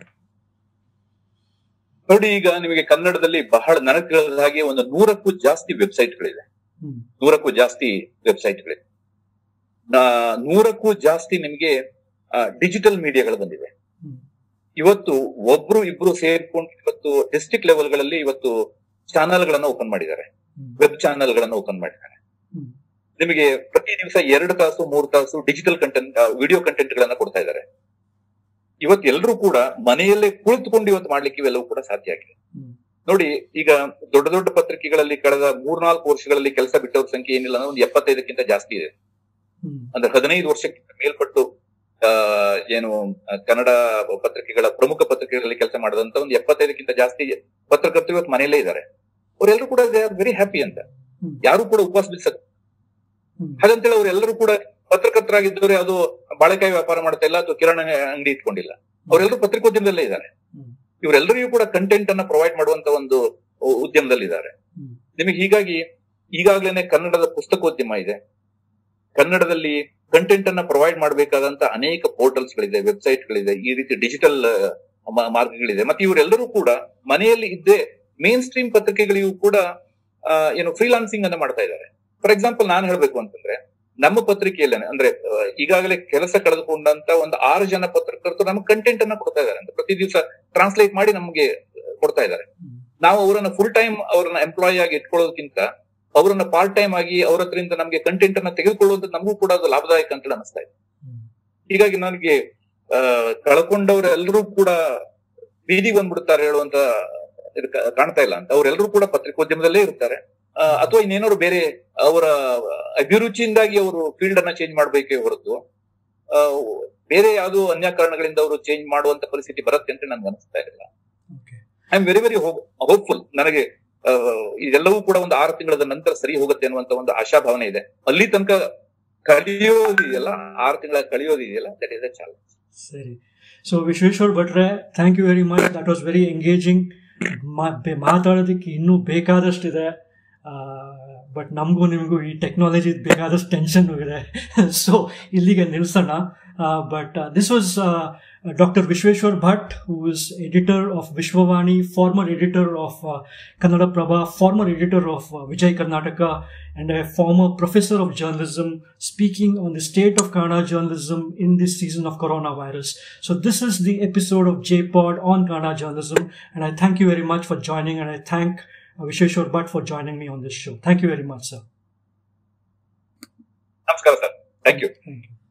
ನೋಡಿ ಈಗ ನಿಮಗೆ ಕನ್ನಡದಲ್ಲಿ ಬಹಳ ನನಗೆ ತಿಳಿದ ಹಾಗೆ ಒಂದು ನೂರಕ್ಕೂ ಜಾಸ್ತಿ ವೆಬ್ಸೈಟ್ಗಳಿದೆ ಹ್ಮ್ ನೂರಕ್ಕೂ ಜಾಸ್ತಿ ವೆಬ್ಸೈಟ್ಗಳಿದೆ ನಾ- ನೂರಕ್ಕೂ ಜಾಸ್ತಿ ನಿಮಗೆ ಡಿಜಿಟಲ್ ಮೀಡಿಯಾಗಳು ಬಂದಿವೆ ಹ್ಮ್ ಇವತ್ತು ಒಬ್ರು ಇಬ್ರು ಸೇರ್ಕೊಂಡು ಇವತ್ತು ಡಿಸ್ಟ್ರಿಕ್ಟ್ ಲೆವೆಲ್ಗಳಲ್ಲಿ ಇವತ್ತು ಚಾನಲ್ಗಳನ್ನ ಓಪನ್ ಮಾಡಿದ್ದಾರೆ ಹ್ಮ್ ವೆಬ್ ಚಾನಲ್ಗಳನ್ನ ಓಪನ್ ಮಾಡಿದ್ದಾರೆ ಹ್ಮ್ ನಿಮಗೆ ಪ್ರತಿ ದಿವಸ ಎರಡು ತಾಸು ಮೂರು ತಾಸು ಡಿಜಿಟಲ್ ಕಂಟೆಂಟ್ ವಿಡಿಯೋ ಕಂಟೆಂಟ್ ಗಳನ್ನ ಕೊಡ್ತಾ ಇದ್ದಾರೆ ಇವತ್ತು ಎಲ್ಲರೂ ಕೂಡ ಮನೆಯಲ್ಲೇ ಕುಳಿತುಕೊಂಡು ಇವತ್ತು ಮಾಡ್ಲಿಕ್ಕೆ ಇವೆಲ್ಲವೂ ಕೂಡ ಸಾಧ್ಯ ಆಗಿದೆ ಹ್ಮ್ ನೋಡಿ ಈಗ ದೊಡ್ಡ ದೊಡ್ಡ ಪತ್ರಿಕೆಗಳಲ್ಲಿ ಕಳೆದ ಮೂರ್ನಾಲ್ಕು ವರ್ಷಗಳಲ್ಲಿ ಕೆಲಸ ಬಿಟ್ಟವ್ರ ಸಂಖ್ಯೆ ಏನಿಲ್ಲ ಅಂದ್ರೆ ಒಂದು ಎಪ್ಪತ್ತೈದಕ್ಕಿಂತ ಜಾಸ್ತಿ ಇದೆ ಹ್ಮ್ ಅಂದ್ರೆ ಹದಿನೈದು ವರ್ಷಕ್ಕಿಂತ ಮೇಲ್ಪಟ್ಟು ಆ, ಏನು ಆ, ಕನ್ನಡ ಪತ್ರಿಕೆಗಳ ಪ್ರಮುಖ ಪತ್ರಿಕೆಗಳಲ್ಲಿ ಕೆಲಸ ಮಾಡಿದಂತ ಒಂದು ಎಪ್ಪತ್ತೈದಕ್ಕಿಂತ ಜಾಸ್ತಿ ಪತ್ರಕರ್ತರು ಇವತ್ತು ಮನೆಯಲ್ಲೇ ಇದ್ದಾರೆ ಅವರೆಲ್ಲರೂ ಕೂಡ ದೇ ಆರ್ ವೆರಿ ಹ್ಯಾಪಿ ಅಂತ ಹ್ಮ್. ಯಾರು ಕೂಡ ಉಪವಾಸ ಬಿಲ್ಸಕ್ ಹ್ಮ್ ಹಾಗಂತೇಳಿ ಅವರೆಲ್ಲರೂ ಕೂಡ ಪತ್ರಕರ್ತರಾಗಿದ್ದವರು ಅದು ಬಾಳೆಕಾಯಿ ವ್ಯಾಪಾರ ಮಾಡ್ತಾ ಇಲ್ಲ ಅಥವಾ ಕಿರಾಣಿ ಅಂಗಡಿ ಇಟ್ಕೊಂಡಿಲ್ಲ ಅವರೆಲ್ಲರೂ ಪತ್ರಿಕೋದ್ಯಮದಲ್ಲೇ ಇದ್ದಾರೆ ಹ್ಮ್. ಇವರೆಲ್ಲರಿಗೂ ಕೂಡ ಕಂಟೆಂಟ್ ಅನ್ನ ಪ್ರೊವೈಡ್ ಮಾಡುವಂತ ಒಂದು ಉ- ಉದ್ಯಮದಲ್ಲಿ ಇದ್ದಾರೆ ಹ್ಮ್. ನಿಮಗೆ ಹೀಗಾಗಿ ಈಗಾಗಲೇ ಕನ್ನಡದ ಪುಸ್ತಕೋದ್ಯಮ ಇದೆ ಕನ್ನಡದಲ್ಲಿ ಕಂಟೆಂಟ್ ಅನ್ನ ಪ್ರೊವೈಡ್ ಮಾಡಬೇಕಾದಂತ ಅನೇಕ ಪೋರ್ಟಲ್ಸ್ ಗಳಿದೆ ವೆಬ್ಸೈಟ್ ಗಳಿದೆ ಈ ರೀತಿ ಡಿಜಿಟಲ್ ಮಾರ್ಗಗಳಿದೆ ಮತ್ತೆ ಇವರೆಲ್ಲರೂ ಕೂಡ ಮನೆಯಲ್ಲಿ ಇದ್ದೇ ಮೇನ್ ಸ್ಟ್ರೀಮ್ ಪತ್ರಿಕೆಗಳಿಗೂ ಕೂಡ ಆ, ಏನು ಫ್ರೀಲಾನ್ಸಿಂಗ್ ಅನ್ನ ಮಾಡ್ತಾ ಇದ್ದಾರೆ ಫಾರ್ ಎಕ್ಸಾಂಪಲ್ ನಾನು ಹೇಳ್ಬೇಕು ಅಂತಂದ್ರೆ ನಮ್ಮ ಪತ್ರಿಕೆಯಲ್ಲೇ ಅಂದ್ರೆ ಆ, ಈಗಾಗಲೇ ಕೆಲಸ ಕಳೆದುಕೊಂಡಂತ ಒಂದು ಆರು ಜನ ಪತ್ರಕರ್ತರು ನಮ್ಗೆ ಕಂಟೆಂಟ್ ಅನ್ನ ಕೊಡ್ತಾ ಇದ್ದಾರೆ ಅಂತ ಪ್ರತಿ ದಿವಸ ಟ್ರಾನ್ಸ್ಲೇಟ್ ಮಾಡಿ ನಮಗೆ ಕೊಡ್ತಾ ಇದ್ದಾರೆ ಹ್ಮ್. ನಾವು ಅವರನ್ನ ಫುಲ್ ಟೈಮ್ ಅವರನ್ನ ಎಂಪ್ಲಾಯಿ ಆಗಿ ಇಟ್ಕೊಳ್ಳೋದಕ್ಕಿಂತ ಅವರನ್ನ ಪಾರ್ಟ್ ಟೈಮ್ ಆಗಿ ಅವ್ರ ಹತ್ರದಿಂದ ನಮಗೆ ಕಂಟೆಂಟ್ ಅನ್ನ ತೆಗೆದುಕೊಳ್ಳುವಂತ ನಮಗೂ ಕೂಡ ಅದು ಲಾಭದಾಯಕ ಅಂತ ಅನಿಸ್ತಾ ಇದೆ ಹ್ಮ್. ಹೀಗಾಗಿ ನನಗೆ ಆ, ಕಳ್ಕೊಂಡವರೆಲ್ಲರೂ ಕೂಡ ಬೀದಿಗೆ ಬಂದ್ಬಿಡ್ತಾರೆ ಹೇಳುವಂತ ಇದು ಕ- ಕಾಣ್ತಾ ಇಲ್ಲ ಅಂತ ಅವರೆಲ್ಲರೂ ಕೂಡ ಪತ್ರಿಕೋದ್ಯಮದಲ್ಲೇ ಇರ್ತಾರೆ ಆ, ಅಥವಾ ಇನ್ನೇನಾದ್ರು ಬೇರೆ ಅವರ ಅಭಿರುಚಿಯಿಂದಾಗಿ ಅವರು ಫೀಲ್ಡ್ ಅನ್ನ ಚೇಂಜ್ ಮಾಡ್ಬೇಕೇ ಹೊರತು ಆ, ಬೇರೆ ಯಾವ್ದೋ ಅನ್ಯ ಕಾರಣಗಳಿಂದ ಅವರು ಚೇಂಜ್ ಮಾಡುವಂತ ಪರಿಸ್ಥಿತಿ ಬರುತ್ತೆ ಅಂತ ನನ್ಗೆ ಅನಿಸ್ತಾ ಇಲ್ಲ okay I am very very hopeful ನನಗೆ ಆ, ಇದೆಲ್ಲವೂ ಕೂಡ ಒಂದು ಆರು ತಿಂಗಳ ನಂತರ ಸರಿ ಹೋಗುತ್ತೆ ಅನ್ನುವಂತ ಒಂದು ಆಶಾಭಾವನೆ ಇದೆ ಅಲ್ಲಿ ತನಕ ಕಳಿಯೋದಿದೆಯಲ್ಲ ಆರು ತಿಂಗಳ ಕಳಿಯೋದಿದೆಯಲ್ಲ ದಟ್ ಇಸ್ ಅ ಚಾಲೆಂಜ್ ಸರಿ ಸೊ ವಿಶ್ವೇಶ್ವರ್ ಭಟ್ರೆ thank you very much that was very engaging ಮಾತಾಡೋದಕ್ಕೆ ಇನ್ನೂ ಬೇಕಾದಷ್ಟಿದೆ ಬಟ್ ನಮಗೂ ನಿಮಗೂ ಈ ಟೆಕ್ನಾಲಜಿ ಬೇಕಾದಷ್ಟು ಟೆನ್ಷನ್ ಇದೆ ಸೊ ಇಲ್ಲಿಗೆ ನಿಲ್ಸೋಣ but this was doctor Vishweshwar Bhat who is editor of Vishwavani former editor of Kannada Prabha former editor of Vijay Karnataka and a former professor of journalism speaking on the state of Kannada journalism in this season of coronavirus. So this is the episode of JPod on Kannada journalism and I thank you very much for joining and I thank uh, Visheshwar Bhatt for joining me on this show. Thank you very much, sir. ನಮಸ್ಕಾರ sir thank you Thank you.